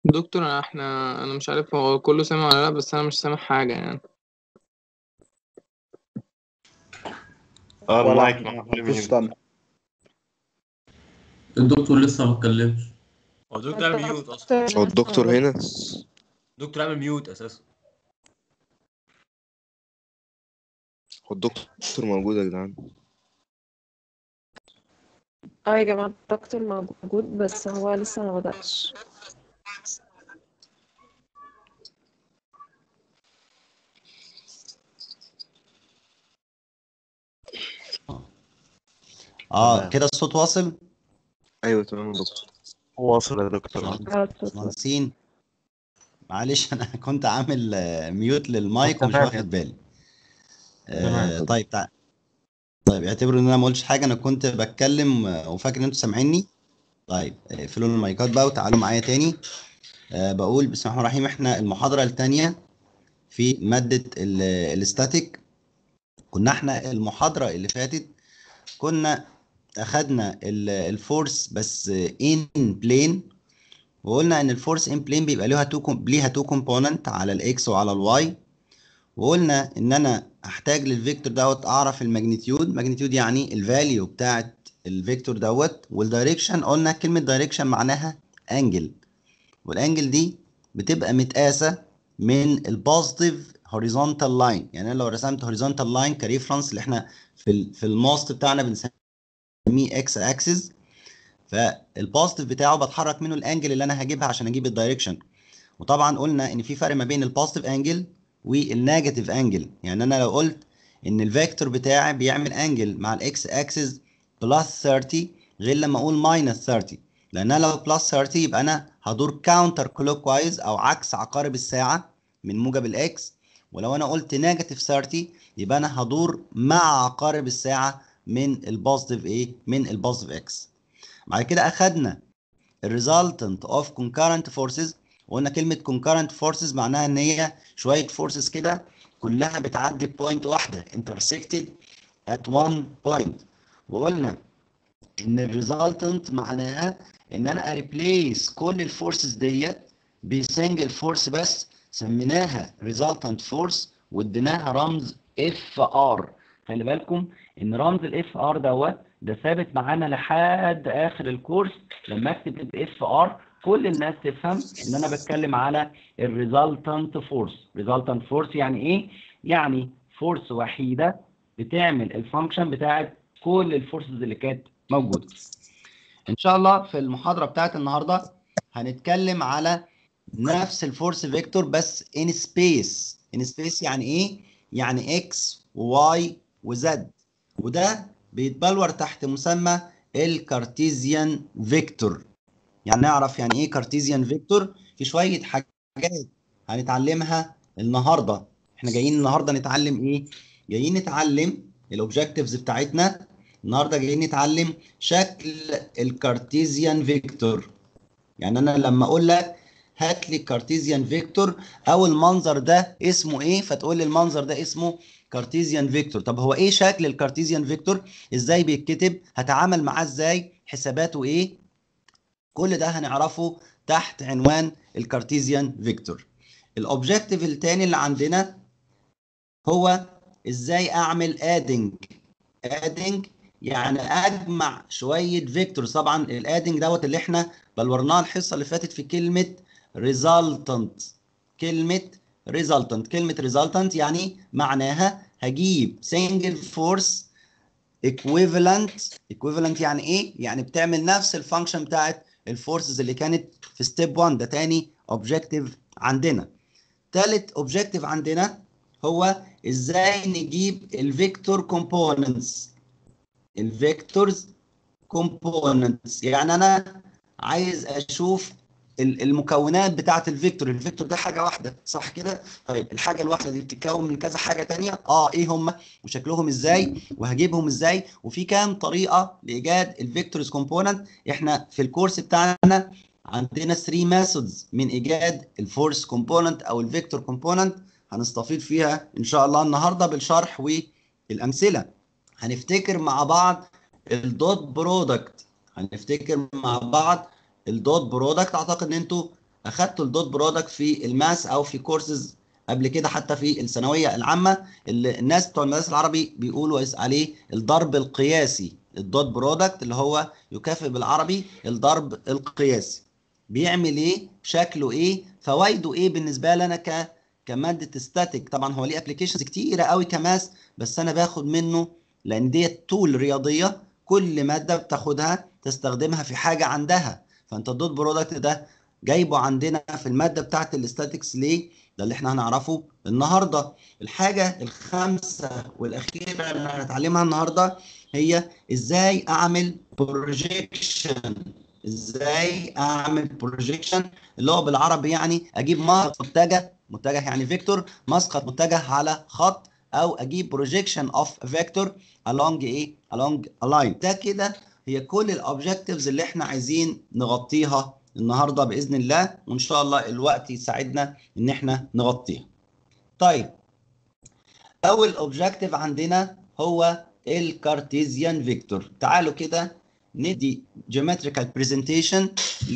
دكتور أنا- احنا انا مش عارف هو كله سامع ولا لا بس انا مش سامع حاجة يعني اه ولا المايك احنا معمول مفيش ميوت سمع الدكتور لسه ما اتكلمش هو الدكتور عامل ميوت اصلا هو الدكتور هنا الدكتور عامل ميوت اساسا هو الدكتور موجود يا جدعان اه يا جماعة الدكتور موجود بس هو لسه ما بدأش اه كده الصوت واصل ايوه تمام يا دكتور واصل يا دكتور اه الصوت مهندسين معلش انا كنت عامل آه، ميوت للمايك ومش تمام. واخد بالي تمام. آه طيب تع... طيب اعتبروا ان انا ما قلتش حاجه انا كنت بتكلم آه، وفاكر ان انتوا سامعيني طيب اقفلوا المايكات بقى وتعالوا معايا تاني آه بقول بسم الله الرحمن الرحيم احنا المحاضره الثانيه في ماده ال- الاستاتيك كنا احنا المحاضره اللي فاتت كنا اخدنا ال- الفورس بس ان بلين وقلنا ان الفورس ان بلين بيبقى ليها تو ليها تو كومبوننت على الاكس وعلى الواي وقلنا ان انا احتاج للفيكتور دوت اعرف الماجنتيود ماجنتيود يعني الفاليو بتاعت الفيكتور دوت والدايركشن قلنا كلمه دايركشن معناها انجل والانجل دي بتبقى متقاسه من البوزيتيف هوريزونتال لاين يعني انا لو رسمت هوريزونتال لاين كريفرنس اللي احنا في ال في الماست بتاعنا بنسميه اكس اكسس فالبوزيتيف بتاعه بتحرك منه الانجل اللي انا هجيبها عشان اجيب الدايركشن وطبعا قلنا ان في فرق ما بين البوزيتيف انجل والنيجاتيف انجل يعني انا لو قلت ان الفيكتور بتاعي بيعمل انجل مع الاكس اكسس بلس 30 غير لما اقول ماينس 30 لان انا لو بلس 30 يبقى انا هدور كاونتر كلوك وايز او عكس عقارب الساعه من موجب الاكس ولو انا قلت نيجاتيف 30 يبقى انا هدور مع عقارب الساعه من البوزيتيف ايه من البوزيتيف اكس بعد كده اخدنا الريزلتنت اوف concurrent forces وقلنا كلمه concurrent forces معناها ان هي شويه forces كده كلها بتعدي بوينت واحده intersected at one point وقلنا ان الريزلتنت معناها ان انا اريبليس كل الفورسز ديت بسنجل فورس بس سميناها resultant force واديناها رمز اف ار خلي بالكم ان رمز الاف ار دوت ده ثابت معانا لحد اخر الكورس لما اكتب الاف ار كل الناس تفهم ان انا بتكلم على الريزلتنت فورس ريزلتنت فورس يعني ايه يعني فورس وحيده بتعمل الفانكشن بتاعت كل الفورسز اللي كانت موجوده ان شاء الله في المحاضره بتاعت النهارده هنتكلم على نفس الفورس فيكتور بس ان سبيس ان سبيس يعني ايه يعني اكس وواي وزد وده بيتبلور تحت مسمى الكارتيزيان فيكتور يعني نعرف يعني ايه كارتيزيان فيكتور في شويه حاجات هنتعلمها النهارده احنا جايين النهارده نتعلم ايه جايين نتعلم الاوبجكتيفز بتاعتنا النهارده جايين نتعلم شكل الكارتيزيان فيكتور يعني انا لما اقول لك هات لي كارتيزيان فيكتور او المنظر ده اسمه ايه فتقول لي المنظر ده اسمه كارتيزيان فيكتور طب هو ايه شكل الكارتيزيان فيكتور ازاي بيتكتب هتعامل معاه ازاي حساباته ايه كل ده هنعرفه تحت عنوان الكارتيزيان فيكتور الاوبجكتيف الثاني اللي عندنا هو ازاي اعمل ادنج ادنج يعني اجمع شويه فيكتورز طبعا الادنج دوت اللي احنا بلورناه الحصه اللي فاتت في كلمه resultant كلمه resultant كلمه resultant يعني معناها هجيب single force equivalent equivalent يعني ايه يعني بتعمل نفس الفانكشن بتاعت الفورسز اللي كانت في ستيب 1 ده تاني اوبجكتيف عندنا تالت اوبجكتيف عندنا هو ازاي نجيب الفيكتور كومبوننتس الفيكتورز كومبوننتس يعني انا عايز اشوف ال- المكونات بتاعه الفيكتور الفيكتور ده حاجه واحده صح كده طيب الحاجه الواحده دي بتتكون من كذا حاجه تانية اه ايه هم وشكلهم ازاي وهجيبهم ازاي وفي كام طريقه لايجاد الفيكتورز كومبوننت احنا في الكورس بتاعنا عندنا 3 ميثودز من ايجاد الفورس كومبوننت او الفيكتور كومبوننت هنستفيد فيها ان شاء الله النهارده بالشرح والامثله هنفتكر مع بعض الدوت برودكت هنفتكر مع بعض الدوت برودكت اعتقد ان انتوا اخدتوا الدوت برودكت في الماس او في كورسز قبل كده حتى في الثانويه العامه اللي الناس بتوع المدارس العربي بيقولوا عليه الضرب القياسي الدوت برودكت اللي هو يكافئ بالعربي الضرب القياسي بيعمل ايه شكله ايه فوائده ايه بالنسبه لنا ك كماده ستاتيك طبعا هو ليه ابلكيشنز كتيره قوي كماس بس انا باخد منه لان ديت تول رياضيه كل ماده بتاخدها تستخدمها في حاجه عندها فانت الدوت برودكت ده جايبه عندنا في الماده بتاعت الاستاتيكس ليه ده اللي احنا هنعرفه النهارده الحاجه الخامسه والاخيره اللي هنتعلمها النهارده هي ازاي اعمل بروجيكشن ازاي اعمل بروجيكشن اللي هو بالعربي يعني اجيب مسقط متجه متجه يعني فيكتور مسقط متجه على خط او اجيب بروجيكشن اوف فيكتور along ايه along a line ده كده هي كل الاوبجكتيفز اللي احنا عايزين نغطيها النهارده باذن الله وان شاء الله الوقت يساعدنا ان احنا نغطيها طيب اول اوبجكتيف عندنا هو الكارتيزيان فيكتور تعالوا كده ندي جيومتريكال برزنتيشن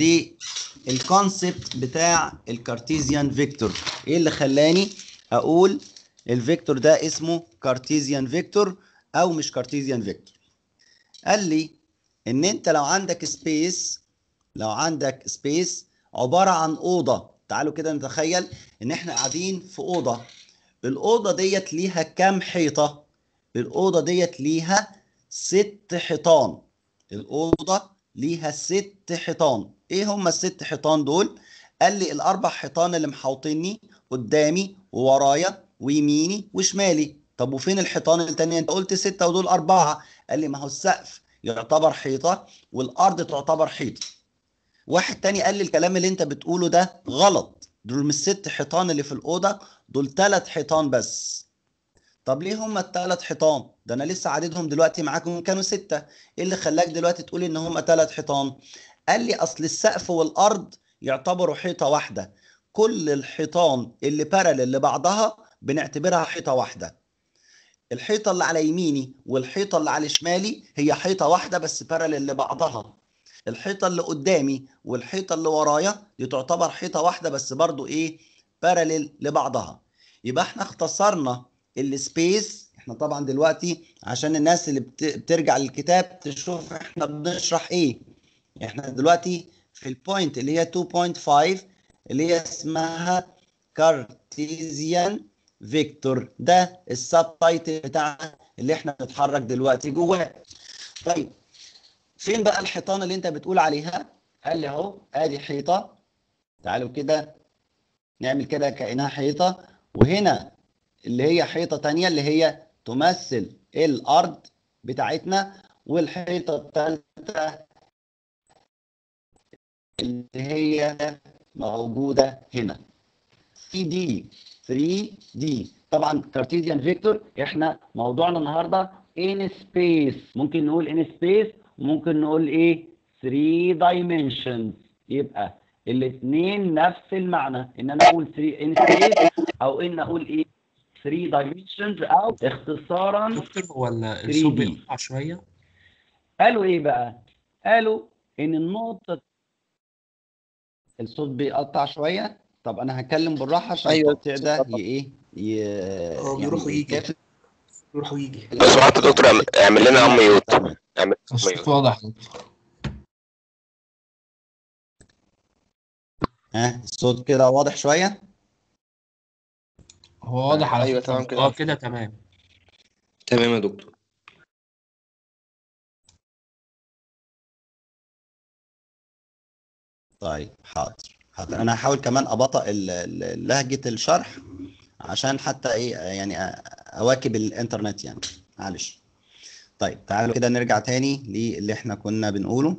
للكونسبت بتاع الكارتيزيان فيكتور ايه اللي خلاني اقول الفيكتور ده اسمه كارتيزيان فيكتور او مش كارتيزيان فيكتور قال لي ان انت لو عندك سبيس لو عندك سبيس عباره عن اوضه تعالوا كده نتخيل ان احنا قاعدين في اوضه الاوضه ديت ليها كام حيطه الاوضه ديت ليها ست حيطان الاوضه ليها ست حيطان ايه هم الست حيطان دول قال لي الاربع حيطان اللي محوطيني قدامي وورايا ويميني وشمالي طب وفين الحيطان التانية انت قلت ستة ودول أربعة قال لي ما هو السقف يعتبر حيطة والأرض تعتبر حيطة واحد تاني قال لي الكلام اللي انت بتقوله ده غلط دول مش ست حيطان اللي في الأوضة دول ثلاث حيطان بس طب ليه هم الثلاث حيطان ده انا لسه عددهم دلوقتي معاكم كانوا ستة ايه اللي خلاك دلوقتي تقول ان هم ثلاث حيطان قال لي اصل السقف والارض يعتبروا حيطة واحدة كل الحيطان اللي بارلل لبعضها بنعتبرها حيطة واحدة الحيطة اللي على يميني والحيطة اللي على شمالي هي حيطة واحدة بس بارلل لبعضها الحيطة اللي قدامي والحيطة اللي ورايا دي تعتبر حيطة واحدة بس برضو ايه بارلل لبعضها يبقى احنا اختصرنا السبيس احنا طبعا دلوقتي عشان الناس اللي بت- بترجع للكتاب تشوف احنا بنشرح ايه احنا دلوقتي في البوينت اللي هي 2.5 اللي هي اسمها كارتيزيان فيكتور ده السب تايتل بتاعنا اللي احنا بنتحرك دلوقتي جواه طيب فين بقى الحيطان اللي انت بتقول عليها قال لي اهو ادي حيطه تعالوا كده نعمل كده كانها حيطه وهنا اللي هي حيطه تانية اللي هي تمثل الارض بتاعتنا والحيطه الثالثه اللي هي موجوده هنا 3 دي 3 دي طبعا كارتيزيان فيكتور احنا موضوعنا النهارده ان سبيس ممكن نقول ان سبيس وممكن نقول ايه 3 دايمنشنز يبقى الاثنين نفس المعنى ان انا اقول 3 ان سبيس او ان اقول ايه 3 دايمنشنز او اختصارا دكتور هو ال- 3D. الصوت بيقطع شوية قالوا ايه بقى قالوا ان النقطه الصوت بيقطع شويه طب انا هتكلم بالراحه عشان أيوة، التقطيع ده ي- ايه ي- هو بيروح ويجي. يكافئ يروح ويجي لو سمحت يا دكتور اعمل- اعمل لنا ام ميوت تمام. اعمل الصوت ميوت واضح يا دكتور. ها الصوت كده واضح شويه هو واضح على ايوه فكرة تمام كده اه كده تمام تمام يا دكتور طيب حاضر حاضر انا هحاول كمان ابطأ ال- ال- لهجة الشرح عشان حتى ايه يعني أ- اواكب الانترنت يعني معلش طيب تعالوا كده نرجع تاني للي احنا كنا بنقوله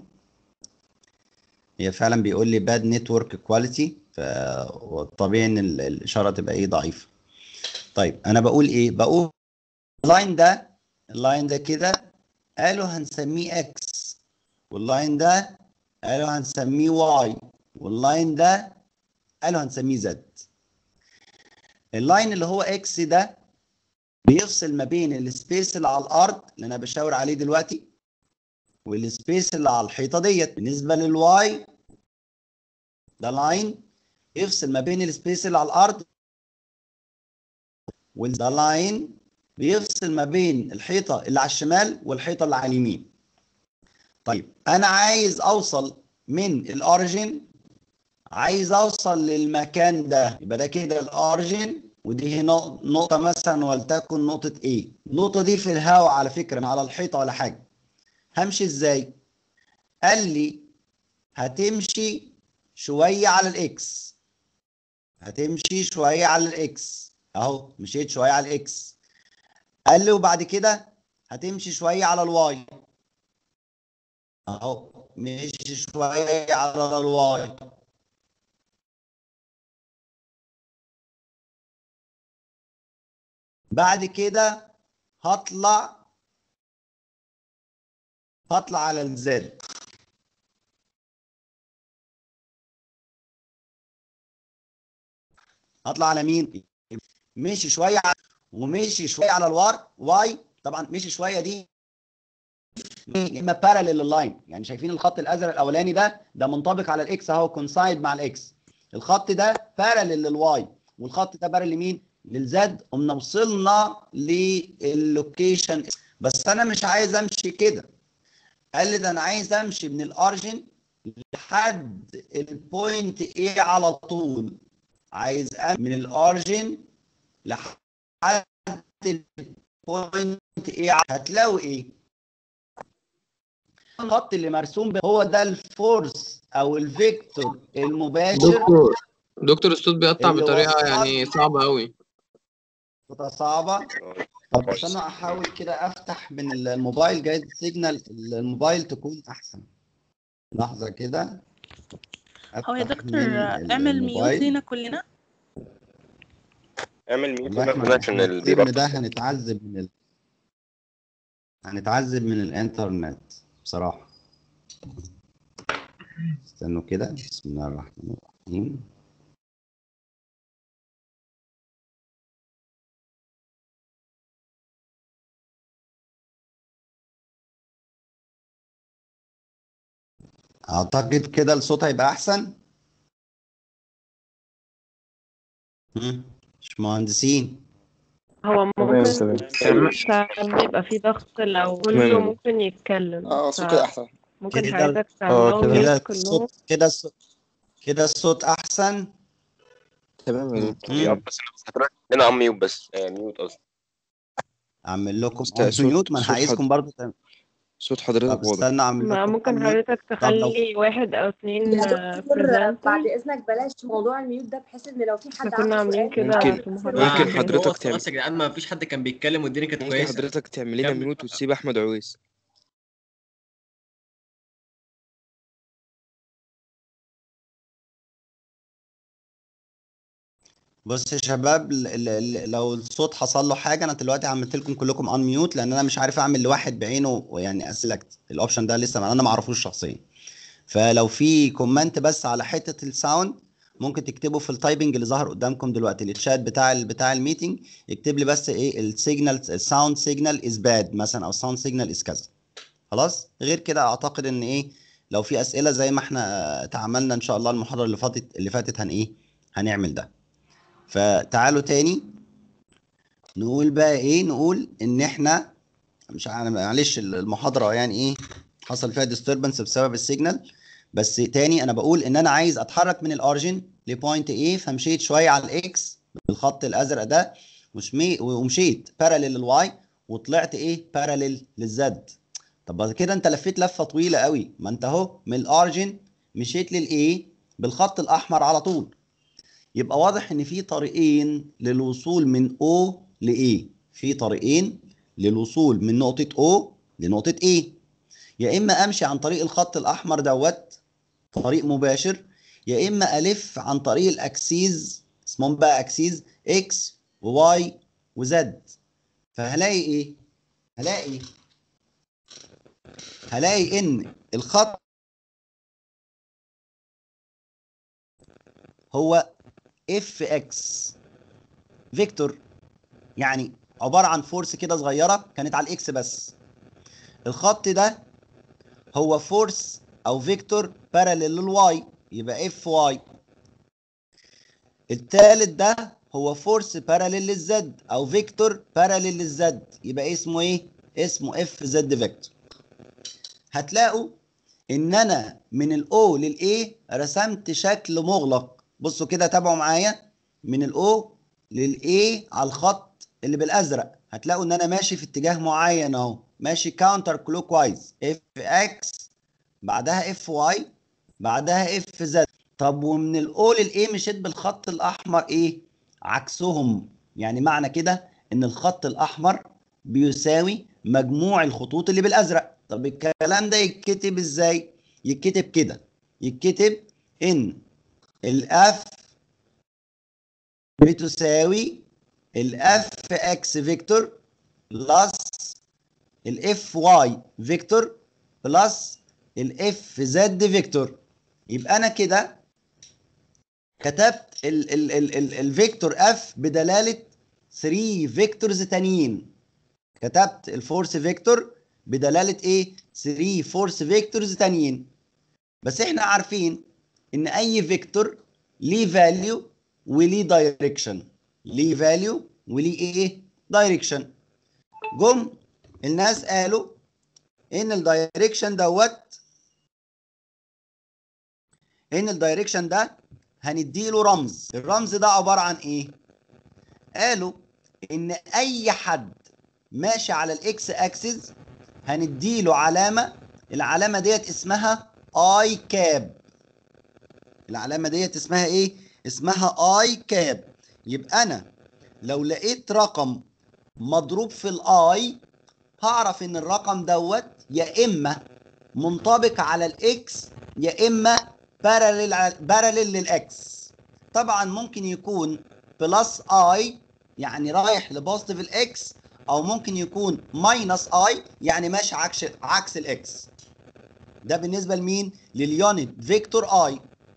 هي فعلا بيقول لي باد نتورك كواليتي فطبيعي ان ال- الاشاره تبقى ايه ضعيفه طيب انا بقول ايه بقول اللاين ده اللاين ده كده قالوا هنسميه اكس واللاين ده قالوا هنسميه واي واللاين ده قالوا هنسميه زد اللاين اللي هو اكس ده بيفصل ما بين السبيس اللي على الارض اللي انا بشاور عليه دلوقتي والسبيس اللي على الحيطه ديت بالنسبه للواي ده لاين يفصل ما بين السبيس اللي على الارض والده لاين بيفصل ما بين الحيطه اللي على الشمال والحيطه اللي على اليمين طيب انا عايز اوصل من الاوريجين عايز اوصل للمكان ده يبقى ده كده الاوريجين ودي هنا نقطه مثلا ولتكن نقطه A النقطه دي في الهواء على فكره ما على الحيطه ولا حاجه همشي ازاي قال لي هتمشي شويه على الاكس هتمشي شويه على الاكس اهو مشيت شويه على الاكس قال لي وبعد كده هتمشي شويه على الواي اهو مشي شويه على الواي بعد كده هطلع هطلع على الزد هطلع على مين مشي شويه على ومشي شويه على الوار واي طبعا مشي شويه دي اما باراليل لللاين يعني شايفين الخط الازرق الاولاني ده ده منطبق على الاكس اهو كونسايد مع الاكس الخط ده باراليل للواي والخط ده باراليل لمين للزد قمنا وصلنا للوكيشن بس انا مش عايز امشي كده قال لي ده انا عايز امشي من الارجن لحد البوينت ايه على طول عايز امشي من الارجن لحد البوينت ايه هتلاقوا ايه الخط اللي مرسوم به هو ده الفورس او الفيكتور المباشر دكتور دكتور الصوت بيقطع اللي بطريقة وصل- يعني صعبة أوي خطة صعبة طب بس انا احاول كده افتح من الموبايل جايز سيجنال الموبايل تكون احسن لحظة كده هو يا أفتح دكتور من اعمل ميوت الموبايل. لينا كلنا اعمل ميوت والله لنا احنا كلنا عشان احنا ال- الترم بيبقى ده هنتعذب من ال... هنتعذب من الانترنت بصراحة استنوا كده بسم الله الرحمن الرحيم اعتقد كده الصوت هيبقى احسن مم. مش مهندسين هو ممكن تمام. ساعات بيبقى في ضغط لو كله تمام. ممكن يتكلم اه الصوت كده احسن ممكن كده- حضرتك اه تعملهم كده كده ميوت كلهم الصوت كده الصوت كده الصوت احسن تمام يا دكتور مم. يا بس انا بس حضرتك هنا ام ميوت بس آه، ميوت قصدي اعمل لكم است- on صوت- mute ما انا صوت عايزكم حد- برضو تعملوا صوت حضرتك طب واضح استنى اعمل ما لكم ممكن on mute. حضرتك طب لو تخلي واحد او اتنين يا دكتور بريزنتر بعد اذنك بلاش موضوع الميوت ده بحيث ان لو في حد احنا كنا عنده عاملين سؤال كده ممكن- في ما المحاضرة ممكن اللي حضرتك خلاص تعمل- خلاص يا جدعان ما فيش حد كان بيتكلم والدنيا كانت ممكن كويسه حضرتك تعمل لنا كمل ميوت بقى. وتسيب احمد عويس بص يا شباب ال- ال- ال- لو الصوت حصل له حاجه انا دلوقتي عملت لكم كلكم ان ميوت لان انا مش عارف اعمل لواحد بعينه يعني اسلكت الاوبشن ده لسه ما انا ما اعرفوش شخصيا فلو في كومنت بس على حته الساوند ممكن تكتبه في التايبنج اللي ظهر قدامكم دلوقتي الشات بتاع ال بتاع الميتنج يكتب لي بس ايه السيجنال الساوند سيجنال از باد مثلا او الساوند سيجنال از كذا خلاص غير كده اعتقد ان ايه لو في اسئله زي ما احنا تعاملنا ان شاء الله المحاضره اللي فاتت اللي فاتت هن ايه هنعمل ده فتعالوا تاني نقول بقى ايه نقول ان احنا مش عارف معلش المحاضره يعني ايه حصل فيها ديستربنس بسبب السيجنال بس تاني انا بقول ان انا عايز اتحرك من الاوريجن لبوينت ايه فمشيت شويه على الاكس بالخط الازرق ده وشمي ومشيت باراليل للواي وطلعت ايه باراليل للزد طب بعد كده انت لفيت لفه طويله قوي ما انت اهو من الاوريجن مشيت للايه بالخط الاحمر على طول يبقى واضح ان في طريقين للوصول من O ل A في طريقين للوصول من نقطة O لنقطة A يا اما امشي عن طريق الخط الاحمر دوت طريق مباشر يا اما الف عن طريق الاكسيز اسمهم بقى اكسيز X و Y و Z فهلاقي ايه هلاقي هلاقي ان الخط هو اف اكس فيكتور يعني عباره عن فورس كده صغيره كانت على الاكس بس الخط ده هو فورس او فيكتور باراليل للواي يبقى اف واي التالت ده هو فورس باراليل للزد او فيكتور باراليل للزد يبقى اسمه ايه اسمه اف زد فيكتور هتلاقوا ان انا من الاو للاي رسمت شكل مغلق بصوا كده تابعوا معايا من الاو للاي على الخط اللي بالازرق هتلاقوا ان انا ماشي في اتجاه معين اهو ماشي كاونتر كلوك وايز اف اكس بعدها اف واي بعدها اف زد طب ومن الاو للاي مشيت بالخط الاحمر ايه عكسهم يعني معنى كده ان الخط الاحمر بيساوي مجموع الخطوط اللي بالازرق طب الكلام ده يتكتب ازاي يتكتب كده يتكتب ان الاف بتساوي الاف اكس فيكتور بلس الاف واي فيكتور بلس الاف زد فيكتور يبقى انا كده كتبت ال ال ال ال الفيكتور اف بدلاله 3 فيكتورز تانيين كتبت الفورس فيكتور بدلاله ايه 3 فورس فيكتورز تانيين بس احنا عارفين ان اي فيكتور ليه فاليو وليه دايركشن ليه فاليو وليه ايه دايركشن جم الناس قالوا ان الدايركشن دوت ان الدايركشن ده هنديله رمز الرمز ده عباره عن ايه قالوا ان اي حد ماشي على الاكس اكسس هنديله علامه العلامه ديت اسمها اي كاب العلامه ديت اسمها ايه اسمها اي كاب يبقى انا لو لقيت رقم مضروب في الاي هعرف ان الرقم دوت يا اما منطبق على الاكس يا اما باراليل باراليل للاكس طبعا ممكن يكون بلس اي يعني رايح لبوزيتيف الاكس او ممكن يكون ماينس اي يعني ماشي عكس عكس الاكس ده بالنسبه لمين لليونت فيكتور اي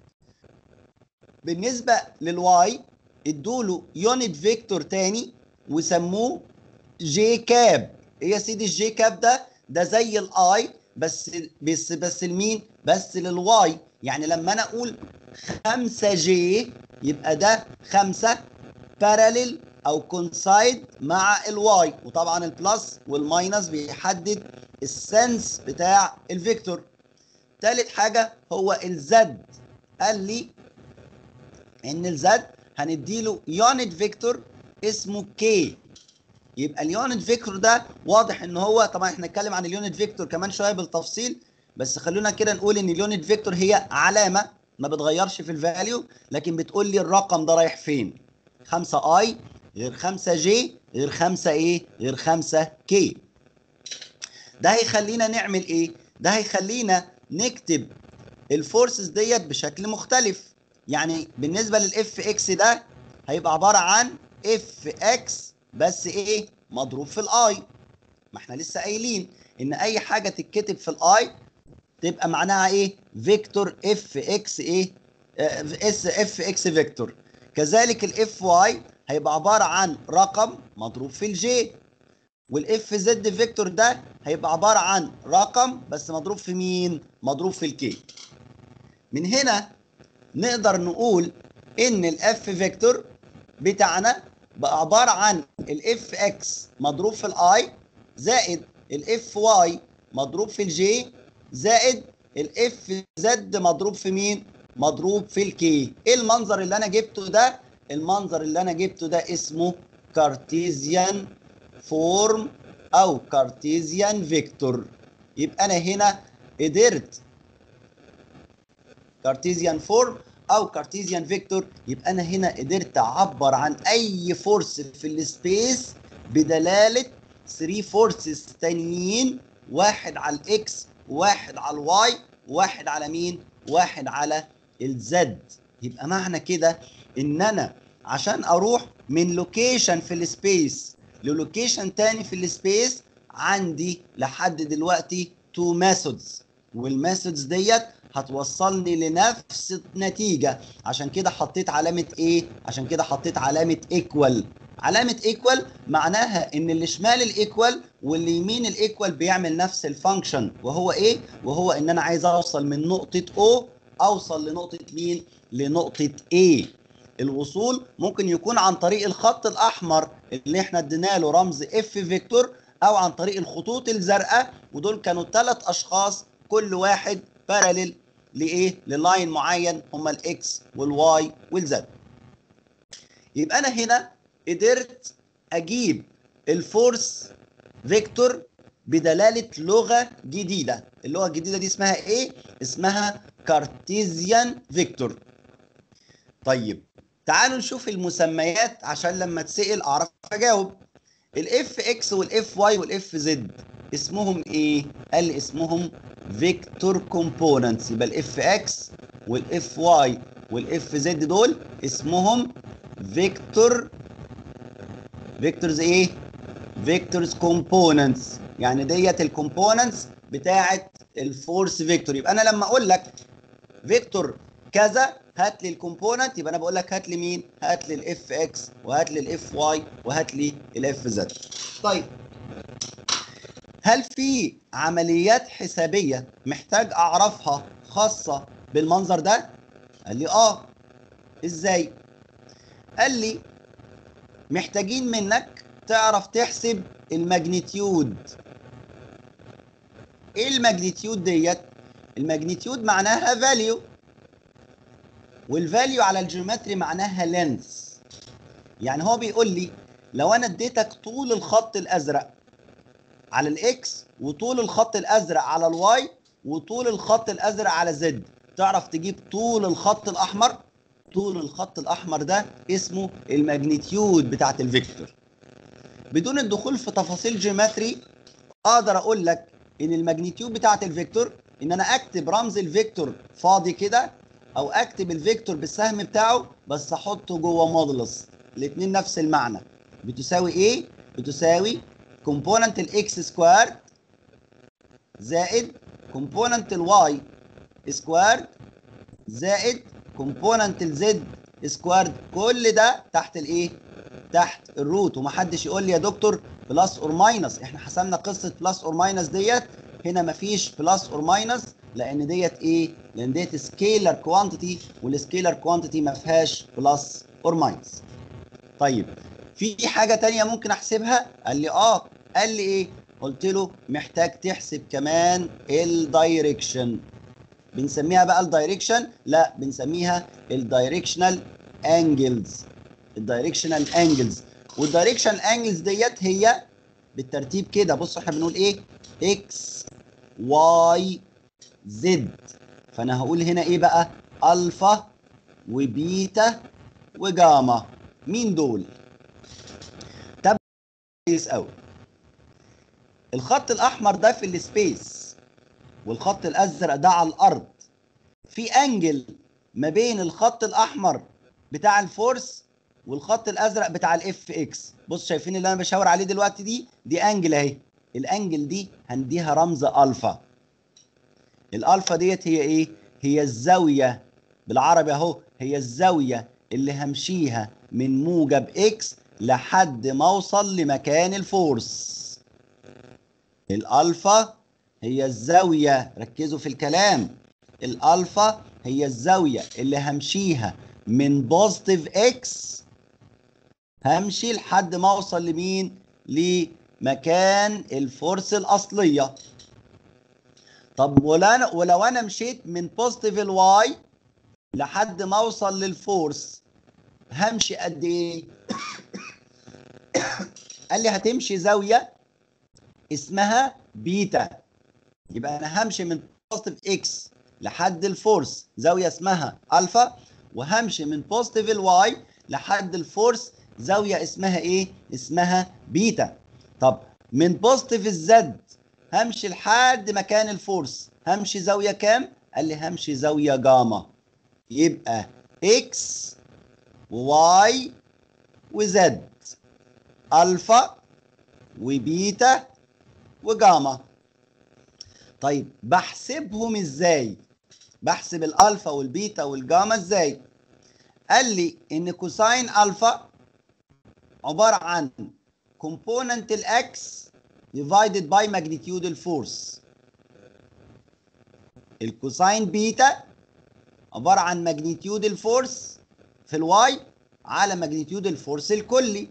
بالنسبه للواي ادوله يونت فيكتور تاني وسموه جي كاب ايه يا سيدي الجي كاب ده ده زي الاي بس بس بس لمين بس للواي يعني لما انا اقول 5 جي يبقى ده 5 باراليل او كونسايد مع الواي وطبعا البلس والماينس بيحدد السنس بتاع الفيكتور تالت حاجه هو الزد قال لي ان الزد هنديله يونت فيكتور اسمه كي يبقى اليونت فيكتور ده واضح ان هو طبعا احنا هنتكلم عن اليونت فيكتور كمان شويه بالتفصيل بس خلونا كده نقول ان اليونت فيكتور هي علامه ما بتغيرش في الفاليو لكن بتقول لي الرقم ده رايح فين 5 اي غير 5 جي غير 5 ايه غير 5 كي ده هيخلينا نعمل ايه ده هيخلينا نكتب الفورسز ديت بشكل مختلف يعني بالنسبه للاف اكس ده هيبقى عباره عن اف اكس بس ايه مضروب في الاي ما احنا لسه قايلين ان اي حاجه تتكتب في الاي تبقى معناها ايه فيكتور اف اكس ايه اس اف اكس فيكتور كذلك الاف واي هيبقى عباره عن رقم مضروب في الجي والاف زد فيكتور ده هيبقى عباره عن رقم بس مضروب في مين مضروب في الكي من هنا نقدر نقول ان الاف فيكتور بتاعنا بقى عباره عن الاف اكس مضروب في الاي زائد الاف واي مضروب في الجي زائد الاف زد مضروب في مين مضروب في الكي ايه المنظر اللي انا جبته ده المنظر اللي انا جبته ده اسمه كارتيزيان فورم او كارتيزيان فيكتور يبقى انا هنا قدرت كارتيزيان فورم او كارتيزيان فيكتور يبقى انا هنا قدرت اعبر عن اي فورس في السبيس بدلاله 3 فورسز تانيين واحد على الاكس واحد على الواي واحد على مين واحد على الزد يبقى معنى كده ان انا عشان اروح من لوكيشن في السبيس للوكيشن تاني في السبيس عندي لحد دلوقتي تو ميثودز والميثودز ديت هتوصلني لنفس النتيجة عشان كده حطيت علامة ايه؟ عشان كده حطيت علامة ايكوال علامة ايكوال معناها ان اللي شمال الايكوال واللي يمين الايكوال بيعمل نفس الفانكشن وهو ايه؟ وهو ان انا عايز اوصل من نقطة O اوصل لنقطة مين؟ لنقطة A الوصول ممكن يكون عن طريق الخط الاحمر اللي احنا ادينا له رمز اف فيكتور او عن طريق الخطوط الزرقاء ودول كانوا ثلاث اشخاص كل واحد باراليل لايه للاين معين هما الاكس والواي والزد يبقى انا هنا قدرت اجيب الفورس فيكتور بدلاله لغه جديده اللغه الجديده دي اسمها ايه اسمها كارتيزيان فيكتور طيب تعالوا نشوف المسميات عشان لما اتسال اعرف اجاوب الاف اكس والاف واي والاف زد اسمهم ايه قال لي اسمهم فيكتور كومبوننتس يبقى الاف اكس والاف واي والاف زد دول اسمهم فيكتور فيكتورز ايه فيكتورز كومبوننتس يعني ديت الكومبوننتس بتاعه الفورس فيكتور يبقى انا لما اقول لك فيكتور كذا هات لي الكومبوننت يبقى انا بقول لك هات لي مين هات لي الاف اكس وهات لي الاف واي وهات لي الاف زد طيب هل في عمليات حسابيه محتاج اعرفها خاصه بالمنظر ده قال لي اه ازاي قال لي محتاجين منك تعرف تحسب الماجنتيود ايه الماجنتيود ديت الماجنتيود معناها فاليو والفاليو على الجيومتري معناها لينث يعني هو بيقول لي لو انا اديتك طول الخط الازرق على الاكس وطول الخط الازرق على الواي وطول الخط الازرق على زد تعرف تجيب طول الخط الاحمر طول الخط الاحمر ده اسمه الماجنتيود بتاعت الفيكتور بدون الدخول في تفاصيل جيومتري اقدر اقول لك ان الماجنتيود بتاعت الفيكتور ان انا اكتب رمز الفيكتور فاضي كده او اكتب الفيكتور بالسهم بتاعه بس احطه جوه مودلس الاثنين نفس المعنى بتساوي ايه بتساوي كومبوننت الاكس سكوير زائد كومبوننت الواي سكوير زائد كومبوننت الزد سكوير كل ده تحت الايه تحت الروت ومحدش يقول لي يا دكتور بلس اور ماينس احنا حسبنا قصه بلس اور ماينس ديت هنا مفيش بلس اور ماينس لان ديت ايه لان ديت سكيلر كوانتيتي والسكيلر كوانتيتي ما فيهاش بلس اور ماينس طيب في حاجه تانية ممكن احسبها قال لي اه قال لي ايه قلت له محتاج تحسب كمان الدايركشن بنسميها بقى الدايركشن لا بنسميها الدايركشنال انجلز الدايركشنال انجلز والدايركشنال انجلز ديت هي بالترتيب كده بصوا احنا بنقول ايه اكس واي زد فانا هقول هنا ايه بقى الفا وبيتا وجاما مين دول طب كويس قوي الخط الاحمر ده في السبيس والخط الازرق ده على الارض في انجل ما بين الخط الاحمر بتاع الفورس والخط الازرق بتاع الاف اكس بص شايفين اللي انا بشاور عليه دلوقتي دي دي انجل اهي الانجل دي هنديها رمز الفا الالفا ديت هي ايه هي الزاويه بالعربي اهو هي الزاويه اللي همشيها من موجب اكس لحد ما اوصل لمكان الفورس الالفا هي الزاويه ركزوا في الكلام الالفا هي الزاويه اللي همشيها من بوزيتيف اكس همشي لحد ما اوصل لمين لمكان الفورس الاصليه طب ولو انا ولو انا مشيت من بوزيتيف الواي لحد ما اوصل للفورس همشي قد ايه قال لي هتمشي زاويه اسمها بيتا يبقى انا همشي من بوزيتيف اكس لحد الفورس زاويه اسمها الفا وهمشي من بوزيتيف الواي لحد الفورس زاويه اسمها ايه اسمها بيتا طب من بوزيتيف الزد همشي لحد مكان الفورس همشي زاويه كام قال لي همشي زاويه جاما يبقى اكس وواي وزد الفا وبيتا وجاما طيب بحسبهم ازاي بحسب الالفا والبيتا والجاما ازاي قال لي ان كوساين الفا عباره عن كومبوننت الاكس divided by magnitude الفورس الكوساين بيتا عباره عن ماجنتيود الفورس في الواي على ماجنتيود الفورس الكلي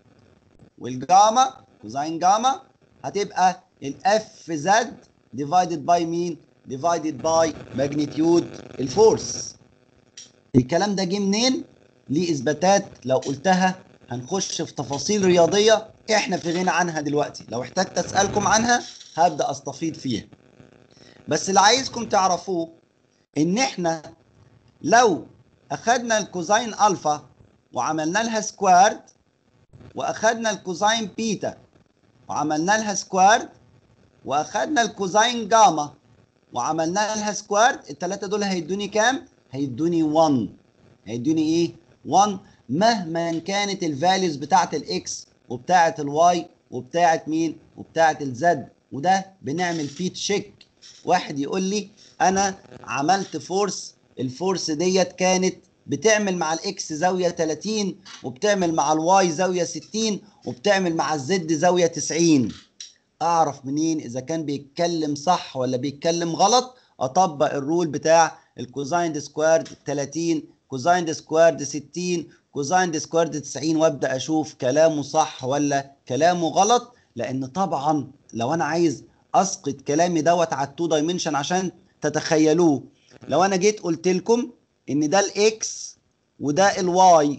والجاما كوزين جاما هتبقى الاف زد ديفايدد باي مين ديفايدد باي ماجنتيود الفورس الكلام ده جه منين ليه اثباتات لو قلتها هنخش في تفاصيل رياضيه احنا في غنى عنها دلوقتي لو احتجت اسالكم عنها هبدا استفيض فيها بس اللي عايزكم تعرفوه ان احنا لو اخدنا الكوزين الفا وعملنا لها سكوارد واخدنا الكوزين بيتا وعملنا لها سكوارد واخدنا الكوزين جاما وعملنا لها سكوارد الثلاثه دول هيدوني كام هيدوني 1 هيدوني ايه 1 مهما كانت الفاليوز بتاعت الاكس وبتاعت الواي وبتاعت مين وبتاعت الزد وده بنعمل فيه تشيك واحد يقول لي انا عملت فورس الفورس ديت كانت بتعمل مع الاكس زاويه 30 وبتعمل مع الواي زاويه 60 وبتعمل مع الزد زاويه 90 اعرف منين اذا كان بيتكلم صح ولا بيتكلم غلط اطبق الرول بتاع الكوزاين دي سكوارد 30 كوزاين دي سكوارد 60 كوزاين دي سكوارد 90 وابدا اشوف كلامه صح ولا كلامه غلط لان طبعا لو انا عايز اسقط كلامي دوت على التو دايمنشن عشان تتخيلوه لو انا جيت قلت لكم ان ده الاكس وده الواي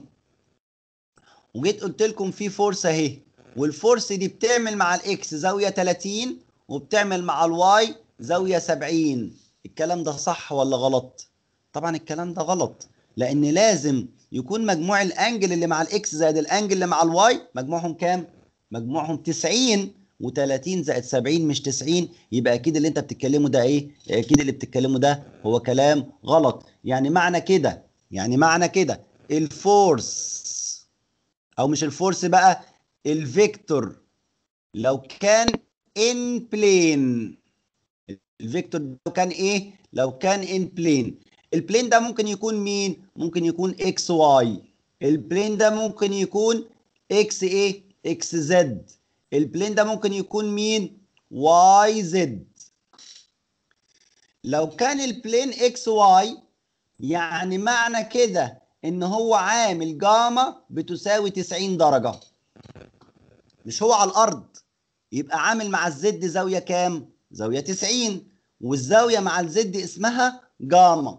وجيت قلت لكم في فورس اهي والفورس دي بتعمل مع الاكس زاويه 30 وبتعمل مع الواي زاويه 70 الكلام ده صح ولا غلط طبعا الكلام ده غلط لان لازم يكون مجموع الانجل اللي مع الاكس زائد الانجل اللي مع الواي مجموعهم كام مجموعهم 90 و30 زائد 70 مش 90 يبقى اكيد اللي انت بتتكلمه ده ايه اكيد اللي بتتكلمه ده هو كلام غلط يعني معنى كده يعني معنى كده الفورس او مش الفورس بقى الفيكتور لو كان ان بلين الفيكتور لو كان ايه لو كان ان بلين البلين ده ممكن يكون مين ممكن يكون اكس واي البلين ده ممكن يكون اكس ايه اكس زد البلين ده ممكن يكون مين واي زد لو كان البلين اكس واي يعني معنى كده ان هو عامل جاما بتساوي 90 درجة مش هو على الارض يبقى عامل مع الزد زاوية كام زاوية 90 والزاوية مع الزد اسمها جاما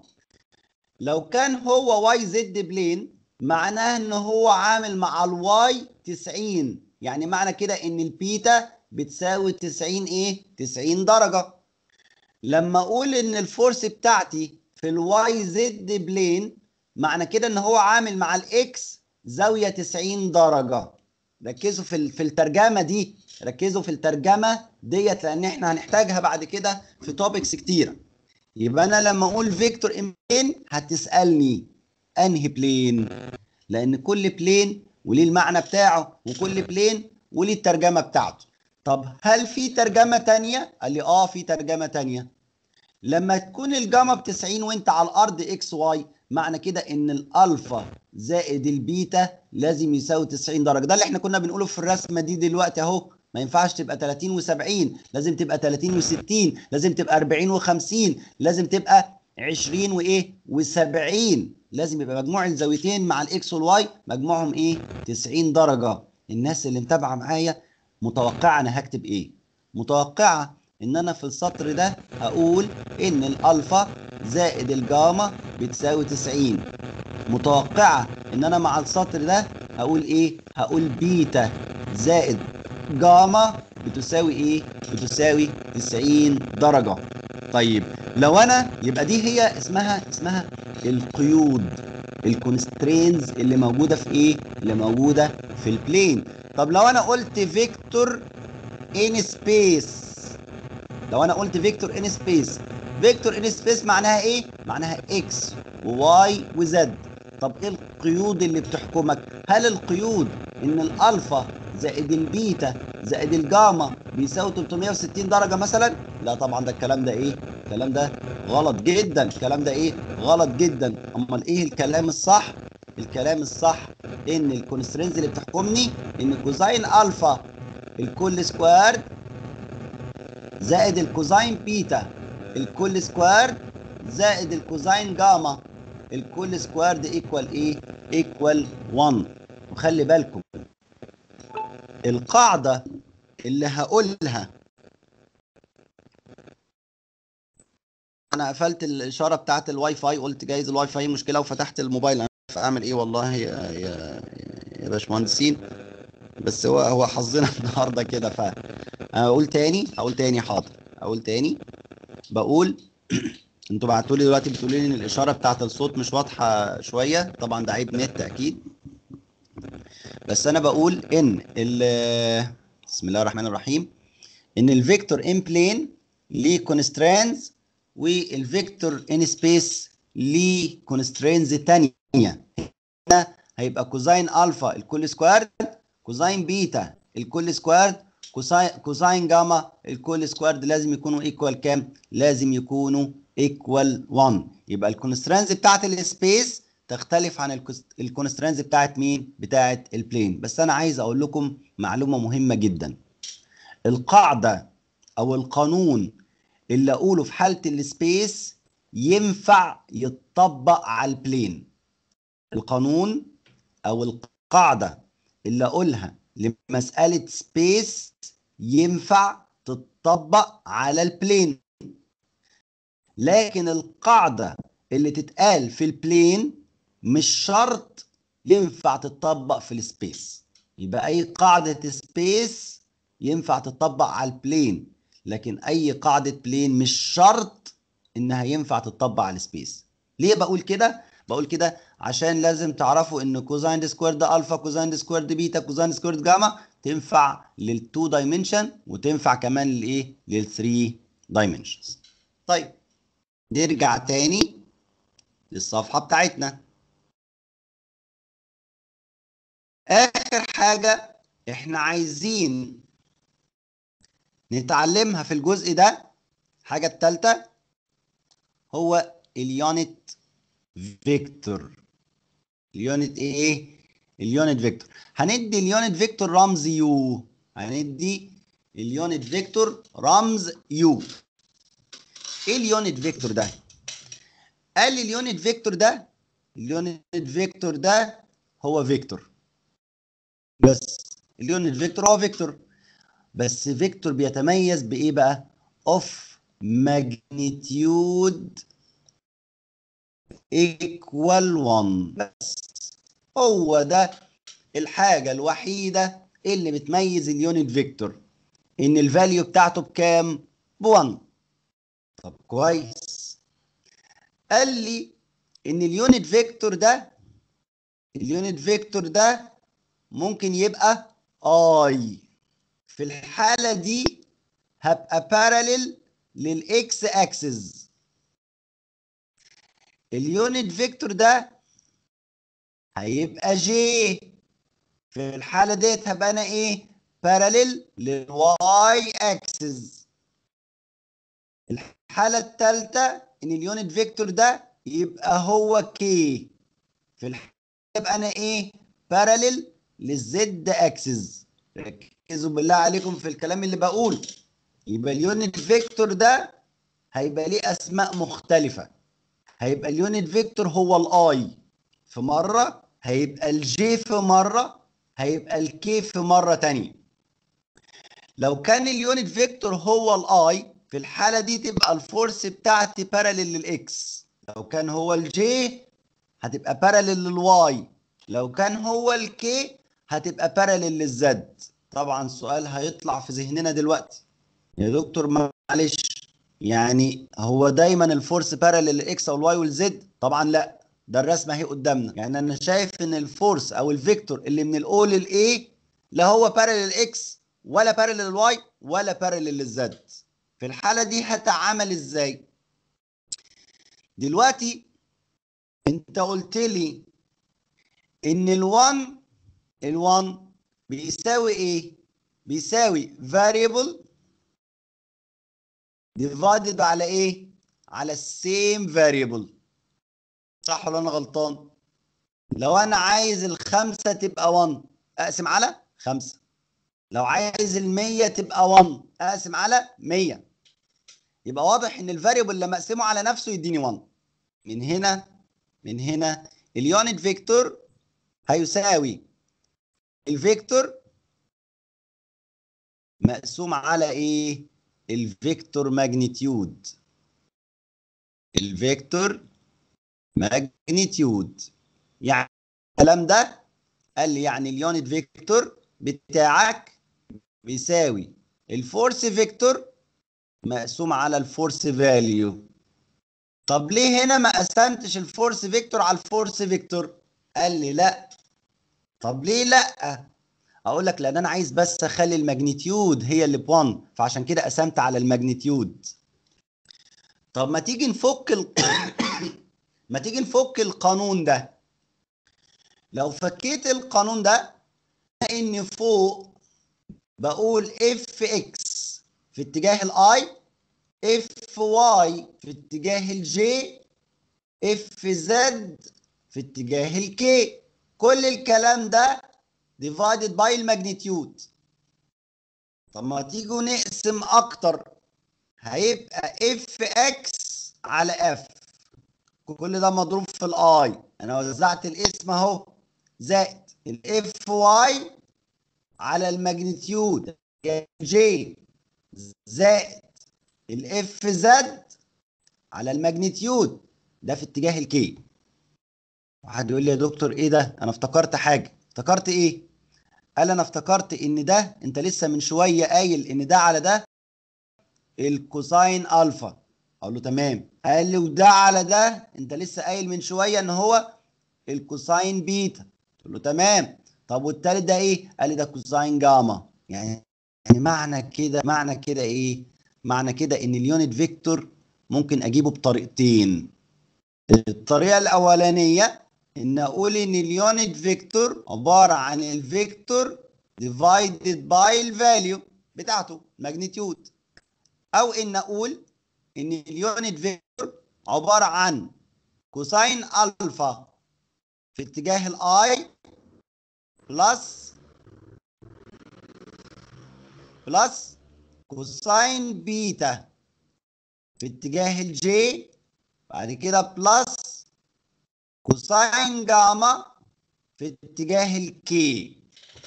لو كان هو واي زد بلين معناه ان هو عامل مع الواي 90 يعني معنى كده ان البيتا بتساوي 90 ايه 90 درجة لما اقول ان الفورس بتاعتي في الواي زد بلين معنى كده ان هو عامل مع الاكس زاوية 90 درجة ركزوا في في الترجمة دي ركزوا في الترجمة ديت لان احنا هنحتاجها بعد كده في توبكس كتيرة يبقى انا لما اقول فيكتور ام بلين هتسالني انهي بلين لان كل بلين وليه المعنى بتاعه وكل بلين وليه الترجمه بتاعته طب هل في ترجمه تانية قال لي اه في ترجمه تانية لما تكون الجاما ب 90 وانت على الارض اكس واي معنى كده ان الالفا زائد البيتا لازم يساوي 90 درجه ده اللي احنا كنا بنقوله في الرسمه دي دلوقتي اهو ما ينفعش تبقى 30 و70 لازم تبقى 30 و60 لازم تبقى 40 و50 لازم تبقى 20 وايه و70 لازم يبقى مجموع الزاويتين مع الاكس والواي مجموعهم ايه 90 درجه الناس اللي متابعه معايا متوقعه انا هكتب ايه متوقعه ان انا في السطر ده هقول ان الالفا زائد الجاما بتساوي 90 متوقعه ان انا مع السطر ده هقول ايه هقول بيتا زائد جاما بتساوي ايه بتساوي 90 درجه طيب لو انا يبقى دي هي اسمها اسمها القيود الكونسترينز اللي موجوده في ايه اللي موجوده في البلين طب لو انا قلت فيكتور ان سبيس لو انا قلت فيكتور ان سبيس فيكتور ان سبيس معناها ايه معناها اكس وواي وزد طب ايه القيود اللي بتحكمك هل القيود ان الالفا زائد البيتا زائد الجاما بيساوي 360 درجة مثلا لا طبعا ده الكلام ده ايه الكلام ده غلط جدا الكلام ده ايه غلط جدا امال ايه الكلام الصح الكلام الصح ان الكونسترينز اللي بتحكمني ان كوزين الفا الكل سكوير زائد الكوزين بيتا الكل سكوير زائد الكوزين جاما الكل سكوير ده ايكوال ايه ايكوال 1 وخلي بالكم القاعده اللي هقولها انا قفلت الاشاره بتاعت الواي فاي قلت جايز الواي فاي مشكله وفتحت الموبايل انا اعمل ايه والله يا يا يا باشمهندسين بس هو هو حظنا النهارده كده ف انا اقول تاني هقول تاني حاضر اقول تاني بقول انتوا بعتوا لي دلوقتي بتقولوا لي ان الاشاره بتاعت الصوت مش واضحه شويه طبعا ده عيب نت اكيد بس انا بقول ان ال بسم الله الرحمن الرحيم ان الفيكتور ان بلين ليه كونسترينز والفيكتور ان سبيس ليه كونسترينز تانية هنا هيبقى كوزاين الفا الكل سكويرد كوزاين بيتا الكل سكويرد كوساين كوساين جاما الكل سكويرد لازم يكونوا ايكوال كام؟ لازم يكونوا ايكوال 1 يبقى الكونسترينز بتاعت السبيس تختلف عن الكونسترينز بتاعت مين؟ بتاعت البلين بس انا عايز اقول لكم معلومه مهمه جدا القاعده او القانون اللي اقوله في حاله السبيس ينفع يتطبق على البلين القانون او القاعده اللي اقولها لمساله سبيس ينفع تتطبق على البلين لكن القاعده اللي تتقال في البلين مش شرط ينفع تتطبق في السبيس يبقى اي قاعده سبيس ينفع تتطبق على البلين لكن اي قاعده بلين مش شرط انها ينفع تتطبق على السبيس ليه بقول كده بقول كده عشان لازم تعرفوا ان كوزاين دي سكوير ده الفا كوزاين دي سكوير دي بيتا كوزاين دي سكوير جاما تنفع لل2 دايمنشن وتنفع كمان للايه لل3 دايمنشنز طيب نرجع تاني للصفحه بتاعتنا اخر حاجه احنا عايزين نتعلمها في الجزء ده الحاجه الثالثه هو اليونت فيكتور اليونت ايه ايه اليونت فيكتور هندي اليونت فيكتور رمز يو هندي اليونت فيكتور رمز يو ايه اليونت فيكتور ده قال لي اليونت فيكتور ده اليونت فيكتور ده هو فيكتور بس اليونت فيكتور هو فيكتور بس فيكتور بيتميز بايه بقى اوف ماجنتيود ايكوال 1 بس هو ده الحاجه الوحيده اللي بتميز اليونت فيكتور ان الفاليو بتاعته بكام ب 1 طب كويس قال لي ان اليونت فيكتور ده اليونت فيكتور ده ممكن يبقى اي في الحاله دي هبقى باراليل للاكس اكسس اليونت فيكتور ده هيبقى جي في الحالة ديت هبقى أنا إيه؟ باراليل للواي أكسس الحالة الثالثة إن اليونت فيكتور ده يبقى هو كي في الحالة يبقى أنا إيه؟ باراليل للزد أكسس ركزوا بالله عليكم في الكلام اللي بقوله يبقى اليونت فيكتور ده هيبقى ليه أسماء مختلفة هيبقى اليونت فيكتور هو الاي في مره هيبقى الجي في مره هيبقى الكي في مره تانية لو كان اليونت فيكتور هو الاي في الحاله دي تبقى الفورس بتاعتي باراليل للاكس لو كان هو الجي هتبقى باراليل للواي لو كان هو الكي هتبقى باراليل للزد طبعا السؤال هيطلع في ذهننا دلوقتي يا دكتور معلش يعني هو دايما الفورس باراليل للاكس او الواي والزد طبعا لا ده الرسمه اهي قدامنا يعني انا شايف ان الفورس او الفيكتور اللي من الاو للاي لا هو باراليل للاكس ولا باراليل للواي ولا باراليل للزد في الحاله دي هتعامل ازاي دلوقتي انت قلت لي ان ال1 ال1 بيساوي ايه بيساوي variable divided على ايه على السيم variable صح ولا انا غلطان لو انا عايز الخمسة تبقى 1 اقسم على 5 لو عايز ال100 تبقى 1 اقسم على 100 يبقى واضح ان الفاريبل لما اقسمه على نفسه يديني 1 من هنا من هنا اليونت فيكتور هيساوي الفيكتور مقسوم على ايه الفيكتور ماجنتيود الفيكتور ماجنتيود يعني الكلام ده قال لي يعني اليونت فيكتور بتاعك بيساوي الفورس فيكتور مقسوم على الفورس فاليو طب ليه هنا ما قسمتش الفورس فيكتور على الفورس فيكتور قال لي لا طب ليه لا اقول لك لان انا عايز بس اخلي الماجنتيود هي اللي ب1 فعشان كده قسمت على الماجنتيود طب ما تيجي نفك ال... ما تيجي نفك القانون ده لو فكيت القانون ده ان فوق بقول اف اكس في اتجاه الاي اف واي في اتجاه الجي اف زد في اتجاه الكي كل الكلام ده divided by الماجنتيود طب ما تيجوا نقسم اكتر هيبقى اف اكس على اف كل ده مضروب في الاي انا وزعت الاسم اهو زائد الاف واي على الماجنتيود جي زائد الاف زد على الماجنتيود ده في اتجاه الكي واحد يقول لي يا دكتور ايه ده انا افتكرت حاجه افتكرت ايه قال انا افتكرت ان ده انت لسه من شويه قايل ان ده على ده الكوساين الفا اقول له تمام قال لي وده على ده انت لسه قايل من شويه ان هو الكوساين بيتا قلت له تمام طب والتالت ده ايه قال لي ده كوساين جاما يعني يعني معنى كده معنى كده ايه معنى كده ان اليونت فيكتور ممكن اجيبه بطريقتين الطريقه الاولانيه ان اقول ان اليونت فيكتور عباره عن الفيكتور ديفايدد باي الفاليو بتاعته ماجنتيود او ان اقول ان اليونت فيكتور عباره عن كوساين الفا في اتجاه الاي بلس بلس كوساين بيتا في اتجاه الجي بعد كده بلس كوساين جاما في اتجاه الكي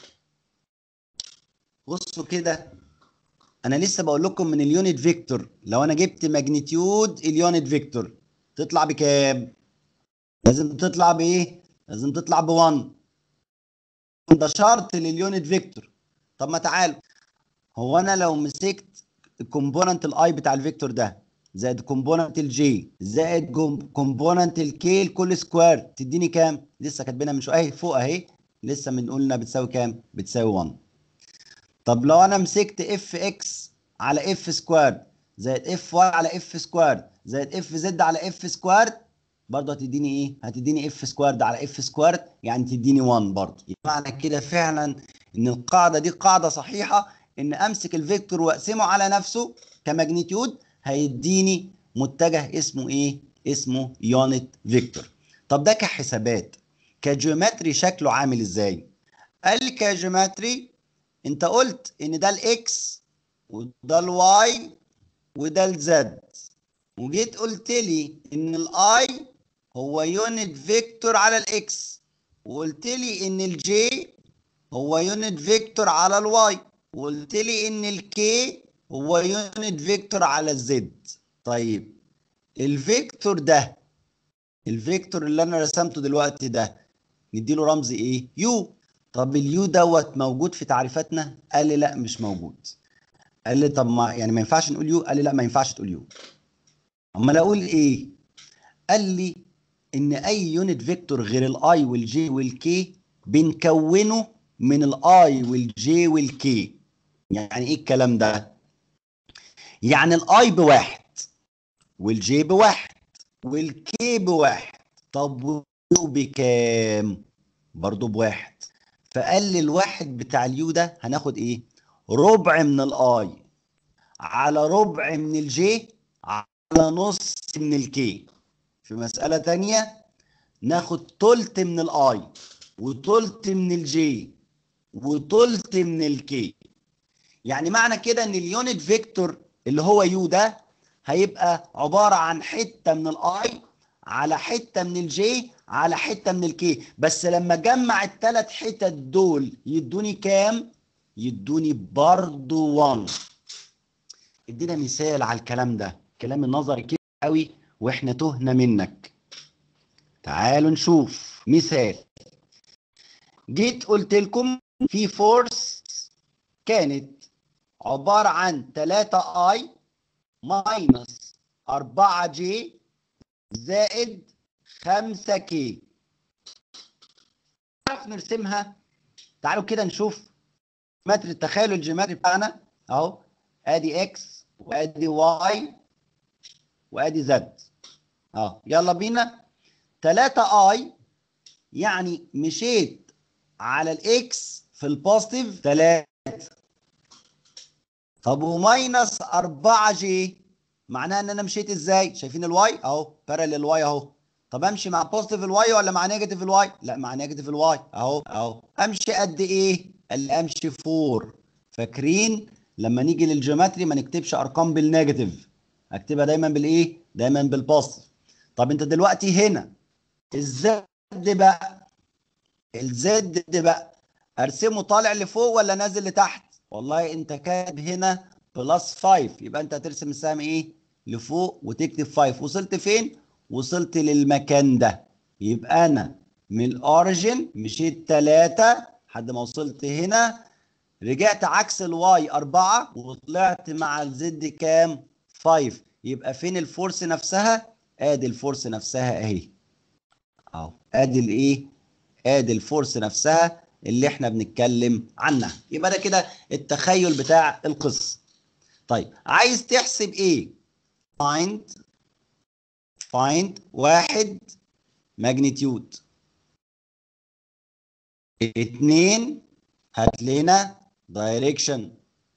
بصوا كده انا لسه بقول لكم من اليونت فيكتور لو انا جبت ماجنتيود اليونت فيكتور تطلع بكام لازم تطلع بايه لازم تطلع ب1 ده شرط لليونت فيكتور طب ما تعالوا هو انا لو مسكت الكومبوننت الاي بتاع الفيكتور ده زائد كومبوننت الجي زائد كومبوننت الكي الكل سكوير تديني كام لسه كاتبينها من شويه اهي فوق اهي لسه من قلنا بتساوي كام بتساوي 1 طب لو انا مسكت اف اكس على اف سكوير زائد اف واي على اف سكوير زائد اف زد على اف سكوير برضه هتديني ايه هتديني اف سكوير على اف سكوير يعني تديني 1 برضه معنى كده فعلا ان القاعده دي قاعده صحيحه ان امسك الفيكتور واقسمه على نفسه كماجنتيود هيديني متجه اسمه ايه اسمه يونت فيكتور طب ده كحسابات كجيومتري شكله عامل ازاي قال لي كجيومتري انت قلت ان ده الاكس وده الواي وده الزد وجيت قلت لي ان الاي هو يونت فيكتور على الاكس وقلت لي ان الجي هو يونت فيكتور على الواي وقلت لي ان الكي هو يونت فيكتور على الزد طيب الفيكتور ده الفيكتور اللي انا رسمته دلوقتي ده نديله رمز ايه يو طب اليو دوت موجود في تعريفاتنا قال لي لا مش موجود قال لي طب ما يعني ما ينفعش نقول يو قال لي لا ما ينفعش تقول يو امال اقول ايه قال لي ان اي يونت فيكتور غير الاي والجي والكي بنكونه من الاي والجي والكي يعني ايه الكلام ده يعني الاي بواحد والجي بواحد والكي بواحد طب واليو بكام برضو بواحد فقال لي الواحد بتاع اليو ده هناخد ايه ربع من الاي على ربع من الجي على نص من الكي في مسألة تانية ناخد تلت من الاي وتلت من الجي وتلت من الكي يعني معنى كده ان اليونت فيكتور اللي هو يو ده هيبقى عبارة عن حتة من الاي على حته من الجي على حته من الكي بس لما اجمع الثلاث حتت دول يدوني كام يدوني برضو 1 ادينا مثال على الكلام ده كلام النظري كده قوي واحنا تهنا منك تعالوا نشوف مثال جيت قلت لكم في فورس كانت عبارة عن 3 اي ماينس 4 جي زائد 5 كي نعرف نرسمها تعالوا كده نشوف متر التخيل الجيومتري بتاعنا اهو ادي اكس وادي واي وادي زد اه يلا بينا 3 اي يعني مشيت على الاكس في البوزيتيف 3 طب وماينس 4 جي معناها ان انا مشيت ازاي شايفين الواي اهو باراليل واي اهو طب امشي مع بوزيتيف الواي ولا مع نيجاتيف الواي لا مع نيجاتيف الواي اهو اهو امشي قد ايه قال لي امشي 4 فاكرين لما نيجي للجيومتري ما نكتبش ارقام بالنيجاتيف اكتبها دايما بالايه دايما بالبوزيتيف طب انت دلوقتي هنا الزد بقى الزد بقى ارسمه طالع لفوق ولا نازل لتحت والله انت كاتب هنا بلس 5 يبقى انت هترسم السهم ايه لفوق وتكتب 5 وصلت فين وصلت للمكان ده يبقى انا من الاوريجن مشيت 3 لحد ما وصلت هنا رجعت عكس الواي 4 وطلعت مع الزد كام 5 يبقى فين الفورس نفسها ادي الفورس نفسها اهي اهو ادي الايه ادي الفورس نفسها اللي احنا بنتكلم عنها يبقى ده كده التخيل بتاع القصه طيب عايز تحسب ايه find find واحد ماجنتيود اتنين هات لنا دايركشن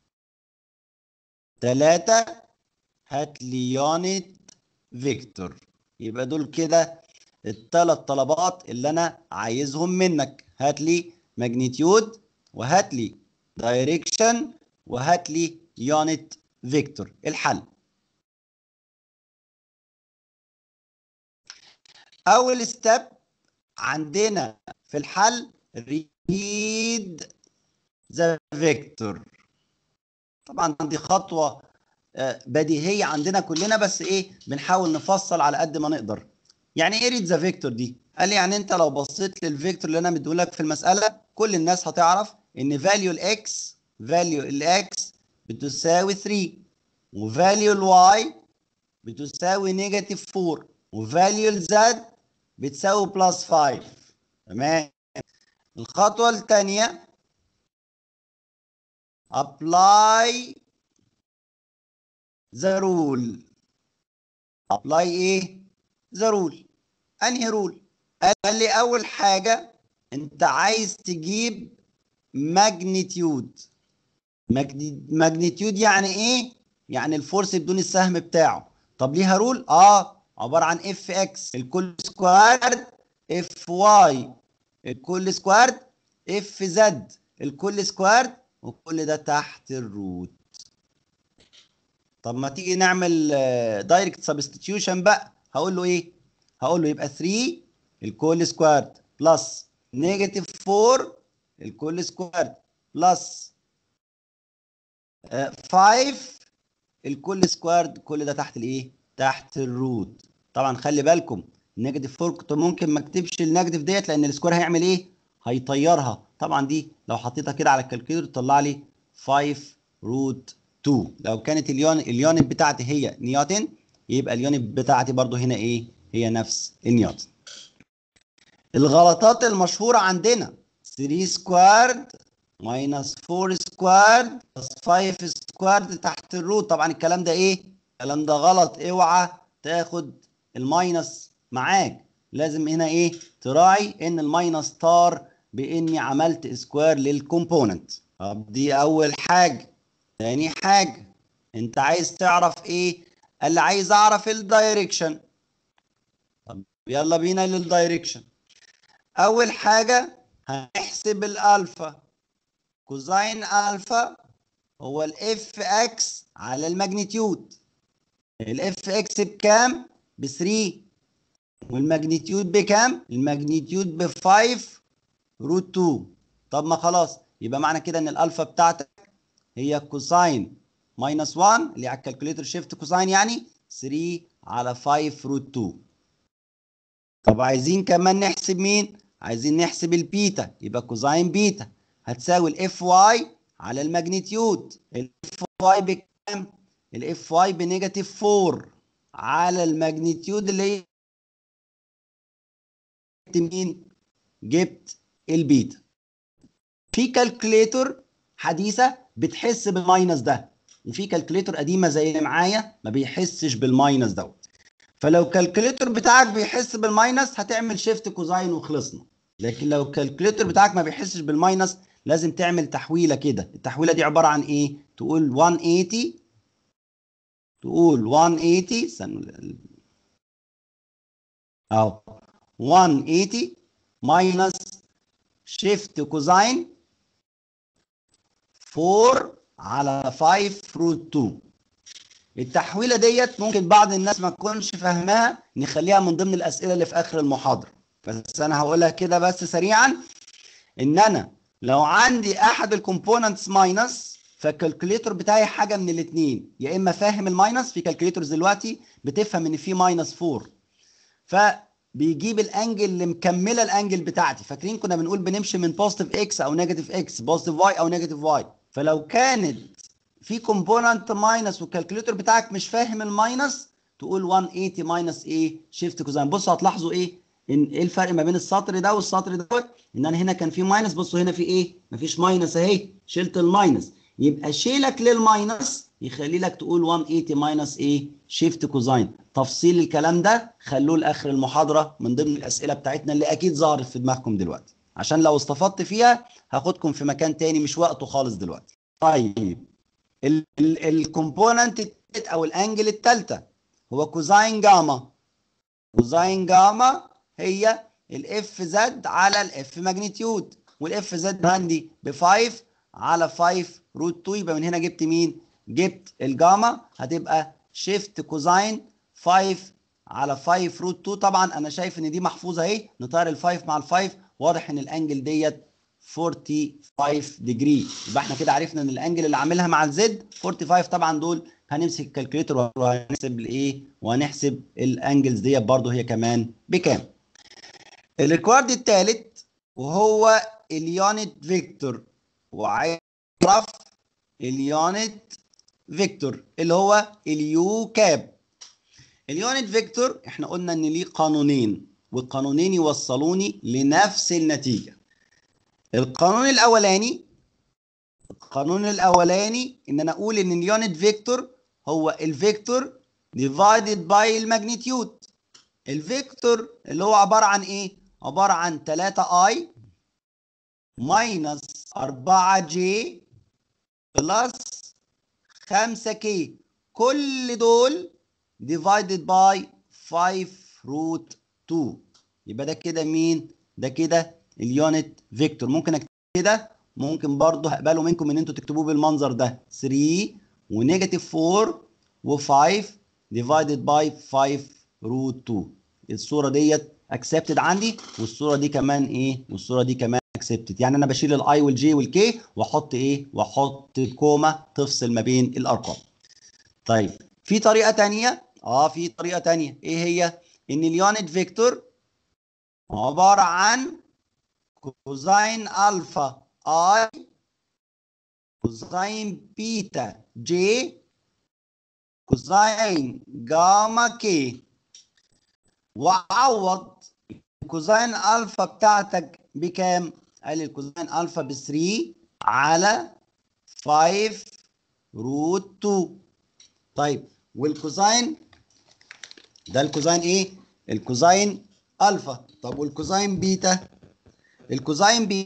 تلاتة هات لي يونت فيكتور يبقى دول كده الثلاث طلبات اللي انا عايزهم منك هات لي ماجنتيود وهات لي دايركشن وهات لي يونت فيكتور الحل اول ستيب عندنا في الحل read the vector طبعا دي خطوه آه، بديهيه عندنا كلنا بس ايه بنحاول نفصل على قد ما نقدر يعني ايه ريد ذا فيكتور دي قال لي يعني انت لو بصيت للفيكتور اللي انا مديهولك في المساله كل الناس هتعرف ان فاليو الاكس فاليو الاكس بتساوي 3 وفاليو الواي بتساوي نيجاتيف 4 وفاليو الزد بتساوي بلس 5 تمام الخطوه الثانيه apply the rule apply ايه the rule انهي رول قال لي اول حاجه انت عايز تجيب ماجنتيود ماجنتيود يعني ايه يعني الفورس بدون السهم بتاعه طب ليها رول اه عباره عن اف اكس الكل سكوارد اف واي الكل سكوارد اف زد الكل سكوارد وكل ده تحت الروت طب ما تيجي نعمل دايركت سبستيتيوشن بقى هقول له ايه هقول له يبقى 3 الكل سكوارد بلس نيجاتيف 4 الكل سكوارد بلس 5 الكل سكوارد كل ده تحت الايه تحت الروت طبعا خلي بالكم النيجاتيف 4 كنت ممكن ما اكتبش النيجاتيف ديت لان السكوير هيعمل ايه هيطيرها طبعا دي لو حطيتها كده على الكالكوليتر تطلع لي 5 روت 2 لو كانت اليون اليونت بتاعتي هي نيوتن يبقى اليونت بتاعتي برضو هنا ايه هي نفس النيوتن الغلطات المشهورة عندنا 3 سكوارد ماينس 4 سكوارد بلس 5 سكوارد تحت الروت طبعا الكلام ده ايه الكلام ده غلط اوعى تاخد الماينس معاك لازم هنا ايه تراعي ان الماينس طار باني عملت سكوير للكومبوننت طب دي اول حاجه تاني حاجه انت عايز تعرف ايه اللي عايز اعرف الدايركشن طب يلا بينا للدايركشن اول حاجه هنحسب الالفا كوزين الفا هو الاف اكس على الماجنتيود الاف اكس بكام ب 3 والماجنتيود بكام الماجنتيود ب 5 روت 2 طب ما خلاص يبقى معنى كده ان الالفا بتاعتك هي كوساين ماينس 1 اللي على الكالكوليتر شيفت كوساين يعني 3 على 5 روت 2 طب عايزين كمان نحسب مين عايزين نحسب البيتا يبقى كوزاين بيتا هتساوي الاف واي على الماجنتيود الاف واي بكام الاف واي بنيجاتيف 4 على الماجنتيود اللي هي جبت مين جبت البيتا في كالكوليتر حديثه بتحس بالماينس ده وفي كالكوليتر قديمه زي اللي معايا ما بيحسش بالماينس دوت فلو الكالكوليتر بتاعك بيحس بالماينس هتعمل شيفت كوزاين وخلصنا لكن لو الكالكوليتر بتاعك ما بيحسش بالماينس لازم تعمل تحويله كده التحويله دي عباره عن ايه تقول 180 تقول 180 استنوا اهو 180 ماينس شيفت كوزاين 4 على 5 روت 2 التحويله ديت ممكن بعض الناس ما تكونش فاهماها نخليها من ضمن الاسئله اللي في اخر المحاضره بس انا هقولها كده بس سريعا ان انا لو عندي احد الكومبوننتس ماينس فالكالكوليتر بتاعي حاجه من الاثنين يا اما فاهم الماينس في كالكوليترز دلوقتي بتفهم ان في ماينس 4 فبيجيب الانجل اللي مكمله الانجل بتاعتي فاكرين كنا بنقول بنمشي من بوزيتيف اكس او نيجاتيف اكس بوزيتيف واي او نيجاتيف واي فلو كانت في كومبوننت ماينس والكالكوليتر بتاعك مش فاهم الماينس تقول 180 ماينس ايه شيفت كوزاين بصوا هتلاحظوا ايه ان ايه الفرق ما بين السطر ده والسطر دوت ان انا هنا كان في ماينس بصوا هنا في ايه مفيش ماينس اهي شلت الماينس يبقى شيلك للماينس يخلي لك تقول 180 ماينس ايه شيفت كوزاين تفصيل الكلام ده خلوه لاخر المحاضره من ضمن الاسئله بتاعتنا اللي اكيد ظهرت في دماغكم دلوقتي عشان لو استفدت فيها هاخدكم في مكان تاني مش وقته خالص دلوقتي طيب الكومبوننت التالت او الانجل الثالثه هو كوزاين جاما كوزاين جاما هي الاف زد على الاف ماجنتيود والاف زد عندي ب 5 على 5 روت 2 يبقى من هنا جبت مين؟ جبت الجاما هتبقى شيفت كوزاين 5 على 5 روت 2 طبعا انا شايف ان دي محفوظه اهي نطير ال5 مع ال5 واضح ان الانجل ديت 45 ديجري يبقى احنا كده عرفنا ان الانجل اللي عاملها مع الزد 45 طبعا دول هنمسك الكالكوليتر وهنحسب الايه وهنحسب الانجلز ديت برده هي كمان بكام الريكورد الثالث وهو اليونت فيكتور وعايز اعرف اليونت فيكتور اللي هو اليو كاب اليونت فيكتور احنا قلنا ان ليه قانونين والقانونين يوصلوني لنفس النتيجه القانون الاولاني القانون الاولاني ان انا اقول ان اليونت فيكتور هو الفيكتور ديفايدد باي الماجنتيود الفيكتور اللي هو عباره عن ايه عباره عن 3 اي ماينس 4 جي بلس 5 كي كل دول ديفايدد باي 5 روت 2 يبقى ده كده مين ده كده اليونت فيكتور ممكن اكتب كده ممكن برضه هقبله منكم ان انتوا تكتبوه بالمنظر ده 3 ونيجاتيف 4 و5 ديفايدد باي 5 روت 2 الصوره ديت اكسبتد عندي والصوره دي كمان ايه والصوره دي كمان اكسبتد يعني انا بشيل الاي والجي والكي واحط ايه واحط كوما تفصل ما بين الارقام طيب في طريقه تانية اه في طريقه تانية ايه هي ان اليونت فيكتور عباره عن كوزاين الفا اي كوزاين بيتا جي كوزاين جاما كي وعوض كوزاين الفا بتاعتك بكام؟ قال لي الكوزاين الفا ب 3 على 5 روت 2 طيب والكوزاين ده الكوزاين ايه؟ الكوزاين الفا طب والكوزاين بيتا؟ الكوزاين بيتا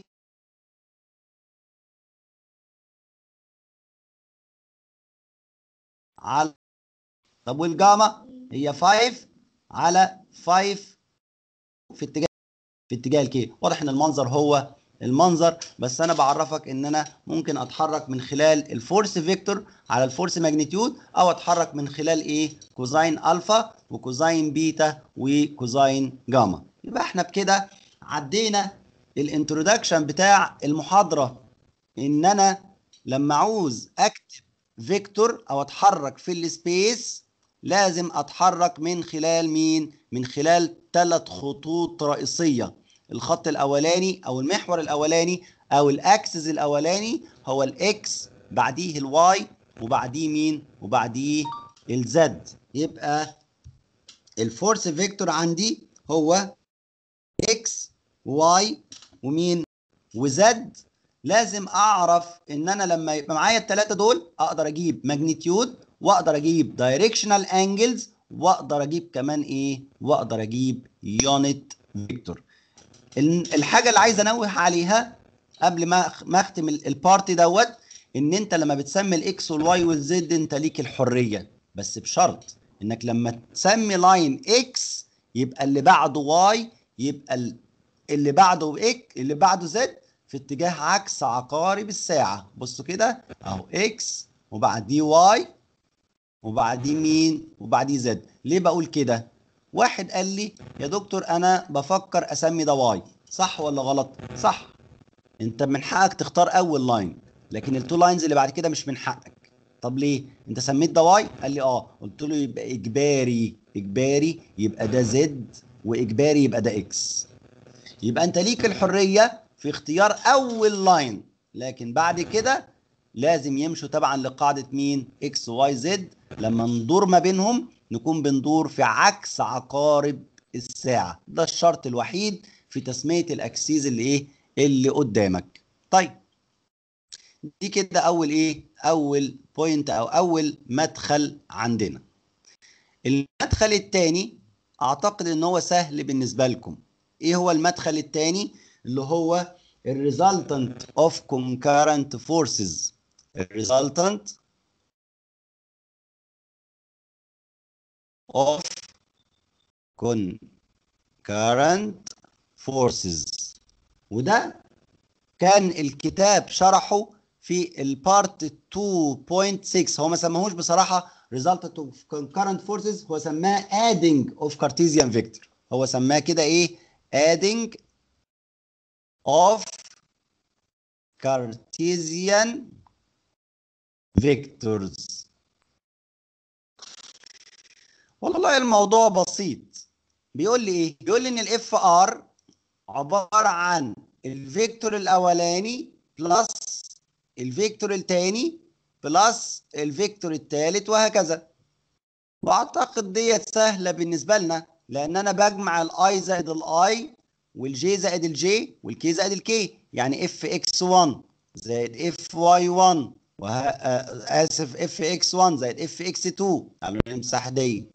على طب والجاما هي 5 على 5 في اتجاه في اتجاه الكي واضح ان المنظر هو المنظر بس انا بعرفك ان انا ممكن اتحرك من خلال الفورس فيكتور على الفورس ماجنتيود او اتحرك من خلال ايه كوزاين الفا وكوزاين بيتا وكوزاين جاما يبقى احنا بكده عدينا الانترودكشن بتاع المحاضره ان انا لما عاوز اكتب فيكتور او اتحرك في السبيس لازم اتحرك من خلال مين من خلال ثلاث خطوط رئيسيه الخط الاولاني او المحور الاولاني او الاكسس الاولاني هو الاكس بعديه الواي وبعديه مين وبعديه الزد يبقى الفورس فيكتور عندي هو اكس واي ومين وزد لازم اعرف ان انا لما يبقى معايا الثلاثه دول اقدر اجيب ماجنتيود واقدر اجيب دايركشنال انجلز واقدر اجيب كمان ايه واقدر اجيب يونت فيكتور الحاجه اللي عايز انوه عليها قبل ما ما اختم البارتي دوت ان انت لما بتسمي الاكس والواي والزد انت ليك الحريه بس بشرط انك لما تسمي لاين اكس يبقى اللي بعده واي يبقى اللي بعده اك اللي بعده زد في اتجاه عكس عقارب الساعه بصوا كده اهو اكس وبعديه واي وبعديه مين وبعديه زد ليه بقول كده واحد قال لي يا دكتور انا بفكر اسمي ده واي صح ولا غلط صح انت من حقك تختار اول لاين لكن التو لاينز اللي بعد كده مش من حقك طب ليه انت سميت ده واي قال لي اه قلت له يبقى اجباري اجباري يبقى ده زد واجباري يبقى ده اكس يبقى انت ليك الحريه في اختيار اول لاين لكن بعد كده لازم يمشوا تبعا لقاعده مين اكس واي زد لما ندور ما بينهم نكون بندور في عكس عقارب الساعه ده الشرط الوحيد في تسميه الاكسيز اللي ايه اللي قدامك طيب دي كده اول ايه اول بوينت او اول مدخل عندنا المدخل الثاني اعتقد ان هو سهل بالنسبه لكم ايه هو المدخل الثاني اللي هو الريزلتنت اوف concurrent forces الريزلتنت of concurrent forces وده كان الكتاب شرحه في البارت 2.6 هو ما سماهوش بصراحه resultant of concurrent forces هو سماه adding of Cartesian vector هو سماه كده ايه adding of Cartesian vectors والله الموضوع بسيط بيقول لي ايه بيقول لي ان الاف ار عباره عن الفيكتور الاولاني بلس الفيكتور الثاني بلس الفيكتور الثالث وهكذا واعتقد ديت سهله بالنسبه لنا لان انا بجمع الاي زائد الاي والجي زائد الجي والكي زائد الكي يعني اف اكس 1 زائد اف واي 1 وه... اسف اف اكس 1 زائد اف اكس 2 تعالوا نمسح دي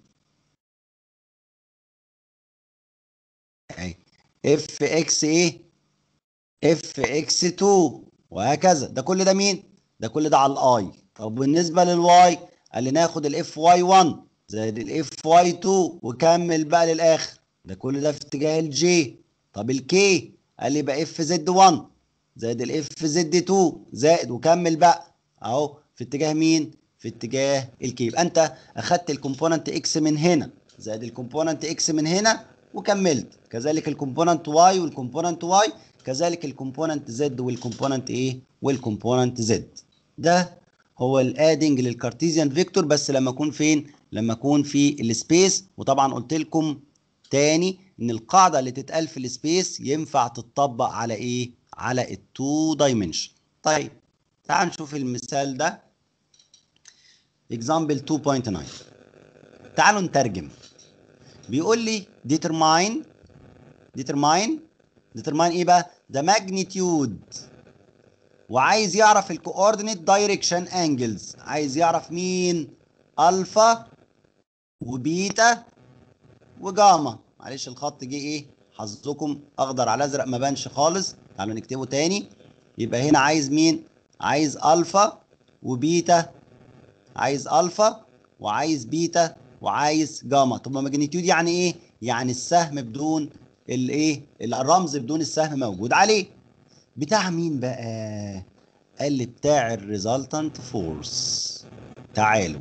اهي اف اكس ايه اف اكس 2 وهكذا ده كل ده مين ده كل ده على الاي طب بالنسبه للواي قال لي ناخد الاف واي 1 زائد الاف واي 2 وكمل بقى للاخر ده كل ده في اتجاه الجي طب الكي قال لي يبقى اف زد 1 زائد الاف زد 2 زائد وكمل بقى اهو في اتجاه مين في اتجاه الكي يبقى انت اخدت الكومبوننت اكس من هنا زائد الكومبوننت اكس من هنا وكملت كذلك الكومبوننت واي والكومبوننت واي كذلك الكومبوننت زد والكومبوننت ايه والكومبوننت زد ده هو الادنج للكارتيزيان فيكتور بس لما اكون فين لما اكون في السبيس وطبعا قلت لكم تاني ان القاعده اللي تتقال في السبيس ينفع تتطبق على ايه على التو دايمنشن طيب تعال نشوف المثال ده example 2.9 تعالوا نترجم بيقول لي determine determine determine ايه بقى the magnitude وعايز يعرف الكوردينيت دايركشن انجلز عايز يعرف مين الفا وبيتا وجاما معلش الخط جه ايه حظكم اخضر على ازرق ما بانش خالص تعالوا نكتبه تاني يبقى هنا عايز مين عايز الفا وبيتا عايز الفا وعايز بيتا وعايز جاما طب ماجنتيود يعني ايه يعني السهم بدون الايه الرمز بدون السهم موجود عليه بتاع مين بقى قال لي بتاع الريزلتنت فورس تعالوا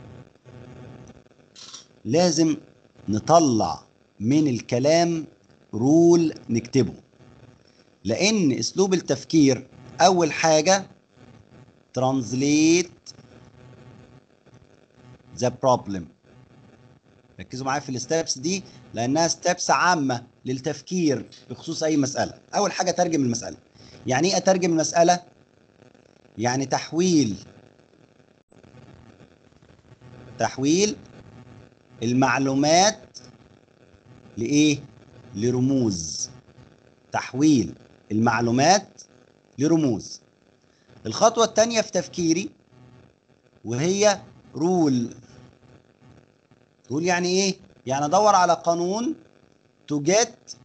لازم نطلع من الكلام رول نكتبه لان اسلوب التفكير اول حاجه translate the problem ركزوا معايا في الستبس دي لانها ستبس عامه للتفكير بخصوص اي مساله اول حاجه ترجم المساله يعني ايه اترجم المساله يعني تحويل تحويل المعلومات لايه لرموز تحويل المعلومات لرموز الخطوه الثانيه في تفكيري وهي رول رول يعني ايه يعني ادور على قانون to get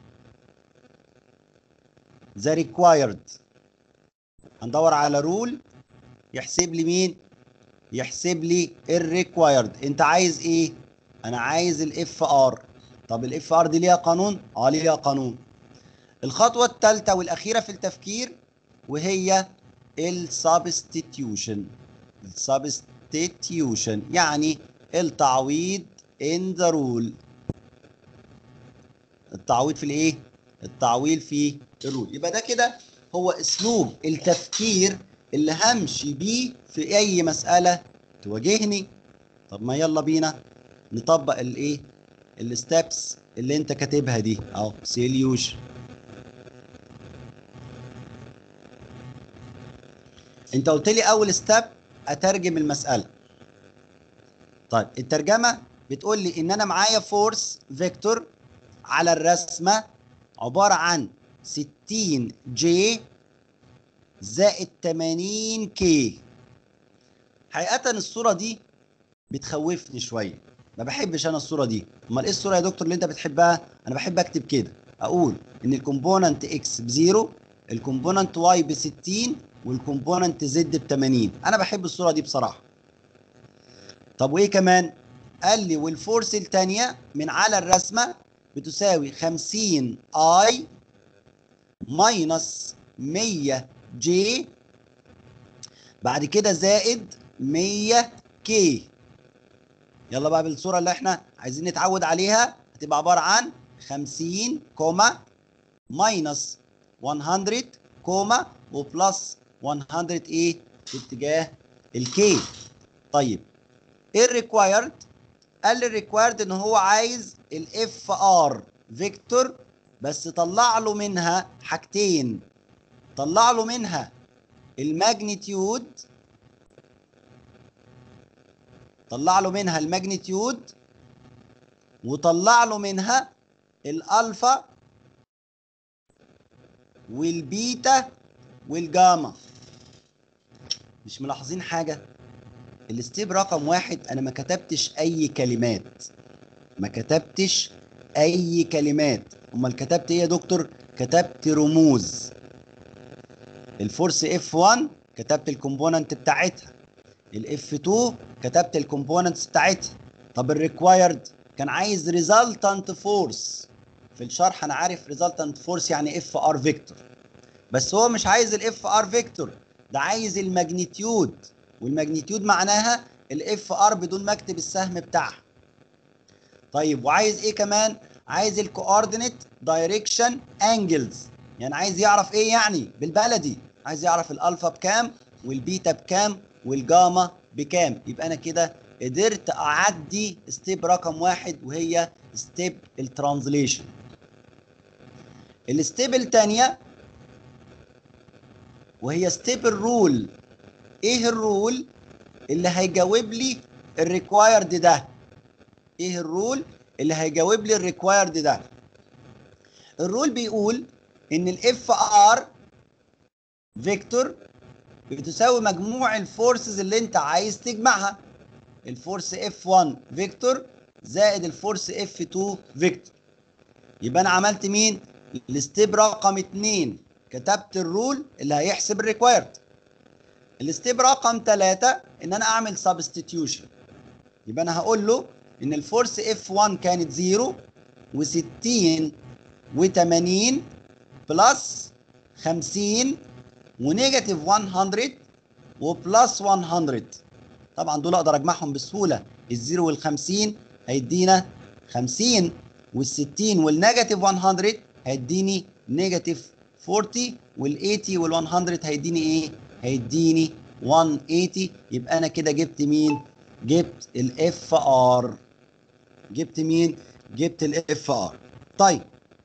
the required هندور على رول يحسب لي مين يحسب لي الريكوايرد انت عايز ايه انا عايز الاف ار طب الاف ار دي ليها قانون اه ليها قانون الخطوه الثالثه والاخيره في التفكير وهي السبستيتيوشن السبستيتيوشن يعني التعويض in the rule التعويض في الايه التعويض في الرول يبقى ده كده هو اسلوب التفكير اللي همشي بيه في اي مساله تواجهني طب ما يلا بينا نطبق الايه الستبس اللي انت كاتبها دي اهو سيليوشن انت قلت لي اول ستيب اترجم المساله طيب الترجمه بتقول لي ان انا معايا فورس فيكتور على الرسمه عباره عن 60 جي زائد 80 كي حقيقه الصوره دي بتخوفني شويه ما بحبش انا الصوره دي امال ايه الصوره يا دكتور اللي انت بتحبها انا بحب اكتب كده اقول ان الكومبوننت اكس بزيرو الكومبوننت واي ب 60 والكومبوننت زد ب 80 انا بحب الصوره دي بصراحه طب وايه كمان قال لي والفورس الثانيه من على الرسمه بتساوي 50 اي ماينس 100 جي بعد كده زائد 100 كي يلا بقى بالصوره اللي احنا عايزين نتعود عليها هتبقى عباره عن 50 كوما ماينس 100 كوما وبلس 100 ايه في اتجاه الكي طيب ايه الريكوايرد قال لي الريكوايرد ان هو عايز الاف ار فيكتور بس طلع له منها حاجتين طلع له منها الماجنتيود طلع له منها الماجنتيود وطلع له منها الالفا والبيتا والجاما مش ملاحظين حاجه الستيب رقم واحد انا ما كتبتش اي كلمات ما كتبتش اي كلمات امال كتبت ايه يا دكتور كتبت رموز الفورس اف 1 كتبت الكومبوننت بتاعتها الاف 2 كتبت الكومبوننتس بتاعتها طب الريكوايرد كان عايز ريزلتنت فورس في الشرح انا عارف ريزلتنت فورس يعني اف ار فيكتور بس هو مش عايز الاف ار فيكتور ده عايز الماجنتيود والماجنتيود معناها الاف ار بدون ما اكتب السهم بتاعها طيب وعايز ايه كمان عايز الكوردينيت دايركشن انجلز يعني عايز يعرف ايه يعني بالبلدي عايز يعرف الالفا بكام والبيتا بكام والجاما بكام يبقى انا كده قدرت اعدي ستيب رقم واحد وهي ستيب الترانزليشن الستيب الثانيه وهي ستيب الرول ايه الرول اللي هيجاوب لي الريكوايرد ده ايه الرول اللي هيجاوب لي الريكوايرد ده الرول بيقول ان الاف ار فيكتور بتساوي مجموع الفورسز اللي انت عايز تجمعها الفورس اف 1 فيكتور زائد الفورس اف 2 فيكتور يبقى انا عملت مين الستيب رقم 2 كتبت الرول اللي هيحسب الريكوايرد الستيب رقم 3 ان انا اعمل سبستيتيوشن يبقى انا هقول له ان الفورس اف 1 كانت 0 و60 و80 بلس 50 ونيجاتيف 100 وبلس 100 طبعا دول اقدر اجمعهم بسهوله الزيرو وال50 هيدينا 50 وال60 والنيجاتيف 100 هيديني نيجاتيف 40 وال80 وال100 هيديني ايه؟ هيديني 180 يبقى انا كده جبت مين؟ جبت الاف ار جبت مين؟ جبت الاف ار طيب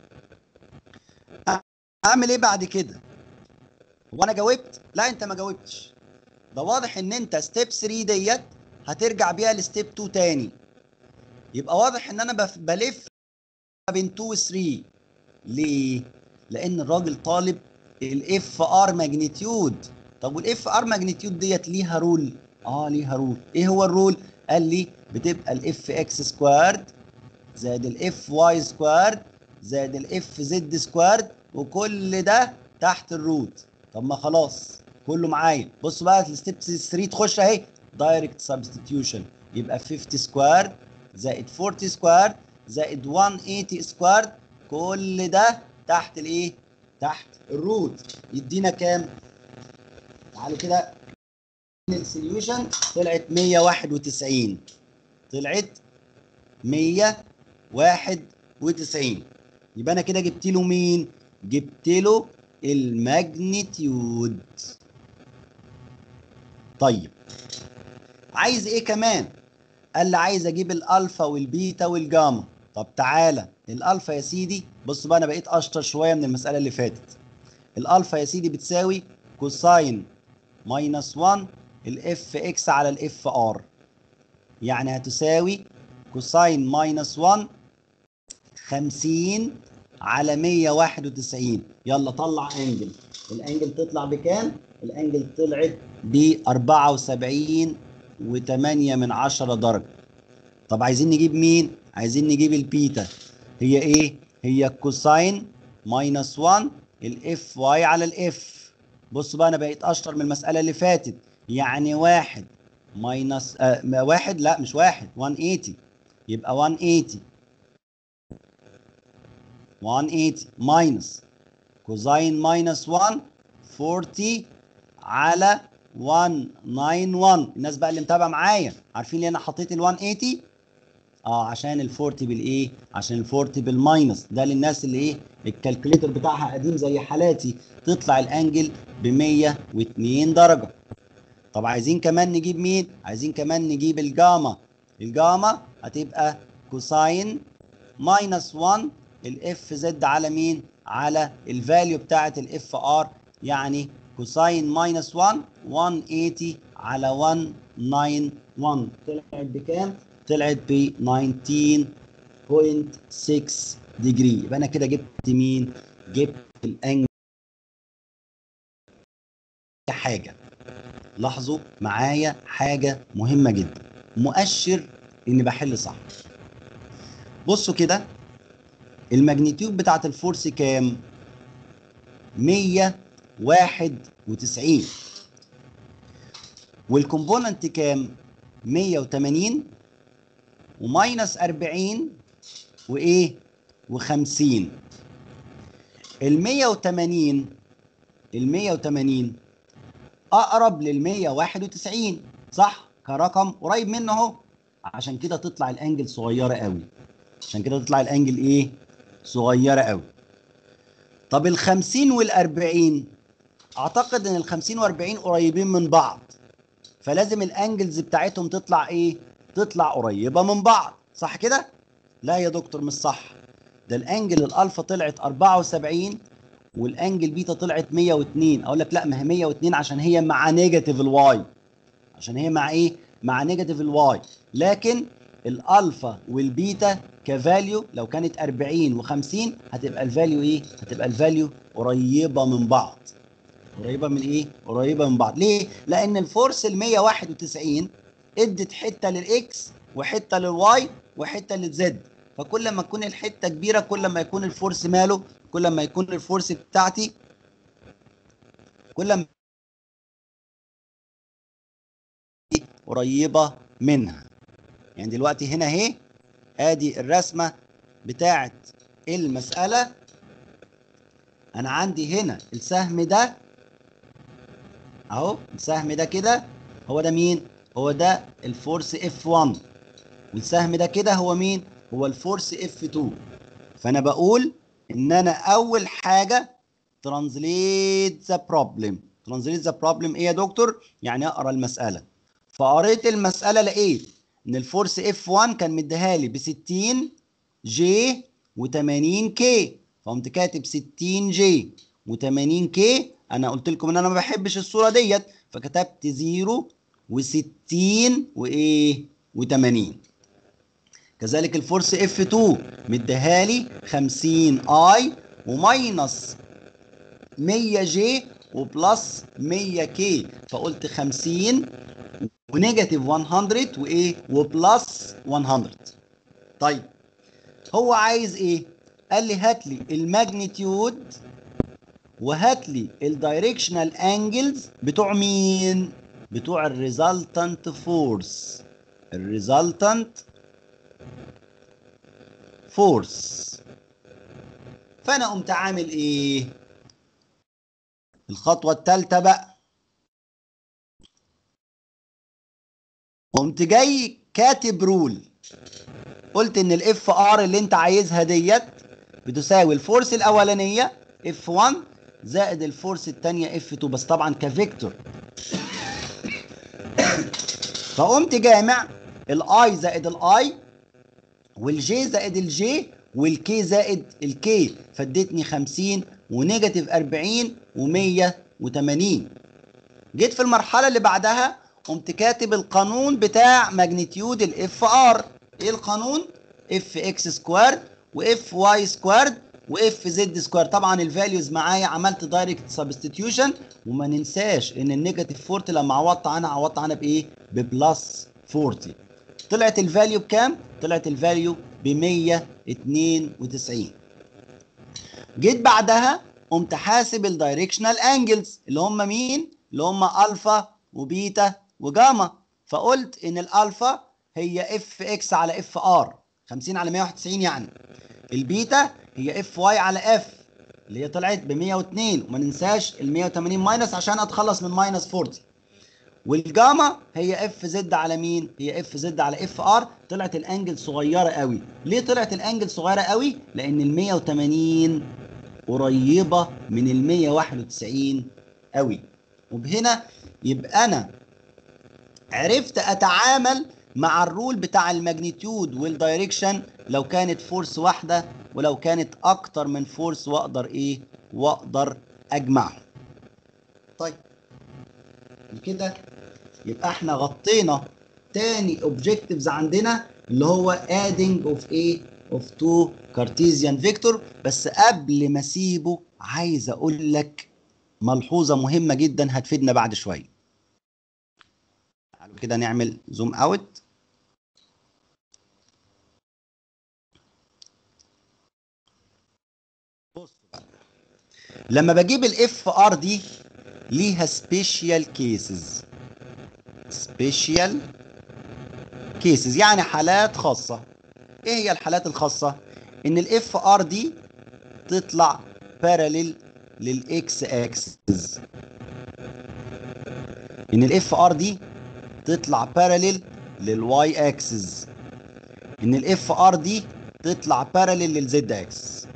اعمل ايه بعد كده؟ هو انا جاوبت؟ لا انت ما جاوبتش ده واضح ان انت ستيب 3 ديت هترجع بيها لستيب 2 تاني يبقى واضح ان انا بف- بلف ما بين 2 و 3 ليه؟ لان الراجل طالب الاف ار ماجنتيود طب والاف ار ماجنتيود ديت ليها رول اه ليها رول ايه هو الرول قال لي بتبقى الاف اكس سكوارد زائد الاف واي سكوارد زائد الاف زد سكوارد وكل ده تحت الروت طب ما خلاص كله معايا بصوا بقى الستيب 3 تخش اهي دايركت سبستيتيوشن يبقى 50 سكوارد زائد 40 سكوارد زائد 180 سكوارد كل ده تحت الايه تحت الروت يدينا كام تعالوا كده السوليوشن طلعت 191 طلعت 191 يبقى انا كده جبت له مين جبت له الماجنتيود طيب عايز ايه كمان قال لي عايز اجيب الالفا والبيتا والجاما طب تعالى الالفا يا سيدي بص بقى انا بقيت اشطر شويه من المساله اللي فاتت الالفا يا سيدي بتساوي كوساين ماينس 1 الاف اكس على الاف ار يعني هتساوي كوساين ماينس 1 50 على 191 يلا طلع انجل الانجل تطلع بكام الانجل طلعت ب 74 و8 من 10 درجه طب عايزين نجيب مين عايزين نجيب البيتا هي ايه هي الكوساين ماينس 1 الاف واي على الاف بص بقى انا بقيت اشطر من المساله اللي فاتت يعني واحد ماينس آه ما واحد لا مش واحد 180 يبقى 180 180 ماينس كوزاين ماينس 1 40 على 191 الناس بقى اللي متابعه معايا عارفين ليه انا حطيت ال 180 اه عشان ال 40 بالايه عشان ال 40 بالماينس ده للناس اللي ايه الكالكوليتر بتاعها قديم زي حالاتي تطلع الانجل ب 102 درجه طب عايزين كمان نجيب مين عايزين كمان نجيب الجاما الجاما هتبقى كوساين ماينس 1 الاف زد على مين على الفاليو بتاعه الاف ار يعني كوساين ماينس 1 180 على 191 طلعت بكام طلعت ب 19.6 ديجري يبقى انا كده جبت مين جبت الانجل حاجه لاحظوا معايا حاجه مهمه جدا مؤشر اني بحل صح بصوا كده الماجنتيود بتاعت الفورس كام 191 والكومبوننت كام 180 وماينس 40 وايه و50 ال 180 ال 180 اقرب لل 191 صح كرقم قريب منه اهو عشان كده تطلع الانجل صغيره قوي عشان كده تطلع الانجل ايه صغيره قوي طب ال 50 وال 40 اعتقد ان ال 50 وال 40 قريبين من بعض فلازم الانجلز بتاعتهم تطلع ايه تطلع قريبه من بعض صح كده لا يا دكتور مش صح ده الانجل الالفا طلعت 74 والانجل بيتا طلعت 102 اقول لك لا ما هي 102 عشان هي مع نيجاتيف الواي عشان هي مع ايه مع نيجاتيف الواي لكن الالفا والبيتا كفاليو لو كانت 40 و50 هتبقى الفاليو ايه هتبقى الفاليو قريبه من بعض قريبه من ايه قريبه من بعض ليه لان الفورس ال 191 ادت حته للاكس وحته للواي وحته للزد فكل ما تكون الحته كبيره كل ما يكون الفورس ماله كل ما يكون الفورس بتاعتي كل ما قريبه منها يعني دلوقتي هنا اهي ادي الرسمه بتاعه المساله انا عندي هنا السهم ده اهو السهم ده كده هو ده مين هو ده الفورس اف 1 والسهم ده كده هو مين هو الفورس اف 2 فانا بقول ان انا اول حاجه ترانزليت ذا بروبلم ترانزليت ذا بروبلم ايه يا دكتور يعني اقرا المساله فقريت المساله لقيت ان الفورس اف 1 كان مديها لي ب 60 جي و80 كي فقمت كاتب 60 جي و80 كي انا قلت لكم ان انا ما بحبش الصوره ديت فكتبت 0 و60 وايه و80 كذلك الفورس اف 2 مديها لي 50 اي وماينس 100 جي وبلس 100 كي فقلت 50 ونيجاتيف 100 وايه وبلس 100 طيب هو عايز ايه قال لي هات لي الماجنتيود وهات لي الدايركشنال انجلز بتوع مين بتوع الريزلتنت فورس الريزلتنت فورس فانا قمت عامل ايه الخطوه الثالثه بقى قمت جاي كاتب رول قلت ان الاف ار اللي انت عايزها ديت بتساوي الفورس الاولانيه اف 1 زائد الفورس الثانيه اف 2 بس طبعا كفيكتور فقمت جامع الاي زائد الاي والجي زائد الجي والكي زائد الكي فادتني 50 ونيجاتيف 40 و180 جيت في المرحله اللي بعدها قمت كاتب القانون بتاع ماجنتيود الاف ار ايه القانون اف اكس سكوارد واف واي سكوارد واف زد سكوير طبعا الفاليوز معايا عملت دايركت سبستيتيوشن وما ننساش ان النيجاتيف 40 لما عوضت عنها عوضت عنها بايه ببلس 40 طلعت الفاليو بكام طلعت الفاليو ب 192 جيت بعدها قمت حاسب الدايركشنال انجلز اللي هم مين اللي هم الفا وبيتا وجاما فقلت ان الالفا هي اف اكس على اف ار 50 على 191 يعني البيتا هي اف واي على اف اللي هي طلعت ب 102 وما ننساش ال 180 ماينس عشان اتخلص من ماينس 40 والجاما هي اف زد على مين؟ هي اف زد على اف ار طلعت الانجل صغيره قوي، ليه طلعت الانجل صغيره قوي؟ لان ال 180 قريبه من ال 191 قوي. وبهنا يبقى انا عرفت اتعامل مع الرول بتاع الماجنتيود والدايركشن لو كانت فورس واحده ولو كانت اكتر من فورس واقدر ايه؟ واقدر اجمعهم. طيب كده يبقى احنا غطينا تاني objectives عندنا اللي هو adding of ايه of two Cartesian vector بس قبل ما اسيبه عايز اقول لك ملحوظة مهمة جدا هتفيدنا بعد شوية تعالوا كده نعمل زوم اوت بص بقى. لما بجيب الاف ار دي ليها سبيشال كيسز سبيشال كيسز يعني حالات خاصة ايه هي الحالات الخاصة ان الاف ار دي تطلع باراليل للاكس اكسس ان الاف ار دي تطلع باراليل للواي اكسس ان الاف ار دي تطلع باراليل للزد اكسس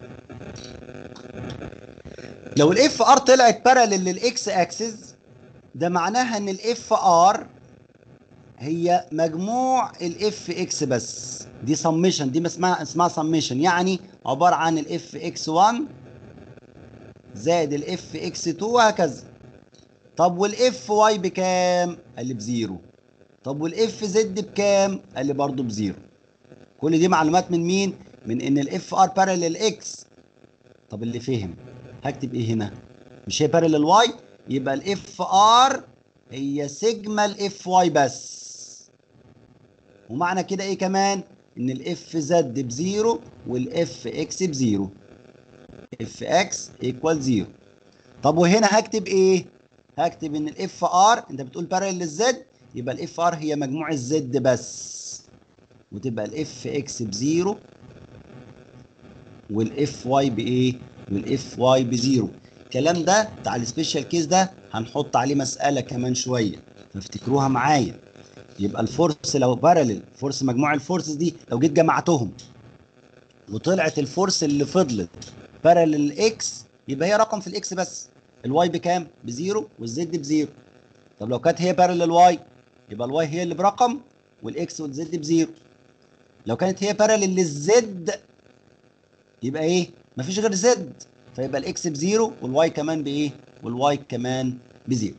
لو الاف ار طلعت باراليل للاكس اكسس ده معناها ان الاف ار هي مجموع الاف اكس بس دي سميشن دي اسمها اسمها سميشن يعني عباره عن الاف اكس 1 زائد الاف اكس 2 وهكذا طب والاف واي بكام قال لي بزيرو طب والاف زد بكام قال لي برضه بزيرو كل دي معلومات من مين من ان الاف ار باراليل اكس طب اللي فهم هكتب ايه هنا مش هي باراليل واي يبقى الاف ار هي سيجما الاف واي بس ومعنى كده ايه كمان ان الاف زد بزيرو والاف اكس بزيرو اف اكس ايكوال زيرو طب وهنا هكتب ايه هكتب ان الاف ار انت بتقول باراليل للزد يبقى الاف ار هي مجموع الزد بس وتبقى الاف اكس بزيرو والاف واي بايه والاف واي بزيرو الكلام ده بتاع السبيشال كيس ده هنحط عليه مساله كمان شويه فافتكروها معايا يبقى الفورس لو بارلل فورس مجموع الفورسز دي لو جيت جمعتهم وطلعت الفورس اللي فضلت بارلل اكس يبقى هي رقم في الاكس بس الواي بكام بزيرو والزد بزيرو طب لو كانت هي بارلل واي يبقى الواي هي اللي برقم والاكس والزد بزيرو لو كانت هي بارلل للزد يبقى ايه مفيش غير زد فيبقى الاكس بزيرو والواي كمان بايه والواي كمان بزيرو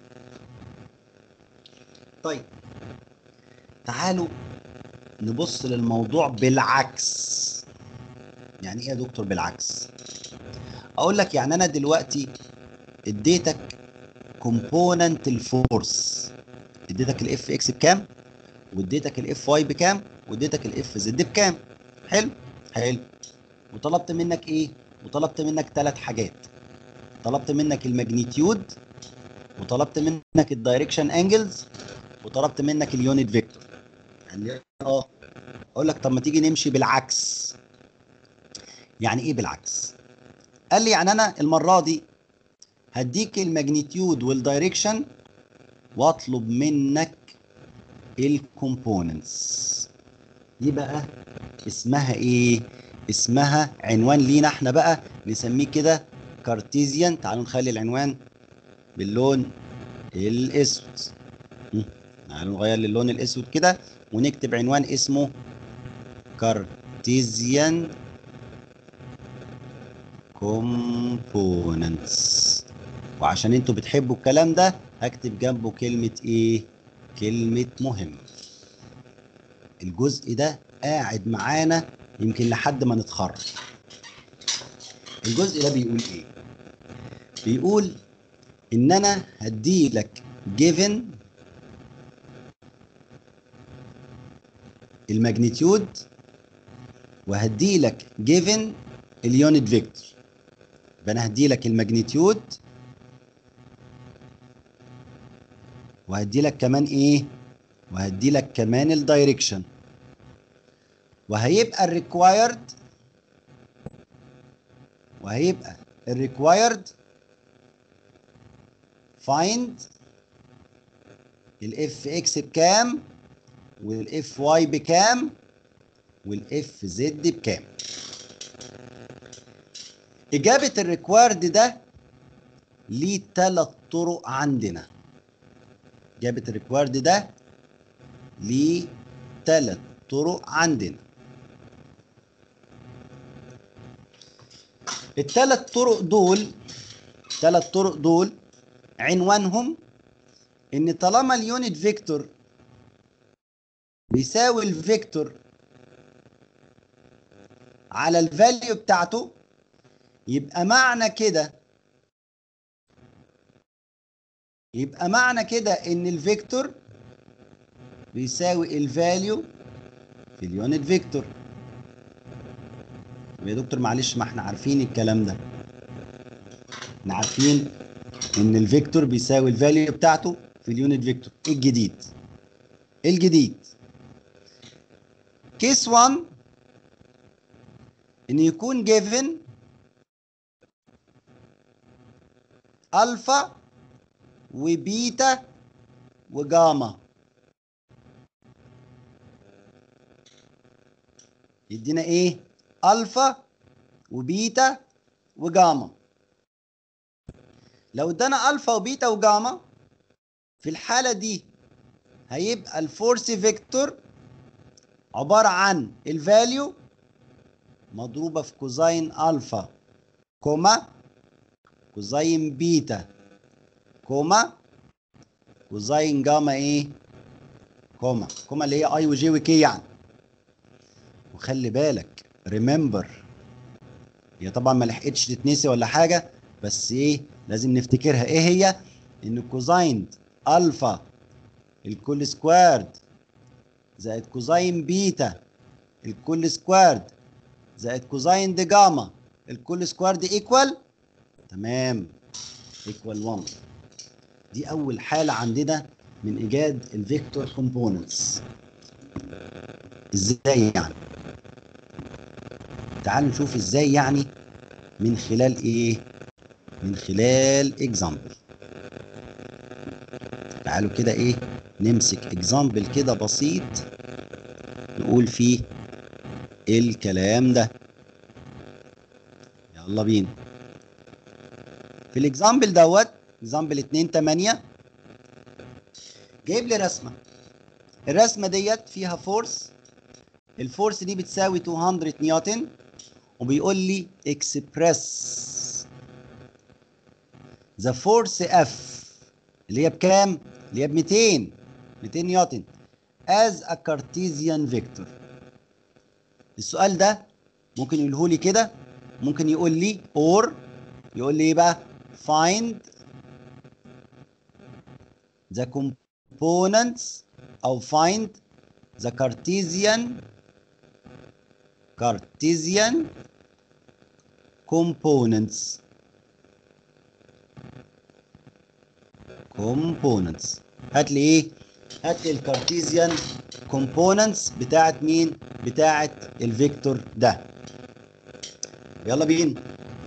طيب تعالوا نبص للموضوع بالعكس يعني ايه يا دكتور بالعكس اقول لك يعني انا دلوقتي اديتك كومبوننت الفورس اديتك الاف اكس بكام واديتك الاف واي بكام واديتك الاف زد بكام حلو حلو وطلبت منك ايه وطلبت منك ثلاث حاجات طلبت منك الماجنيتيود وطلبت منك الدايركشن انجلز وطلبت منك اليونت فيكتور يعني اه اقول لك طب ما تيجي نمشي بالعكس يعني ايه بالعكس قال لي يعني انا المره دي هديك الماجنيتيود والدايركشن واطلب منك الكومبوننتس دي بقى اسمها ايه اسمها عنوان لينا احنا بقى نسميه كده كارتيزيان تعالوا نخلي العنوان باللون الاسود م. تعالوا نغير للون الاسود كده ونكتب عنوان اسمه كارتيزيان كومبوننتس وعشان انتوا بتحبوا الكلام ده هكتب جنبه كلمة ايه كلمة مهم الجزء ده قاعد معانا يمكن لحد ما نتخرج الجزء ده بيقول ايه بيقول ان انا هديلك given الماجنتيود وهديلك given اليونت فيكتور يبقى انا هديلك الماجنتيود وهديلك كمان ايه وهديلك كمان الدايركشن وهيبقى الريكوايرد وهيبقى الريكوايرد فايند الاف اكس بكام والاف واي بكام والاف زد بكام اجابه الريكوايرد ده ليه ثلاث طرق عندنا اجابه الريكوايرد ده ليه ثلاث طرق عندنا الثلاث طرق دول ثلاث طرق دول عنوانهم ان طالما اليونت فيكتور بيساوي الفيكتور على الفاليو بتاعته يبقى معنى كده يبقى معنى كده ان الفيكتور بيساوي الفاليو في اليونت فيكتور يا دكتور معلش ما احنا عارفين الكلام ده احنا عارفين ان الفيكتور بيساوي الفاليو بتاعته في اليونت فيكتور ايه الجديد ايه الجديد كيس 1 ان يكون given الفا وبيتا وجاما يدينا ايه الفا وبيتا وجاما لو ادانا الفا وبيتا وجاما في الحالة دي هيبقى الفورس فيكتور عبارة عن الفاليو مضروبة في كوزين الفا كوما كوزين بيتا كوما كوزين جاما ايه كوما كوما اللي هي اي وجي وكي يعني وخلي بالك ريمبر هي طبعا ما لحقتش تتنسي ولا حاجه بس ايه لازم نفتكرها ايه هي ان كوزين الفا الكل سكوارد زائد كوزين بيتا الكل سكوارد زائد كوزين دي جاما الكل سكوارد ايكوال تمام ايكوال 1 دي اول حاله عندنا من ايجاد الفيكتور كومبوننتس ازاي يعني تعالوا نشوف ازاي يعني من خلال ايه من خلال اكزامبل تعالوا كده ايه نمسك اكزامبل كده بسيط نقول فيه الكلام ده يلا بينا في الاكزامبل دوت اكزامبل 2 8 جايب لي رسمه الرسمه ديت فيها فورس الفورس دي بتساوي 200 نيوتن وبيقول لي اكسبريس ذا فورس اف اللي هي بكام اللي هي ب 200 200 نيوتن as a Cartesian vector السؤال ده ممكن يقوله لي كده ممكن يقول لي or يقول لي ايه بقى find the components او find the Cartesian Cartesian components components هات لي ايه هات لي الكارتيزيان كومبوننتس بتاعت مين بتاعت الفيكتور ده يلا بينا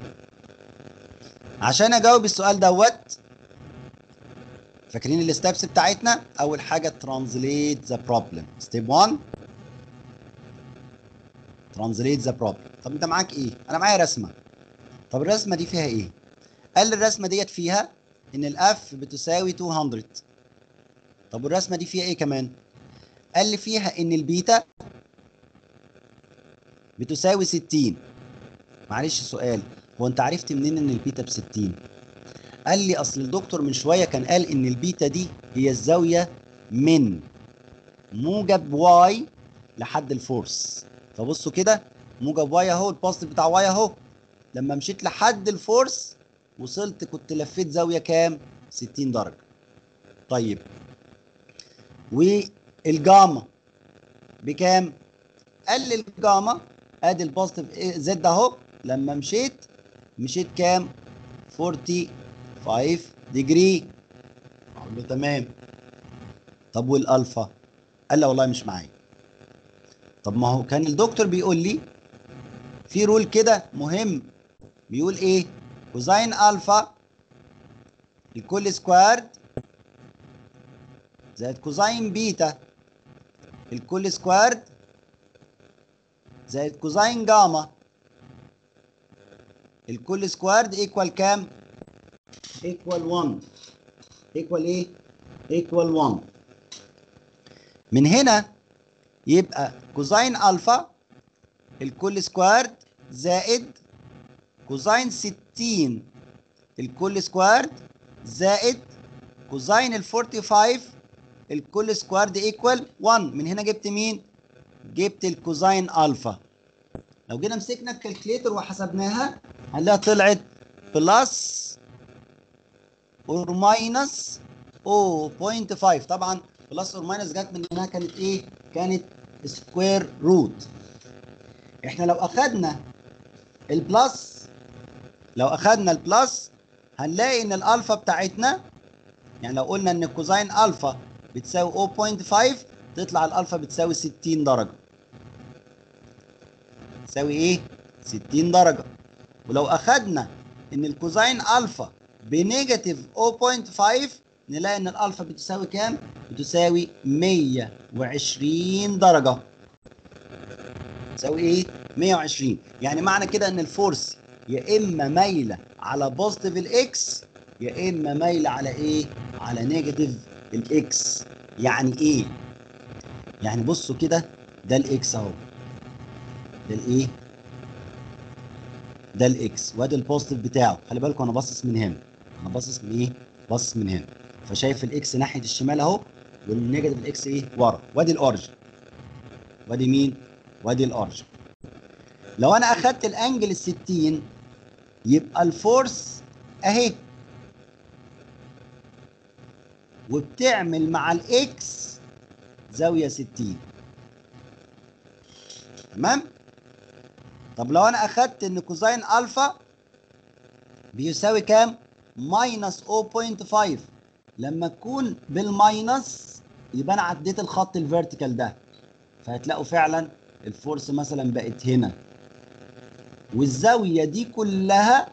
عشان اجاوب السؤال دوت فاكرين الستبس بتاعتنا اول حاجه ترانزليت ذا بروبلم ستيب 1 ترانزليت ذا بروبلم طب انت معاك ايه انا معايا رسمه طب الرسمه دي فيها ايه قال لي الرسمه ديت فيها ان الاف بتساوي 200 طب والرسمه دي فيها ايه كمان قال لي فيها ان البيتا بتساوي 60 معلش سؤال هو انت عرفت منين ان البيتا ب 60 قال لي اصل الدكتور من شويه كان قال ان البيتا دي هي الزاويه من موجب واي لحد الفورس فبصوا كده موجب واي اهو البوزيتيف بتاع واي اهو لما مشيت لحد الفورس وصلت كنت لفيت زاويه كام 60 درجه طيب والجاما بكام قال لي الجاما ادي البوزيتيف زد اهو لما مشيت مشيت كام 45 ديجري اقول له تمام طب والالفا قال لي والله مش معايا طب ما هو كان الدكتور بيقول لي في رول كده مهم بيقول ايه كوزين الفا الكل سكوارد زائد كوزين بيتا الكل سكوارد زائد كوزين جاما الكل سكوارد ايكوال كام ايكوال 1 ايكوال ايه ايكوال 1 من هنا يبقى كوزين الفا الكل سكوارد زائد كوزين 60 الكل سكوارد زائد كوزين ال 45 الكل سكوارد ايكوال 1 من هنا جبت مين جبت الكوزين الفا لو جينا مسكنا الكالكليتر وحسبناها هنلاقيها طلعت بلس اور ماينس 0.5 طبعا بلس اور ماينس جت من انها كانت ايه كانت سكوير روت احنا لو اخدنا البلس لو اخدنا البلس هنلاقي ان الالفا بتاعتنا يعني لو قلنا ان كوزين الفا بتساوي 0.5 تطلع الالفا بتساوي 60 درجه تساوي ايه 60 درجه ولو اخدنا ان الكوزين الفا بنيجاتيف 0.5 نلاقي ان الالفا بتساوي كام بتساوي 120 درجه تساوي ايه 120 يعني معنى كده ان الفورس يا اما مايله على بوزيتيف الاكس يا اما مايله على ايه على نيجاتيف الاكس يعني ايه يعني بصوا كده ده الاكس اهو ده الايه ده الاكس وادي البوزيتيف بتاعه خلي بالكم انا باصص من هنا انا باصص من ايه باصص من هنا فشايف الاكس ناحيه الشمال اهو والنيجاتيف الاكس ايه ورا وادي الاورجن وادي مين وادي الاورجن لو انا اخدت الانجل ال 60 يبقى الفورس اهي وبتعمل مع الاكس زاويه 60 تمام طب لو انا اخدت ان كوزين الفا بيساوي كام ماينس 0.5 لما تكون بالماينس يبقى انا عديت الخط الفيرتيكال ده فهتلاقوا فعلا الفورس مثلا بقت هنا والزاويه دي كلها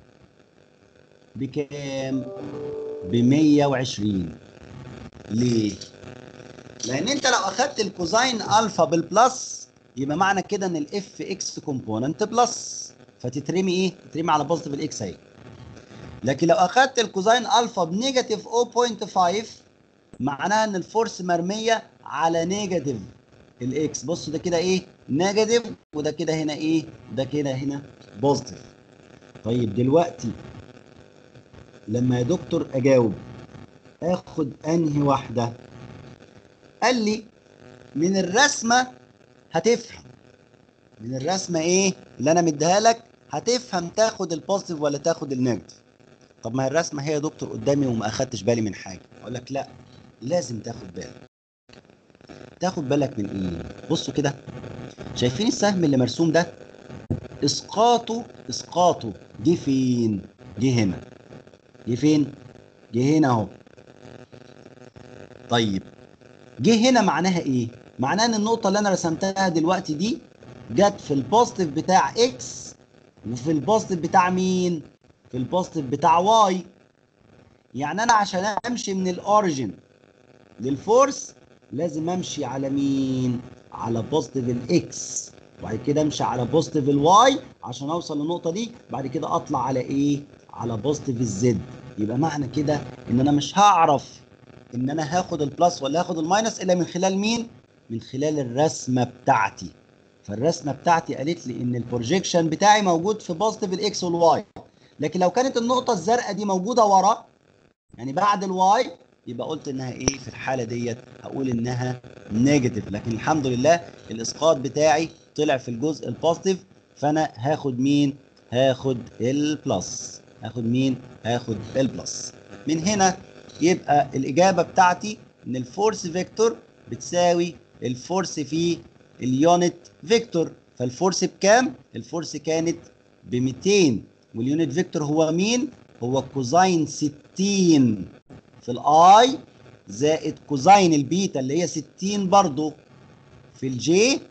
بكام ب 120 ليه لان انت لو اخدت الكوزاين الفا بالبلس يبقى معنى كده ان الاف اكس كومبوننت بلس فتترمي ايه تترمي على بوزيتيف الاكس اهي لكن لو اخدت الكوزاين الفا بنيجاتيف 0.5 معناها ان الفورس مرميه على نيجاتيف الاكس بص ده كده ايه نيجاتيف وده كده هنا ايه وده كده هنا بوزيتيف طيب دلوقتي لما يا دكتور اجاوب اخد انهي واحده قال لي من الرسمه هتفهم من الرسمه ايه اللي انا مديها لك هتفهم تاخد البوزيتيف ولا تاخد النيجاتيف طب ما هي الرسمه هي يا دكتور قدامي وما اخدتش بالي من حاجه اقول لك لا لازم تاخد بالك تاخد بالك من ايه بصوا كده شايفين السهم اللي مرسوم ده اسقاطه اسقاطه جه فين جه هنا جه فين جه هنا اهو طيب جه هنا معناها ايه معناها ان النقطه اللي انا رسمتها دلوقتي دي جت في البوزيتيف بتاع اكس وفي البوزيتيف بتاع مين في البوزيتيف بتاع واي يعني انا عشان امشي من الاوريجن للفورس لازم امشي على مين على بوزيتيف الاكس وبعد كده امشي على بوزيتيف الواي عشان اوصل للنقطه دي بعد كده اطلع على ايه على بوزيتيف الزد يبقى معنى كده ان انا مش هعرف ان انا هاخد البلس ولا هاخد الماينس الا من خلال مين من خلال الرسمه بتاعتي فالرسمه بتاعتي قالت لي ان البروجيكشن بتاعي موجود في بوزيتيف الاكس والواي لكن لو كانت النقطه الزرقاء دي موجوده ورا يعني بعد الواي يبقى قلت انها ايه في الحاله ديت هقول انها نيجاتيف لكن الحمد لله الاسقاط بتاعي طلع في الجزء البوزيتيف فانا هاخد مين هاخد البلس هاخد مين هاخد البلس من هنا يبقى الاجابه بتاعتي ان الفورس فيكتور بتساوي الفورس في اليونت فيكتور فالفورس بكام الفورس كانت ب 200 واليونت فيكتور هو مين هو كوزاين 60 في الاي زائد كوزاين البيتا اللي هي 60 برضو في الجي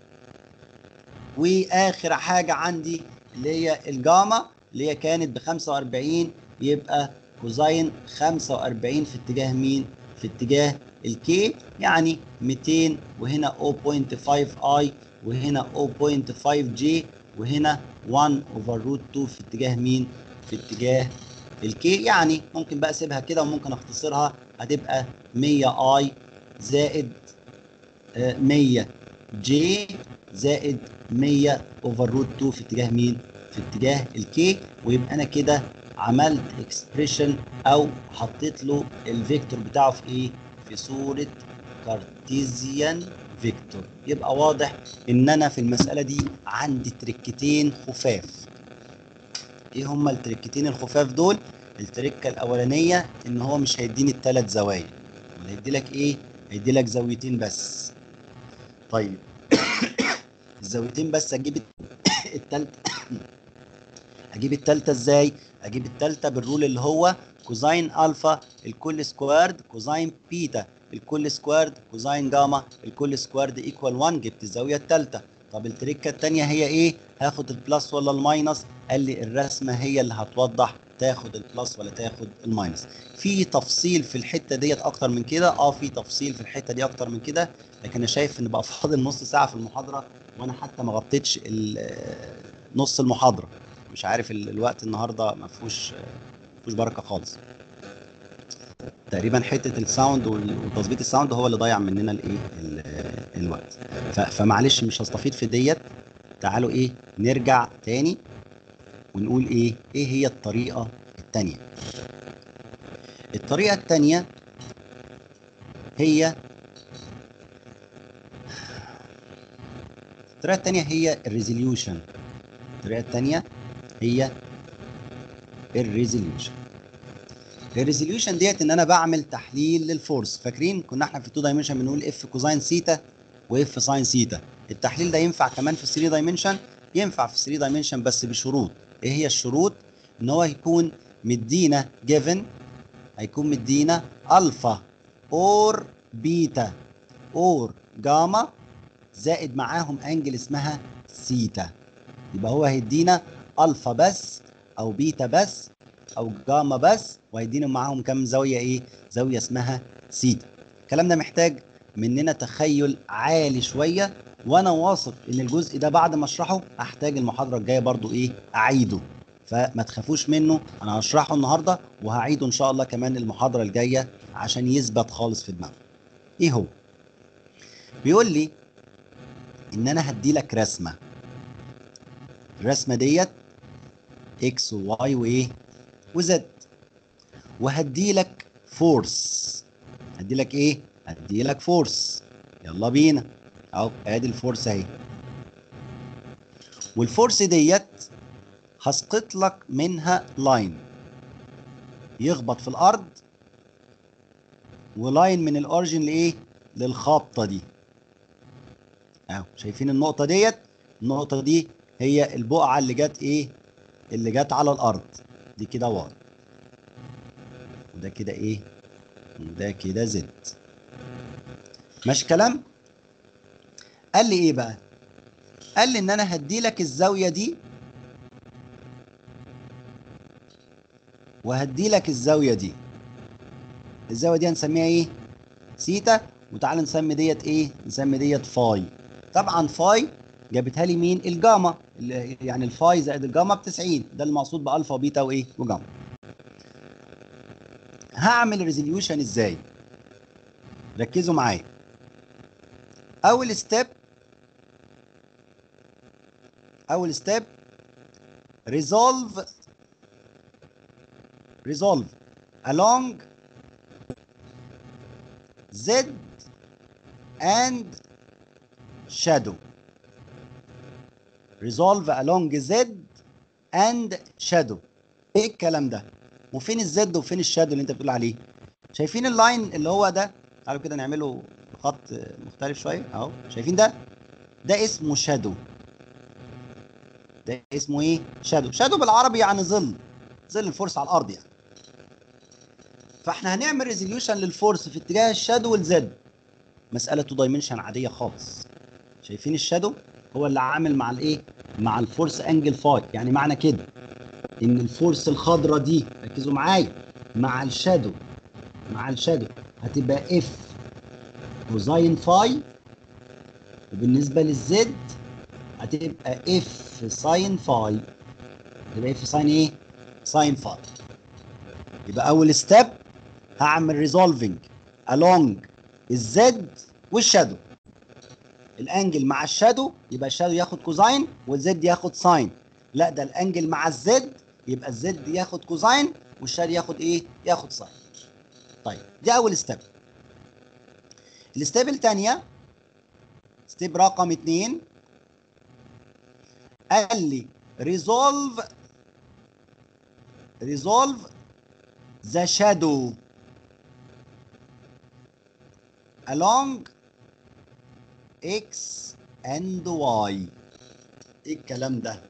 واخر حاجه عندي اللي هي الجاما اللي هي كانت ب 45 يبقى كوزاين 45 في اتجاه مين في اتجاه الكي يعني 200 وهنا 0.5 اي وهنا 0.5 جي وهنا 1 اوفر روت 2 في اتجاه مين في اتجاه الكي يعني ممكن بقى اسيبها كده وممكن اختصرها هتبقى 100 اي زائد آه، 100 جي زائد 100 اوفر روت 2 في اتجاه مين في اتجاه الكي ويبقى انا كده عملت اكسبريشن او حطيت له الفيكتور بتاعه في ايه في صوره كارتيزيان فيكتور يبقى واضح ان انا في المساله دي عندي تركتين خفاف ايه هما التركتين الخفاف دول التركه الاولانيه ان هو مش هيديني الثلاث زوايا ولا هيدي لك ايه هيدي لك زاويتين بس طيب الزاويتين بس اجيب التالتة اجيب التالتة ازاي اجيب التالتة بالرول اللي هو كوزاين الفا الكل سكوارد كوزاين بيتا الكل سكوارد كوزاين جاما الكل سكوارد ايكوال 1 جبت الزاويه الثالثه طب التركه الثانيه هي ايه هاخد البلس ولا الماينس قال لي الرسمه هي اللي هتوضح تاخد البلس ولا تاخد الماينس في تفصيل في الحته ديت اكتر من كده اه في تفصيل في الحته دي اكتر من كده لكن انا شايف ان بقى فاضل نص ساعه في المحاضره وانا حتى ما غطيتش ال- نص المحاضره مش عارف ال- الوقت النهارده ما فيهوش ما فيهوش بركه خالص تقريبا حته الساوند وال- وتظبيط الساوند هو اللي ضيع مننا الايه ال- الوقت ف- فمعلش مش هستفيد في ديت تعالوا ايه نرجع تاني ونقول ايه ايه هي الطريقه التانيه الطريقه التانيه هي الطريقه التانيه هي الريزوليوشن الطريقه التانيه هي الريزوليوشن الريزوليوشن ديت ان انا بعمل تحليل للفورس فاكرين كنا احنا في 2 دايمنشن بنقول اف كوزاين سيتا واف ساين سيتا التحليل ده ينفع كمان في 3 دايمنشن ينفع في 3 دايمنشن بس بشروط ايه هي الشروط ان هو يكون مدينا جيفن هيكون مدينا الفا اور بيتا اور جاما زائد معاهم انجل اسمها سيتا يبقى هو هيدينا الفا بس او بيتا بس او جاما بس وهيديني معاهم كام زاويه ايه زاويه اسمها سيتا الكلام ده محتاج مننا تخيل عالي شويه وانا واثق ان الجزء ده بعد ما اشرحه هحتاج المحاضره الجايه برضو ايه اعيده فما تخافوش منه انا هشرحه النهارده وهعيده ان شاء الله كمان المحاضره الجايه عشان يثبت خالص في دماغك ايه هو بيقول لي ان انا هدي لك رسمه الرسمه ديت اكس وواي وايه وزد وهدي لك فورس هدي لك ايه هدي لك فورس يلا بينا اهو ادي الفورس اهي والفورس ديت هسقط لك منها لاين يخبط في الارض ولاين من الاوريجن لايه للخابطه دي اهو شايفين النقطه ديت النقطه دي هي البقعه اللي جت ايه اللي جت على الارض دي كده واي وده كده ايه وده كده زد ماشي كلام قال لي ايه بقى قال لي ان انا هدي لك الزاويه دي وهدي لك الزاويه دي الزاويه دي هنسميها ايه سيتا وتعال نسمي ديت ايه نسمي ديت فاي طبعا فاي جابتها لي مين الجاما اللي- يعني الفاي زائد الجاما ب 90 ده المقصود بالفا وبيتا وايه وجاما هعمل ريزوليوشن ازاي ركزوا معايا اول ستيب اول ستيب resolve resolve along Z and shadow resolve along Z and shadow ايه الكلام ده وفين الزد وفين الشادو اللي انت بتقول عليه شايفين اللاين اللي هو ده تعالوا كده نعمله خط مختلف شويه اهو شايفين ده ده اسمه شادو ده اسمه ايه شادو شادو بالعربي يعني ظل ظل الفورس على الارض يعني فاحنا هنعمل ريزوليوشن للفورس في اتجاه الشادو والزد مساله تو دايمنشن عاديه خالص شايفين الشادو هو اللي عامل مع الايه مع الفورس انجل فاي يعني معنى كده ان الفورس الخضراء دي ركزوا معايا مع الشادو مع الشادو هتبقى اف كوزاين فاي وبالنسبه للزد هتبقى اف ساين فاي هتبقى اف ساين ايه ساين فاي يبقى اول ستيب هعمل ريزولفنج along الزد والشادو الانجل مع الشادو يبقى الشادو ياخد كوزاين والزد ياخد ساين لا ده الانجل مع الزد يبقى الزد ياخد كوزاين والشادو ياخد ايه ياخد ساين طيب دي اول ستيب الستيب الثانيه ستيب رقم اتنين قال لي resolve resolve the shadow along x and y ايه الكلام ده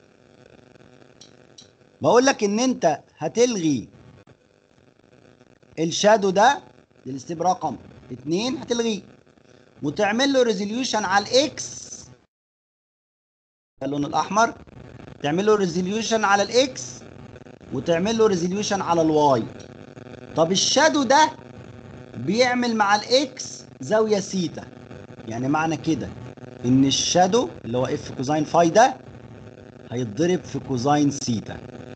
بقول لك ان انت هتلغي الشادو ده دي الستيب رقم اتنين هتلغيه وتعمل له ريزوليوشن على الاكس اللون الاحمر تعمل له ريزوليوشن على الاكس وتعمل له ريزوليوشن على الواي طب الشادو ده بيعمل مع الاكس زاويه سيتا يعني معنى كده ان الشادو اللي هو اف كوزاين فاي ده هيتضرب في كوزاين سيتا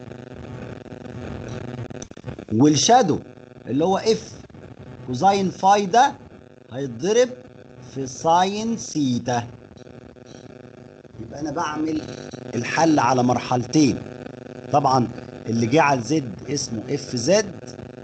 والشادو اللي هو اف كوزاين فاي ده هيتضرب في ساين سيتا يبقى انا بعمل الحل على مرحلتين طبعا اللي جه على زد اسمه اف زد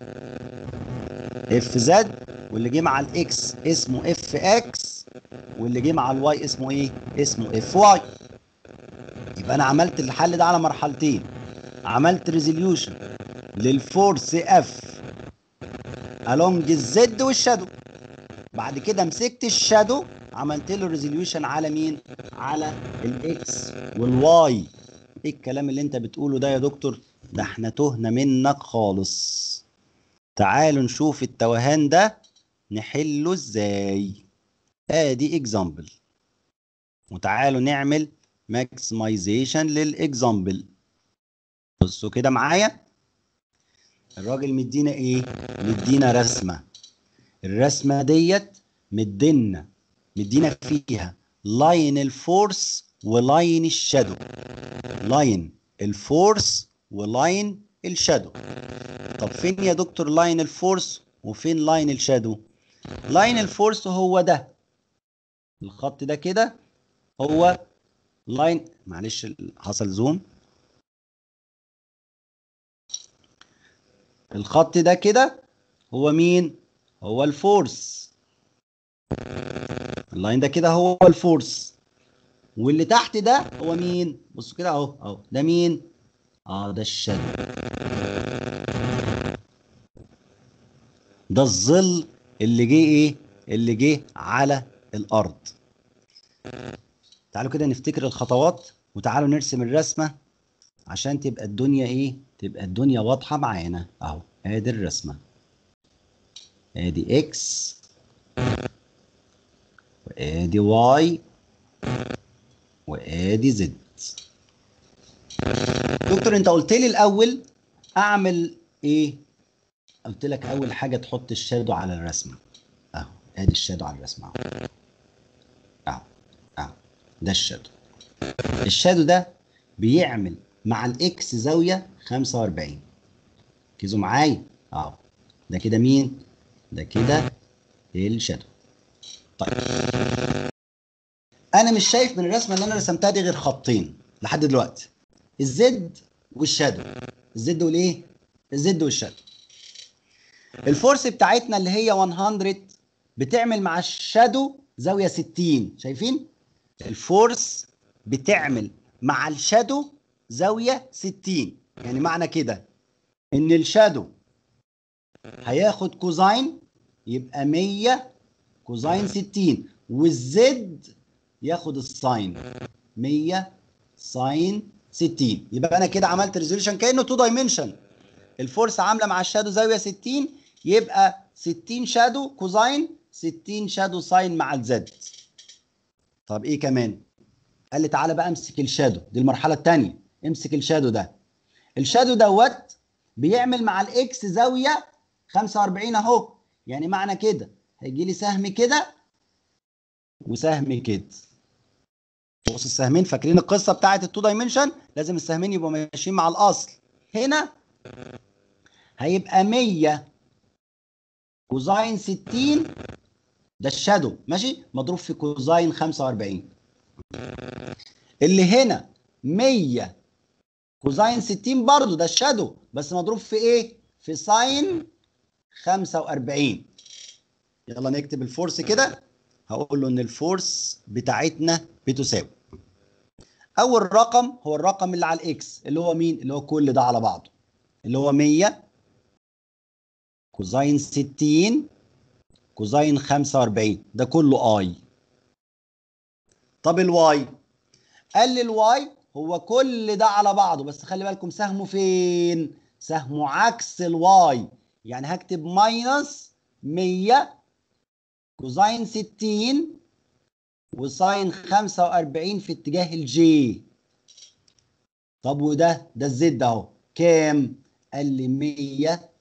اف زد واللي جه مع الاكس اسمه اف اكس واللي جه مع الواي اسمه ايه اسمه اف واي يبقى انا عملت الحل ده على مرحلتين عملت ريزوليوشن للفورس اف along الزد والشادو بعد كده مسكت الشادو عملت له ريزوليوشن على مين على الاكس والواي ايه الكلام اللي انت بتقوله ده يا دكتور ده احنا تهنا منك خالص تعالوا نشوف التوهان ده نحله ازاي ادي اكزامبل وتعالوا نعمل ماكسمايزيشن للاكزامبل بصوا كده معايا الراجل مدينا ايه مدينا رسمه الرسمه ديت مدينا مدينا فيها لاين الفورس ولاين الشادو لاين الفورس ولاين الشادو طب فين يا دكتور لاين الفورس وفين لاين الشادو لاين الفورس هو ده الخط ده كده هو لاين معلش حصل زوم الخط ده كده هو مين هو الفورس اللاين ده كده هو الفورس واللي تحت ده هو مين بصوا كده اهو اهو ده مين اه ده الشادو ده الظل اللي جه ايه اللي جه على الارض تعالوا كده نفتكر الخطوات وتعالوا نرسم الرسمه عشان تبقى الدنيا ايه تبقى الدنيا واضحه معانا اهو ادي الرسمه ادي اكس وادي واي وادي زد دكتور انت قلت لي الاول اعمل ايه قلت لك اول حاجه تحط الشادو على الرسمه اهو ادي الشادو على الرسمه اهو اهو اهو ده الشادو الشادو ده بيعمل مع الاكس زاويه 45 ركزوا معايا اهو ده كده مين ده كده الشادو طيب انا مش شايف من الرسمه اللي انا رسمتها دي غير خطين لحد دلوقتي الزد والشادو الزد والايه الزد والشادو الفورس بتاعتنا اللي هي 100 بتعمل مع الشادو زاويه 60 شايفين الفورس بتعمل مع الشادو زاويه 60 يعني معنى كده ان الشادو هياخد كوزاين يبقى 100 كوزاين 60 والزد ياخد الساين 100 ساين 60 يبقى انا كده عملت ريزوليوشن كانه تو دايمنشن الفورس عامله مع الشادو زاويه 60 يبقى 60 شادو كوزاين 60 شادو ساين مع الزد طب ايه كمان قال لي تعالى بقى امسك الشادو دي المرحله الثانيه امسك الشادو ده الشادو دوت بيعمل مع الاكس زاويه 45 اهو يعني معنى كده هيجي لي سهم كده وسهم كده بص السهمين فاكرين القصه بتاعت التو دايمنشن لازم السهمين يبقوا ماشيين مع الاصل هنا هيبقى 100 كوزاين 60 ده الشادو ماشي مضروب في كوزاين 45 اللي هنا 100 كوزاين 60 برضو ده الشادو بس مضروب في ايه في ساين 45 يلا نكتب الفورس كده هقول له ان الفورس بتاعتنا بتساوي اول رقم هو الرقم اللي على الاكس اللي هو مين اللي هو كل ده على بعضه اللي هو 100 كوزاين 60 كوزاين 45 ده كله اي طب الواي قال لي الواي هو كل ده على بعضه بس خلي بالكم سهمه فين سهمه عكس الواي يعني هكتب ماينس 100 كوزاين 60 وساين 45 في اتجاه الجي طب وده ده الزد اهو كام قال لي 100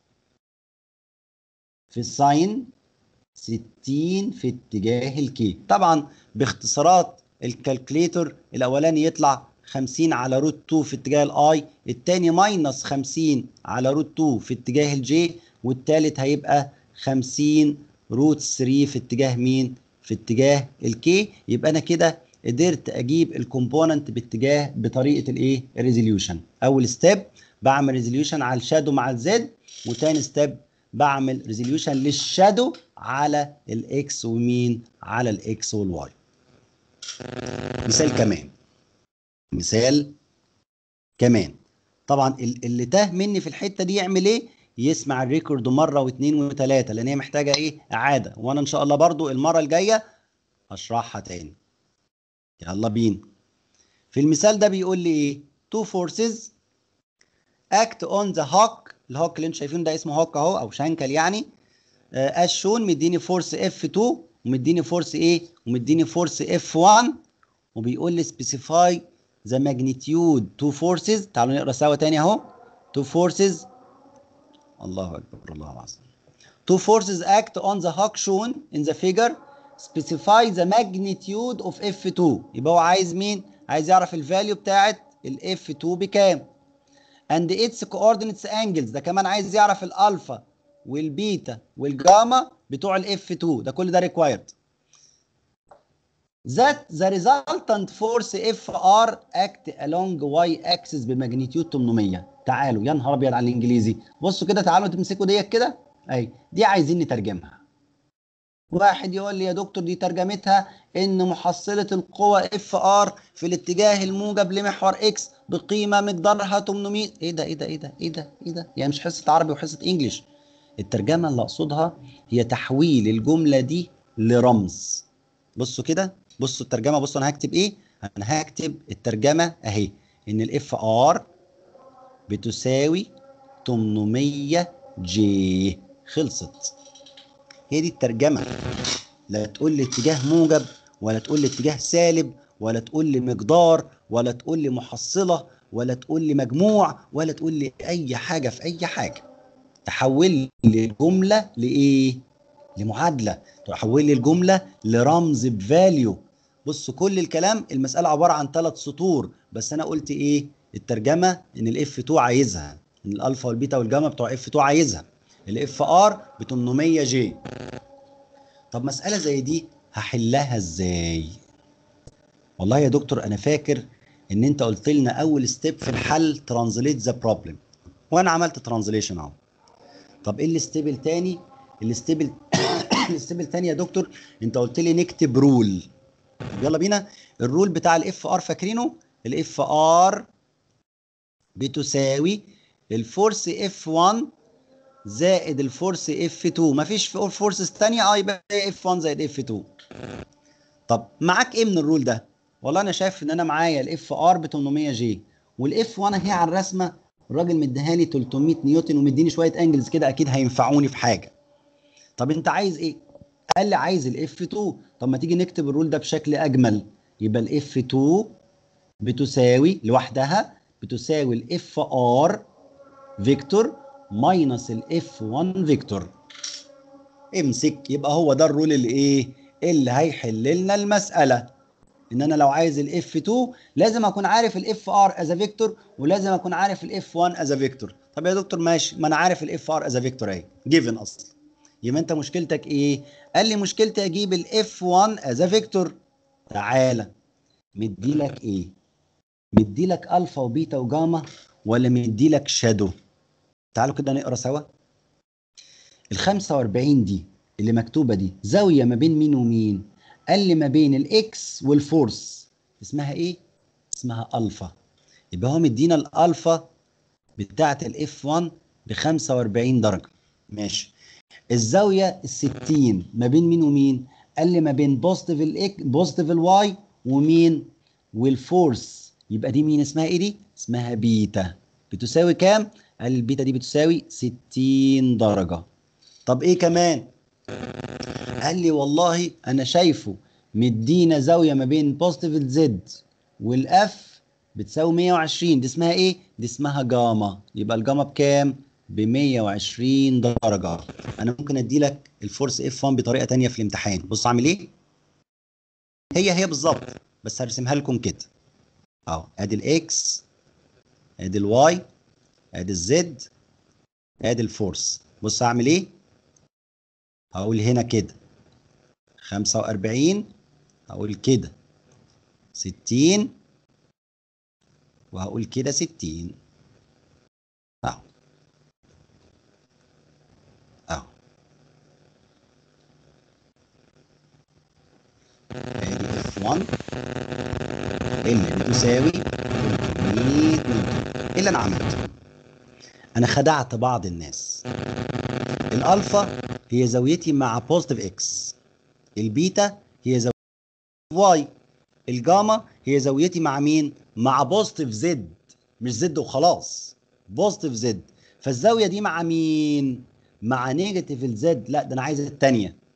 في ساين 60 في اتجاه الكي طبعا باختصارات الكالكليتر الاولاني يطلع 50 على روت 2 في اتجاه الاي الثاني ماينس 50 على روت 2 في اتجاه الجي والثالث هيبقى 50 روت 3 في اتجاه مين في اتجاه الكي يبقى انا كده قدرت اجيب الكومبوننت باتجاه بطريقه الايه الريزوليوشن اول ستيب بعمل ريزوليوشن على الشادو مع الزد وتاني ستيب بعمل ريزوليوشن للشادو على الاكس ومين على الاكس والواي مثال كمان مثال كمان طبعا ال- اللي تاه مني في الحته دي يعمل ايه يسمع الريكورد مره واثنين وثلاثه لان هي محتاجه ايه اعاده وانا ان شاء الله برضو المره الجايه هشرحها تاني يلا بينا في المثال ده بيقول لي ايه two forces act on the hook الهوك اللي انتوا شايفينه ده اسمه هوك اهو او شانكل يعني از شون مديني فورس اف 2 ومديني فورس ايه ومديني فورس اف 1 وبيقول لي specify the magnitude two forces تعالوا نقرا سوا تاني اهو two forces الله اكبر الله العظيم two forces act on the hawk shown in the figure specify the magnitude of F2 يبقى هو عايز مين عايز يعرف الفاليو بتاعت ال F2 بكام and its coordinates angles ده كمان عايز يعرف الالفا والبيتا والجاما بتوع ال F2 ده كل ده required that the resultant force FR act along y axis بماجنتيود 800 تعالوا يا نهار ابيض على الانجليزي بصوا كده تعالوا تمسكوا ديت كده اهي دي عايزين نترجمها واحد يقول لي يا دكتور دي ترجمتها ان محصلة القوة اف ار في الاتجاه الموجب لمحور اكس بقيمة مقدارها 800 ايه ده ايه ده ايه ده ايه ده ايه ده يعني مش حصة عربي وحصة انجليش الترجمة اللي اقصدها هي تحويل الجملة دي لرمز بصوا كده بصوا الترجمة بصوا انا هكتب ايه انا هكتب الترجمة اهي ان الاف ار بتساوي 800 جي خلصت هي دي الترجمة لا تقول لي اتجاه موجب ولا تقول لي اتجاه سالب ولا تقول لي مقدار ولا تقول لي محصلة ولا تقول لي مجموع ولا تقول لي أي حاجة في أي حاجة تحول لي الجملة لإيه؟ لمعادلة تحول لي الجملة لرمز بفاليو بص كل الكلام المسألة عبارة عن ثلاث سطور بس أنا قلت إيه؟ الترجمة إن الاف 2 عايزها إن الألفا والبيتا والجاما بتوع اف 2 عايزها الاف ار ب 800 جي طب مسألة زي دي هحلها ازاي؟ والله يا دكتور انا فاكر ان انت قلت لنا اول ستيب في الحل ترانزليت ذا بروبلم وانا عملت ترانزليشن اهو طب ايه الستيب التاني؟ الستيب الستيب التاني يا دكتور انت قلت لي نكتب رول طب يلا بينا الرول بتاع الاف ار فاكرينه؟ الاف ار بتساوي الفورس اف 1 زائد الفورس اف 2 مفيش فورسز ثانيه اه يبقى اف 1 زائد اف 2 طب معاك ايه من الرول ده والله انا شايف ان انا معايا الاف ار ب 800 جي والاف 1 اهي على الرسمه الراجل مديها لي 300 نيوتن ومديني شويه انجلز كده اكيد هينفعوني في حاجه طب انت عايز ايه قال لي عايز الاف 2 طب ما تيجي نكتب الرول ده بشكل اجمل يبقى الاف 2 بتساوي لوحدها بتساوي الاف ار فيكتور ماينس الاف 1 فيكتور امسك يبقى هو ده الرول اللي ايه اللي هيحل لنا المساله ان انا لو عايز الاف 2 لازم اكون عارف الاف ار از فيكتور ولازم اكون عارف الاف 1 از فيكتور طب يا دكتور ماشي ما انا عارف الاف ار از فيكتور اهي جيفن اصلا يبقى انت مشكلتك ايه قال لي مشكلتي اجيب الاف 1 از فيكتور تعالى مديلك ايه مديلك الفا وبيتا وجاما ولا مديلك شادو تعالوا كده نقرا سوا ال 45 دي اللي مكتوبه دي زاويه ما بين مين ومين قال لي ما بين الاكس والفورس اسمها ايه اسمها الفا يبقى هو مدينا الالفا بتاعه الاف 1 ب 45 درجه ماشي الزاويه ال 60 ما بين مين ومين قال لي ما بين بوزيتيف الاك بوزيتيف الواي ومين والفورس يبقى دي مين اسمها ايه دي اسمها بيتا بتساوي كام قال البيتا دي بتساوي 60 درجة طب ايه كمان قال لي والله انا شايفه مدينا زاوية ما بين بوزيتيف الزد والاف بتساوي 120 دي اسمها ايه دي اسمها جاما يبقى الجاما بكام ب 120 درجة انا ممكن ادي لك الفورس اف 1 بطريقة تانية في الامتحان بص عامل ايه هي هي بالظبط بس هرسمها لكم كده اهو ادي الاكس ادي الواي ادي الزد ادي الفورس بص هعمل ايه هقول هنا كده 45 هقول كده 60 وهقول كده 60 اهو اهو ادي اف 1 اللي بتساوي 300 نيوتن ايه اللي انا عملته انا خدعت بعض الناس الالفا هي زاويتي مع بوزيتيف اكس البيتا هي زاويتي واي الجاما هي زاويتي مع مين مع بوزيتيف زد مش زد وخلاص بوزيتيف زد فالزاويه دي مع مين مع نيجاتيف الزد لا ده انا عايز الثانيه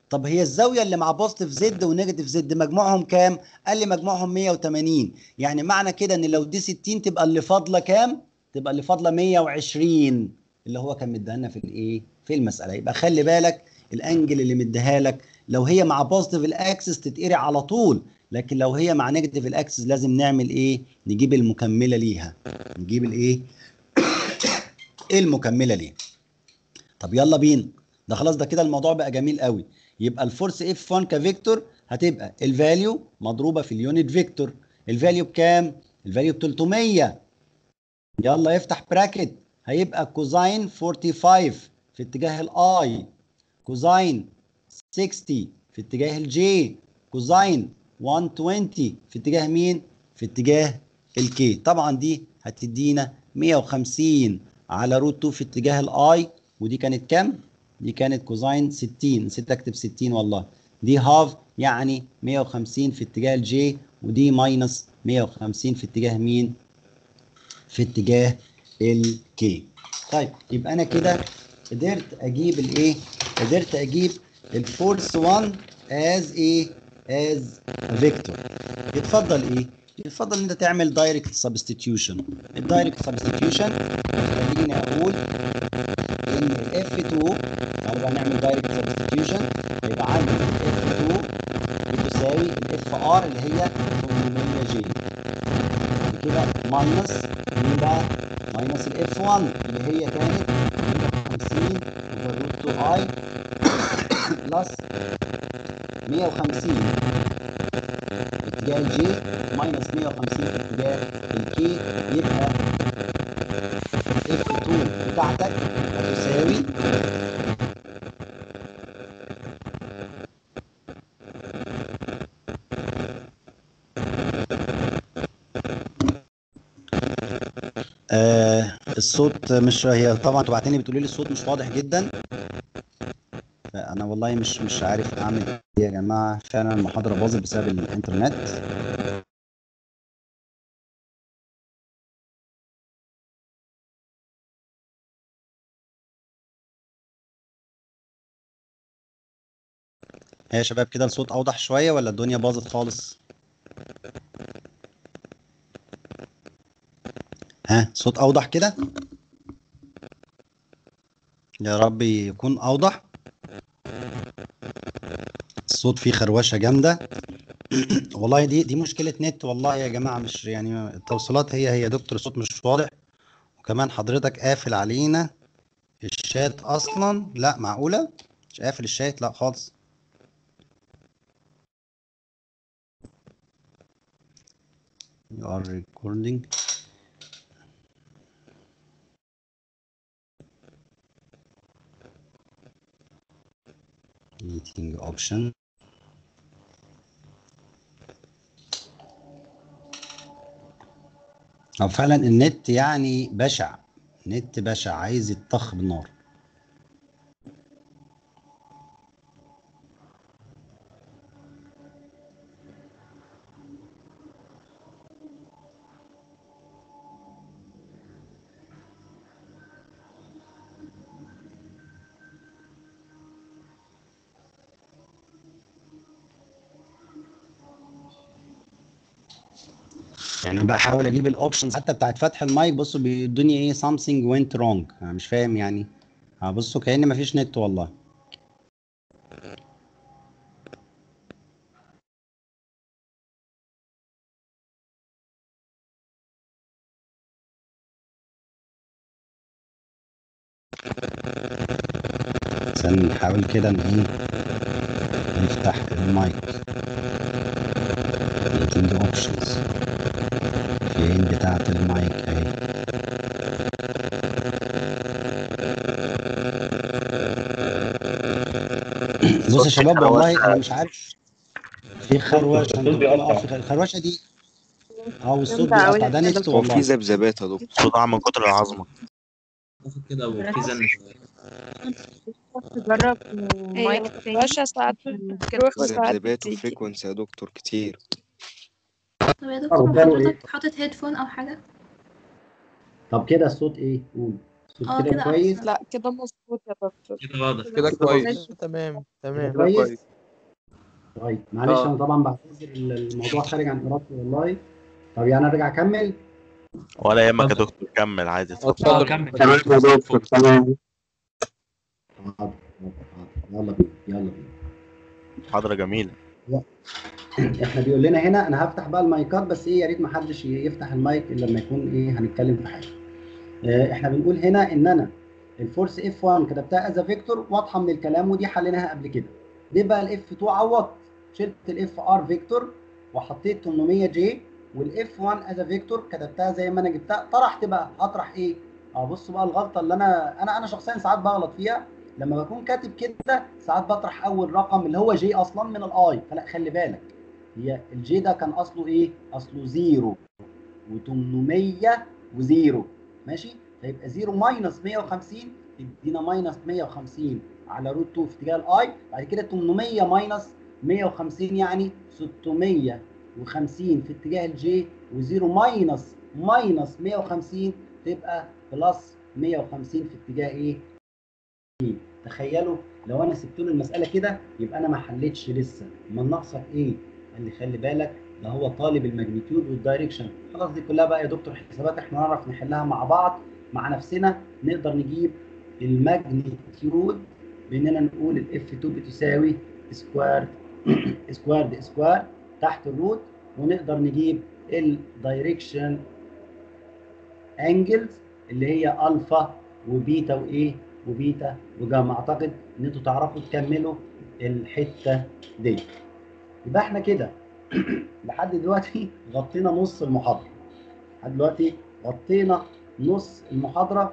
طب هي الزاويه اللي مع بوزيتيف زد ونيجاتيف زد مجموعهم كام قال لي مجموعهم 180 يعني معنى كده ان لو دي 60 تبقى اللي فاضله كام تبقى اللي فاضله 120 اللي هو كان مديها لنا في الايه في المساله يبقى خلي بالك الانجل اللي مديها لك لو هي مع بوزيتيف الاكسس تتقري على طول لكن لو هي مع نيجاتيف الاكسس لازم نعمل ايه نجيب المكمله ليها نجيب الايه المكمله ليها طب يلا بينا ده خلاص ده كده الموضوع بقى جميل قوي يبقى الفورس اف 1 كفيكتور هتبقى الفاليو مضروبه في اليونت فيكتور الفاليو بكام الفاليو ب 300 يلا افتح براكت هيبقى كوزاين 45 في اتجاه الاي كوزاين 60 في اتجاه الجي كوزاين 120 في اتجاه مين في اتجاه الكي طبعا دي هتدينا 150 على روت 2 في اتجاه الاي ودي كانت كام دي كانت كوزاين 60 نسيت اكتب 60 والله دي هاف يعني 150 في اتجاه الجي ودي ماينس 150 في اتجاه مين في اتجاه الكي طيب يبقى انا كده قدرت اجيب الايه قدرت اجيب الفورس 1 از ايه از فيكتور يتفضل ايه يتفضل ان انت تعمل دايركت سبستيتيوشن الدايركت سبستيتيوشن خليني اقول ان الاف 2 تعالوا بقى نعمل دايركت سبستيتيوشن يبقى عندي الاف 2 بتساوي الاف ار اللي هي 800 جي بعد كده ماينس مين بقى؟ ماينس الاف 1 اللي هي كانت 150 اوفر روت 2 اي بلس 150 في اتجاه الجي ماينس 150 في اتجاه الكي يبقى اف 2 بتاعتك هتساوي آه الصوت مش هي طبعا انتوا بعتني بتقولوا لي الصوت مش واضح جدا انا والله مش مش عارف اعمل ايه يا جماعه فعلا المحاضره باظت بسبب الانترنت يا شباب كده الصوت اوضح شويه ولا الدنيا باظت خالص ها صوت اوضح كده يا رب يكون اوضح الصوت فيه خروشه جامده والله دي دي مشكله نت والله يا جماعه مش يعني التوصيلات هي هي دكتور الصوت مش واضح وكمان حضرتك قافل علينا الشات اصلا لا معقوله مش قافل الشات لا خالص You are recording meeting option أو فعلا النت يعني بشع نت بشع عايز يتطخ بالنار يعني بحاول اجيب الاوبشنز حتى بتاعت فتح المايك بصوا بيدوني ايه something went wrong انا مش فاهم يعني اه بصوا كأن مفيش نت والله استنى نحاول كده ان ايه نفتح المايك meeting options فين بتاعة المايك اهي بص يا شباب والله انا مش عارف في خروشه انتوا بتقولوا اه في خ- الخروشه دي اه والصوت بيقطع ده نت هو في والله ذبذبات يا دكتور صداع من كتر العظمه كده وفي زن تجرب مايك تاني رشا ساعات بتروح وساعات ذبذبات بتيجي وفريكونسي يا دكتور كتير طب يا دكتور حضرتك حاطط هيدفون او حاجه طب كده الصوت ايه قول الصوت اه كده كده كويس أحسن. لا كده مظبوط مظبوط يا دكتور كده واضح كده كويس تمام تمام كويس طيب معلش آه. انا طبعا بعتذر الموضوع خارج عن ارادتي والله طب يعني ارجع اكمل ولا يهمك يا دكتور كمل عادي اه اتفضل كمل تمام يا دكتور تمام حاضر حاضر حاضر يلا بينا يلا بينا محاضرة جميلة احنا بيقول لنا هنا انا هفتح بقى المايكات بس ايه يا ريت ما حدش يفتح المايك الا لما يكون ايه هنتكلم في حاجه اه احنا بنقول هنا ان انا الفورس اف 1 كتبتها از فيكتور واضحه من الكلام ودي حليناها قبل كده دي بقى الاف 2 عوضت شلت الاف ار فيكتور وحطيت 800 جي والاف 1 از فيكتور كتبتها زي ما انا جبتها طرحت بقى هطرح ايه اه بصوا بقى الغلطه اللي انا انا انا شخصيا ساعات بغلط فيها لما بكون كاتب كده ساعات بطرح اول رقم اللي هو جي اصلا من الاي فلا خلي بالك هي الجي ده كان اصله ايه؟ اصله زيرو و800 وزيرو ماشي؟ فيبقى زيرو ماينس 150 تدينا ماينس 150 على روت 2 في اتجاه الاي بعد كده 800 ماينس 150 يعني 650 في اتجاه الجي وزيرو ماينس ماينس 150 تبقى بلس 150 في اتجاه ايه؟ تخيلوا لو انا سبت له المساله كده يبقى انا ما حليتش لسه امال ناقصك ايه؟ قال لي خلي بالك ده هو طالب الماجنتيود والدايركشن خلاص دي كلها بقى يا دكتور حسابات احنا نعرف نحلها مع بعض مع نفسنا نقدر نجيب الماجنتيود باننا نقول الاف 2 بتساوي سكوارد سكوارد سكوار تحت الروت ونقدر نجيب الدايركشن انجلز اللي هي الفا وبيتا وايه وبيتا وجاما اعتقد ان انتوا تعرفوا تكملوا الحته دي يبقى احنا كده لحد دلوقتي غطينا نص المحاضره لحد دلوقتي غطينا نص المحاضره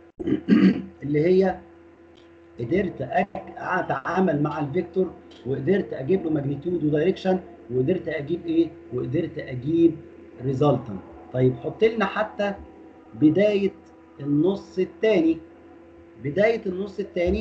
اللي هي قدرت أك- اتعامل مع الفيكتور وقدرت اجيب له ماجنتيود ودايركشن وقدرت اجيب ايه وقدرت اجيب ريزلتنت طيب حط لنا حتى بدايه النص الثاني بدايه النص الثاني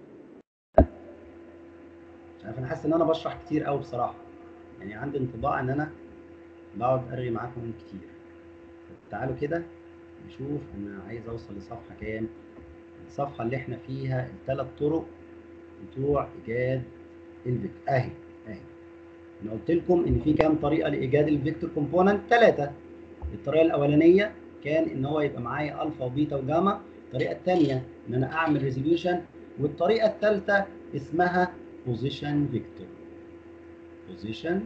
مش عارف انا حاسس ان انا بشرح كتير قوي بصراحه يعني عندي انطباع ان انا بقعد ارغي معاكم كتير تعالوا كده نشوف انا عايز اوصل لصفحه كام الصفحه اللي احنا فيها الثلاث طرق بتوع ايجاد الفيكتور اهي اهي انا قلت لكم ان في كام طريقه لايجاد الفيكتور كومبوننت ثلاثه الطريقه الاولانيه كان ان هو يبقى معايا الفا وبيتا وجاما الطريقه الثانيه ان انا اعمل ريزوليوشن والطريقه الثالثه اسمها بوزيشن فيكتور بوزيشن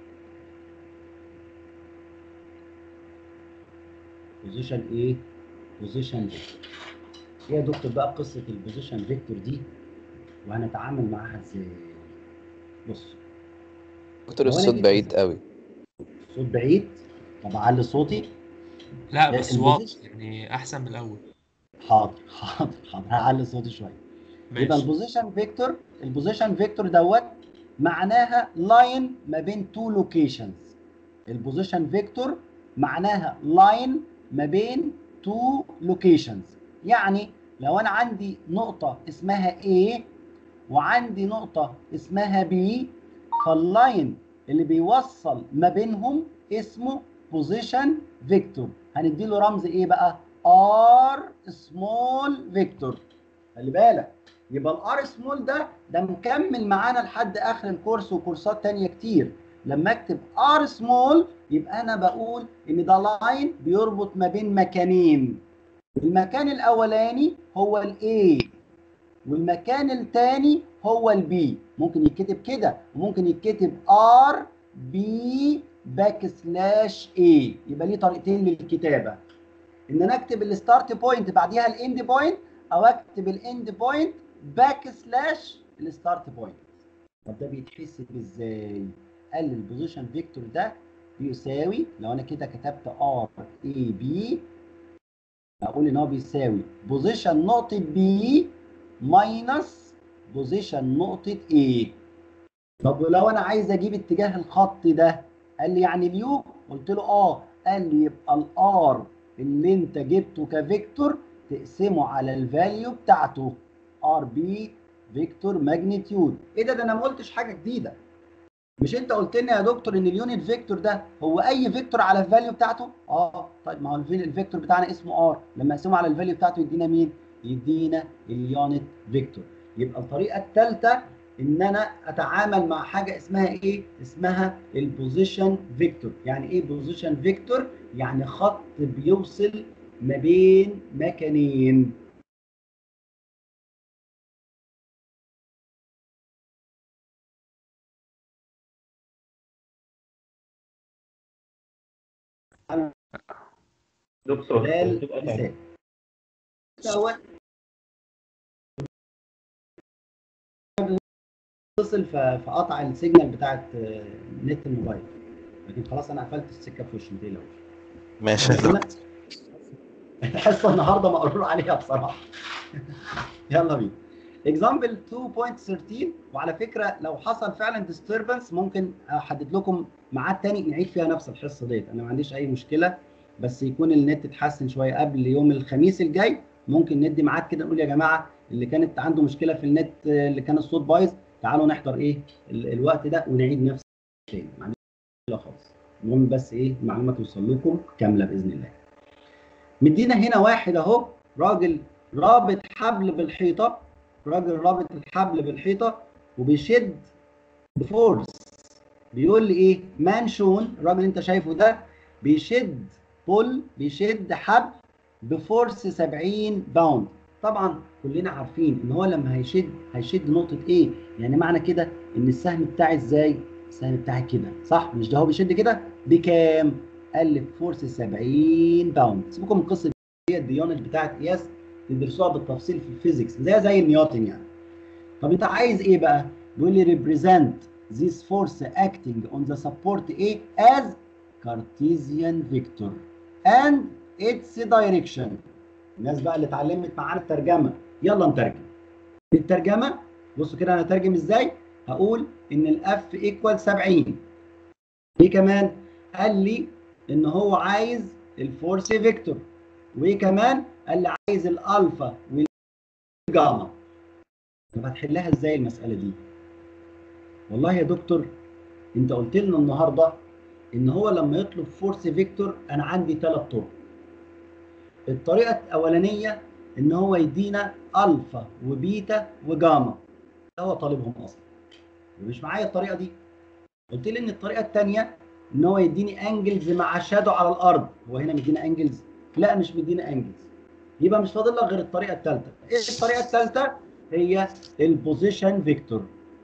بوزيشن ايه بوزيشن فيكتور ايه يا دكتور بقى قصه البوزيشن فيكتور دي وهنتعامل معاها ازاي بص دكتور هو أنا الصوت جيت- بعيد قوي صوت بعيد طب اعلي صوتي لا لا، بس البوزيشن- واضح يعني احسن من الاول حاضر حاضر حاضر هعلي صوتي شويه يبقى ماشي البوزيشن فيكتور البوزيشن فيكتور دوت معناها لاين ما بين تو لوكيشنز البوزيشن فيكتور معناها لاين ما بين تو لوكيشنز يعني لو انا عندي نقطة اسمها A وعندي نقطة اسمها B فاللاين اللي بيوصل ما بينهم اسمه بوزيشن فيكتور هنديله رمز ايه بقى R سمول فيكتور خلي بالك يبقى الار سمول ده ده مكمل معانا لحد اخر الكورس وكورسات تانية كتير لما اكتب ار سمول يبقى انا بقول ان ده لاين بيربط ما بين مكانين المكان الاولاني هو الاي والمكان الثاني هو البي ممكن يتكتب كده وممكن يتكتب ار بي باك سلاش اي يبقى ليه طريقتين للكتابه ان انا اكتب الستارت بوينت بعديها الاند بوينت او اكتب الاند بوينت باك سلاش الستارت بوينت طب ده بيتحسب ازاي قال لي البوزيشن فيكتور ده بيساوي لو انا كده كتبت ار اي بي اقول ان هو بيساوي بوزيشن نقطه بي ماينس بوزيشن نقطه ايه طب ولو انا عايز اجيب اتجاه الخط ده قال لي يعني اليو قلت له اه قال لي يبقى الار اللي انت جبته كفيكتور تقسمه على الفاليو بتاعته ار بي فيكتور ماجنتيود ايه ده ده انا ما قلتش حاجه جديده مش انت قلت لنا يا دكتور ان اليونت فيكتور ده هو اي فيكتور على الفاليو بتاعته اه طيب ما هو الفي- الفيكتور بتاعنا اسمه ار لما اقسمه على الفاليو بتاعته يدينا مين يدينا اليونت فيكتور يبقى الطريقه الثالثه ان انا اتعامل مع حاجه اسمها ايه اسمها البوزيشن فيكتور يعني ايه بوزيشن فيكتور يعني خط بيوصل ما بين مكانين دكتور خلال بتبقى مثال دوت اتصل ف- فقطع السيجنال بتاعت آه، نت الموبايل لكن خلاص انا قفلت السكه في وشي ما تقلقوش ماشي يا بس أنا- دكتور الحصه النهارده مقرور عليها بصراحه يلا بينا اكزامبل 2.13 وعلى فكره لو حصل فعلا ديستربنس ممكن احدد لكم ميعاد تاني نعيد فيها نفس الحصه ديت انا ما عنديش اي مشكله بس يكون النت اتحسن شويه قبل يوم الخميس الجاي ممكن ندي ميعاد كده نقول يا جماعه اللي كانت عنده مشكله في النت آه، اللي كان الصوت بايظ تعالوا نحضر ايه ال- الوقت ده ونعيد نفس تاني ما عنديش مشكله خالص المهم بس ايه المعلومه توصل لكم كامله باذن الله مدينا هنا واحد اهو راجل رابط حبل بالحيطه راجل رابط الحبل بالحيطه وبيشد بفورس بيقول لي ايه مانشون الراجل اللي انت شايفه ده بيشد بول بيشد حبل بفورس 70 باوند طبعا كلنا عارفين ان هو لما هيشد هيشد نقطه ايه يعني معنى كده ان السهم بتاعي ازاي السهم بتاعي كده صح مش ده هو بيشد كده بكام قال لي بفورس 70 باوند سيبكم من قصه دي الديونت بتاعت قياس تدرسوها بالتفصيل في الفيزيكس زي زي نيوتن يعني طب انت عايز ايه بقى بيقول لي represent this force acting on the support A as Cartesian vector and its direction الناس بقى اللي اتعلمت معانا الترجمه يلا نترجم الترجمه بصوا كده انا اترجم ازاي هقول ان الاف ايكوال 70 ايه كمان قال لي ان هو عايز الفورس فيكتور وايه كمان قال لي عايز الالفا والجاما طب هتحلها ازاي المساله دي والله يا دكتور انت قلت لنا النهارده ان هو لما يطلب فورس فيكتور انا عندي ثلاث طرق الطريقه الاولانيه ان هو يدينا الفا وبيتا وجاما ده هو طالبهم اصلا مش معايا الطريقه دي قلت لي ان الطريقه الثانيه ان هو يديني انجلز مع شادو على الارض هو هنا مدينا انجلز لا مش مدينا انجلز يبقى مش فاضل لك غير الطريقه الثالثه ايه الطريقه الثالثه هي البوزيشن فيكتور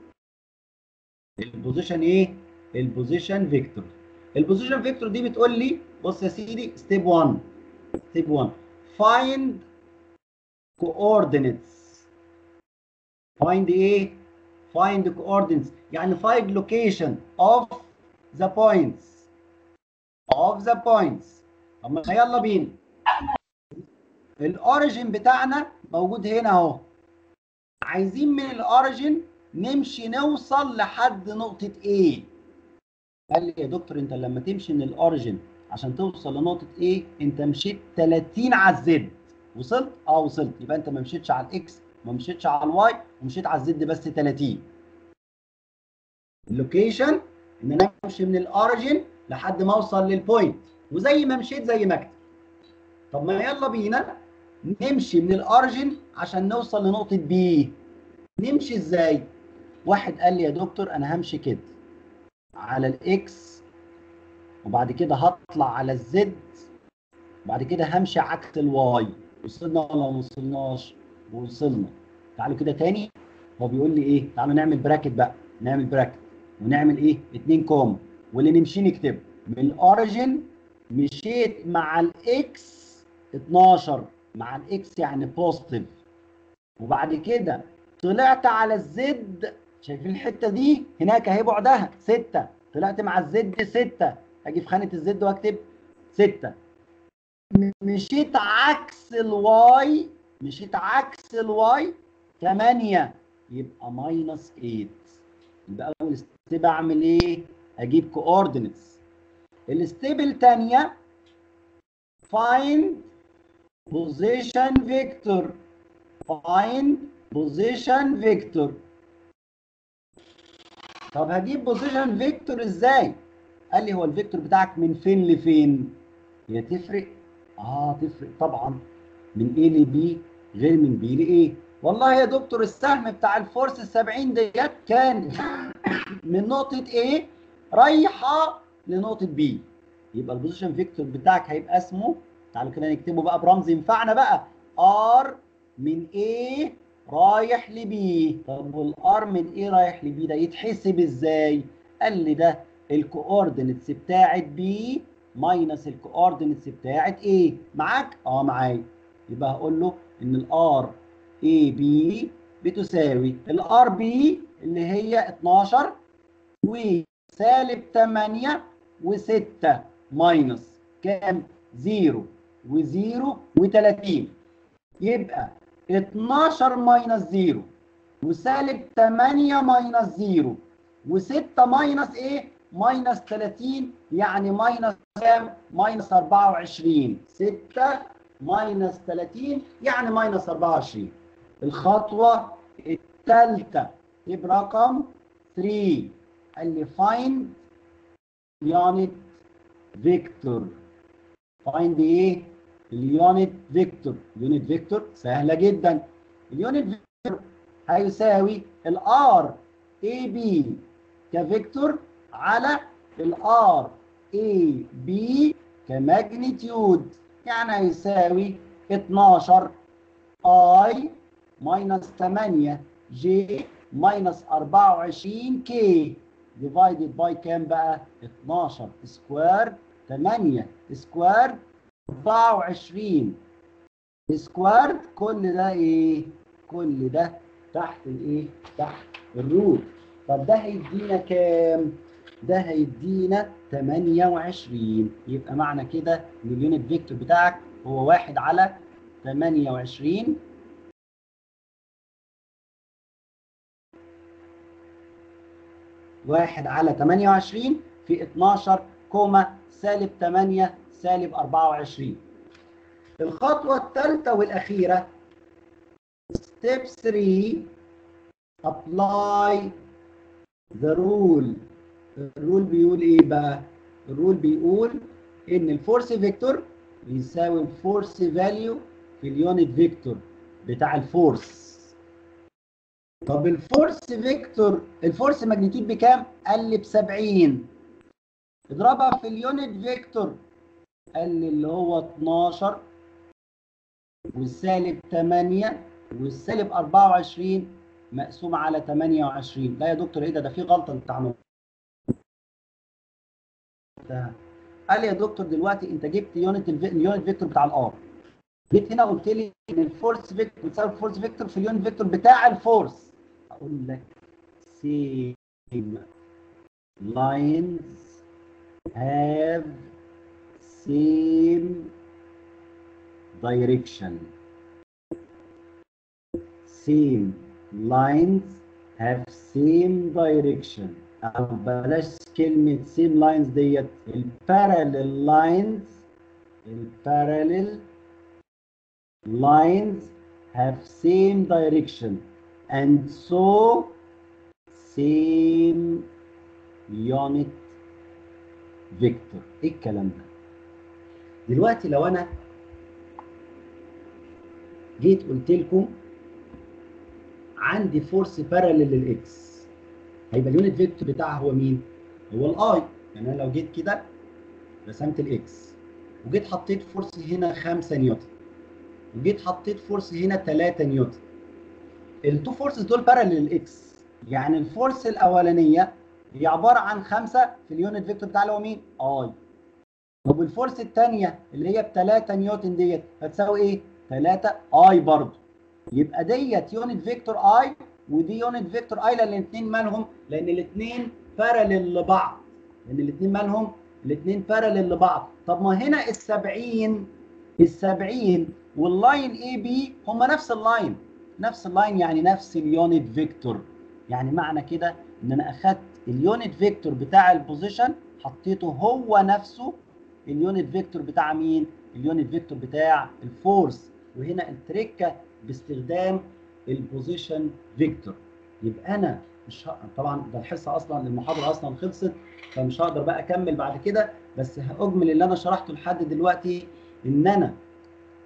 البوزيشن ايه البوزيشن فيكتور البوزيشن فيكتور دي بتقول لي بص يا سيدي ستيب 1 ستيب 1 find coordinates find ايه find coordinates يعني find location of the points of the points طب ما يلا بينا الاوريجن بتاعنا موجود هنا اهو عايزين من الاوريجن نمشي نوصل لحد نقطة A قال لي يا دكتور انت لما تمشي من الاوريجن عشان توصل لنقطة A انت مشيت 30 على الزد وصلت؟ اه وصلت يبقى انت ما مشيتش على الاكس ما مشيتش على الواي ومشيت على الزد بس 30 اللوكيشن ان انا امشي من الاوريجن لحد ما اوصل للبوينت وزي ما مشيت زي ما اكتب طب ما يلا بينا نمشي من الاوريجن عشان نوصل لنقطة B نمشي ازاي؟ واحد قال لي يا دكتور انا همشي كده على الاكس وبعد كده هطلع على الزد وبعد كده همشي عكس الواي وصلنا ولا ما وصلناش وصلنا تعالوا كده تاني هو بيقول لي ايه تعالوا نعمل براكت بقى نعمل براكت ونعمل ايه اتنين كوم واللي نمشي نكتب من الاوريجن مشيت مع الاكس 12 مع الاكس يعني بوزيتيف وبعد كده طلعت على الزد شايفين الحته دي هناك اهي بعدها 6 طلعت مع الزد 6 اجي في خانه الزد واكتب 6 مشيت عكس الواي مشيت عكس الواي 8 يبقى ماينس 8 يبقى اول ستيب اعمل ايه؟ اجيب كوردينتس الستيب الثانيه find position vector find position vector طب هجيب بوزيشن فيكتور ازاي؟ قال لي هو الفيكتور بتاعك من فين لفين؟ هي تفرق؟ اه تفرق طبعا من A ل B غير من بي لايه والله يا دكتور السهم بتاع الفورس ال 70 ديت كان من نقطه A رايحه لنقطه B يبقى البوزيشن فيكتور بتاعك هيبقى اسمه تعالوا كده نكتبه بقى برمز ينفعنا بقى R من A رايح ل B طب والار من A رايح ل B ده يتحسب ازاي؟ قال لي ده الكوردينتس بتاعت B ماينس الكوردينتس بتاعت A معاك؟ اه معايا يبقى هقول له ان الار اي بي بتساوي الار بي اللي هي 12 وسالب 8 و6 ماينس كام؟ 0 و0 و30 يبقى 12 ماينس 0 وسالب 8 ماينس 0 و6 ماينس ايه؟ ماينس 30 يعني ماينس كام؟ ماينس 24 6 ماينس 30 يعني ماينس 24 الخطوة الثالثة تجيب رقم 3 قال لي find unit vector find ايه؟ اليونت فيكتور اليونت فيكتور سهلة جدا اليونت فيكتور هيساوي الار اي بي كفيكتور على الار اي بي كماجنتيود يعني هيساوي 12 اي ماينس 8 جي ماينس 24 كي ديفايدد باي كام بقى 12 سكوير 8 سكوير 24 سكوير كل ده ايه كل ده تحت الايه تحت الروت طب ده هيدينا كام ده هيدينا 28 يبقى معنى كده ان اليونت فيكتور بتاعك هو واحد على 28 واحد على 28 في 12 كوما سالب 8 سالب 24 الخطوة الثالثة والأخيرة step 3 apply the rule الرول بيقول ايه بقى الرول بيقول ان الفورس فيكتور يساوي الفورس فاليو في اليونت فيكتور بتاع الفورس طب الفورس فيكتور الفورس ماجنتيود بكام قال لي ب 70 اضربها في اليونت فيكتور قال لي اللي هو 12 والسالب 8 والسالب 24 مقسوم على 28 لا يا دكتور ايه ده ده في غلطه انت عملتها قال لي يا دكتور دلوقتي انت جبت يونت اليونت فيكتور بتاع الار جيت هنا قلت لي ان الفورس فيكتور بتساوي الفورس فيكتور في اليونت فيكتور بتاع الفورس اقول لك same lines have same direction same lines have same direction او بلاش كلمة same lines ديت البارallel lines البارallel lines have same direction and so same unit vector ايه الكلام ده دلوقتي لو انا جيت قلت لكم عندي فورس باراليل للاكس هيبقى اليونت فيكتور بتاعها هو مين هو الاي يعني انا لو جيت كده رسمت الاكس وجيت حطيت فورس هنا 5 نيوتن وجيت حطيت فورس هنا 3 نيوتن التو فورسز دول باراليل للاكس يعني الفورس الاولانيه هي عباره عن 5 في اليونت فيكتور بتاع اللي هو مين اي طب الفورس الثانيه اللي هي ب 3 نيوتن ديت هتساوي ايه 3 اي برضه يبقى ديت يونت فيكتور اي ودي يونت فيكتور اي لان الاثنين مالهم لان الاثنين باراليل لبعض لان الاثنين مالهم الاثنين باراليل لبعض طب ما هنا ال 70 ال 70 واللاين اي بي هم نفس اللاين نفس اللاين يعني نفس اليونت فيكتور يعني معنى كده ان انا اخدت اليونت فيكتور بتاع البوزيشن حطيته هو نفسه اليونت فيكتور بتاع مين اليونت فيكتور بتاع الفورس وهنا التركه باستخدام البوزيشن فيكتور يبقى انا مش ه... طبعا ده الحصه اصلا المحاضره اصلا خلصت فمش هقدر بقى اكمل بعد كده بس هاجمل اللي انا شرحته لحد دلوقتي ان انا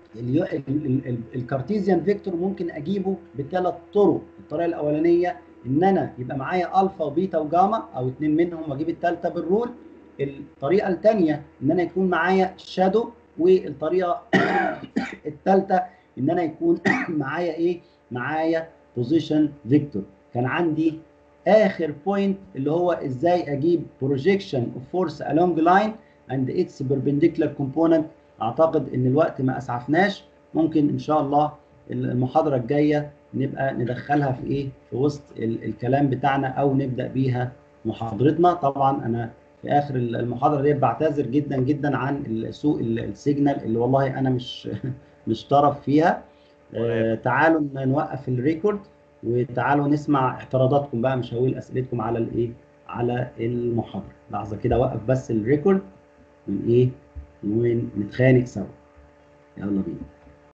اليو- ال- ال- ال- الكارتيزيان فيكتور ممكن اجيبه بثلاث طرق الطريقه الاولانيه ان انا يبقى معايا الفا وبيتا وجاما او اتنين منهم واجيب الثالثه بالرول الطريقه الثانيه ان انا يكون معايا شادو والطريقه الثالثه ان انا يكون معايا ايه معايا بوزيشن فيكتور كان عندي اخر بوينت اللي هو ازاي اجيب projection of force along line and its perpendicular component اعتقد ان الوقت ما اسعفناش ممكن ان شاء الله المحاضره الجايه نبقى ندخلها في ايه في وسط ال- الكلام بتاعنا او نبدا بيها محاضرتنا طبعا انا في اخر المحاضره دي بعتذر جدا جدا عن سوء ال- السيجنال اللي والله انا مش مش طرف فيها آه تعالوا ن- نوقف الريكورد وتعالوا نسمع اعتراضاتكم بقى مش هقول اسئلتكم على الايه على المحاضره لحظه كده اوقف بس الريكورد من ايه ونتخانق سوا يلا بينا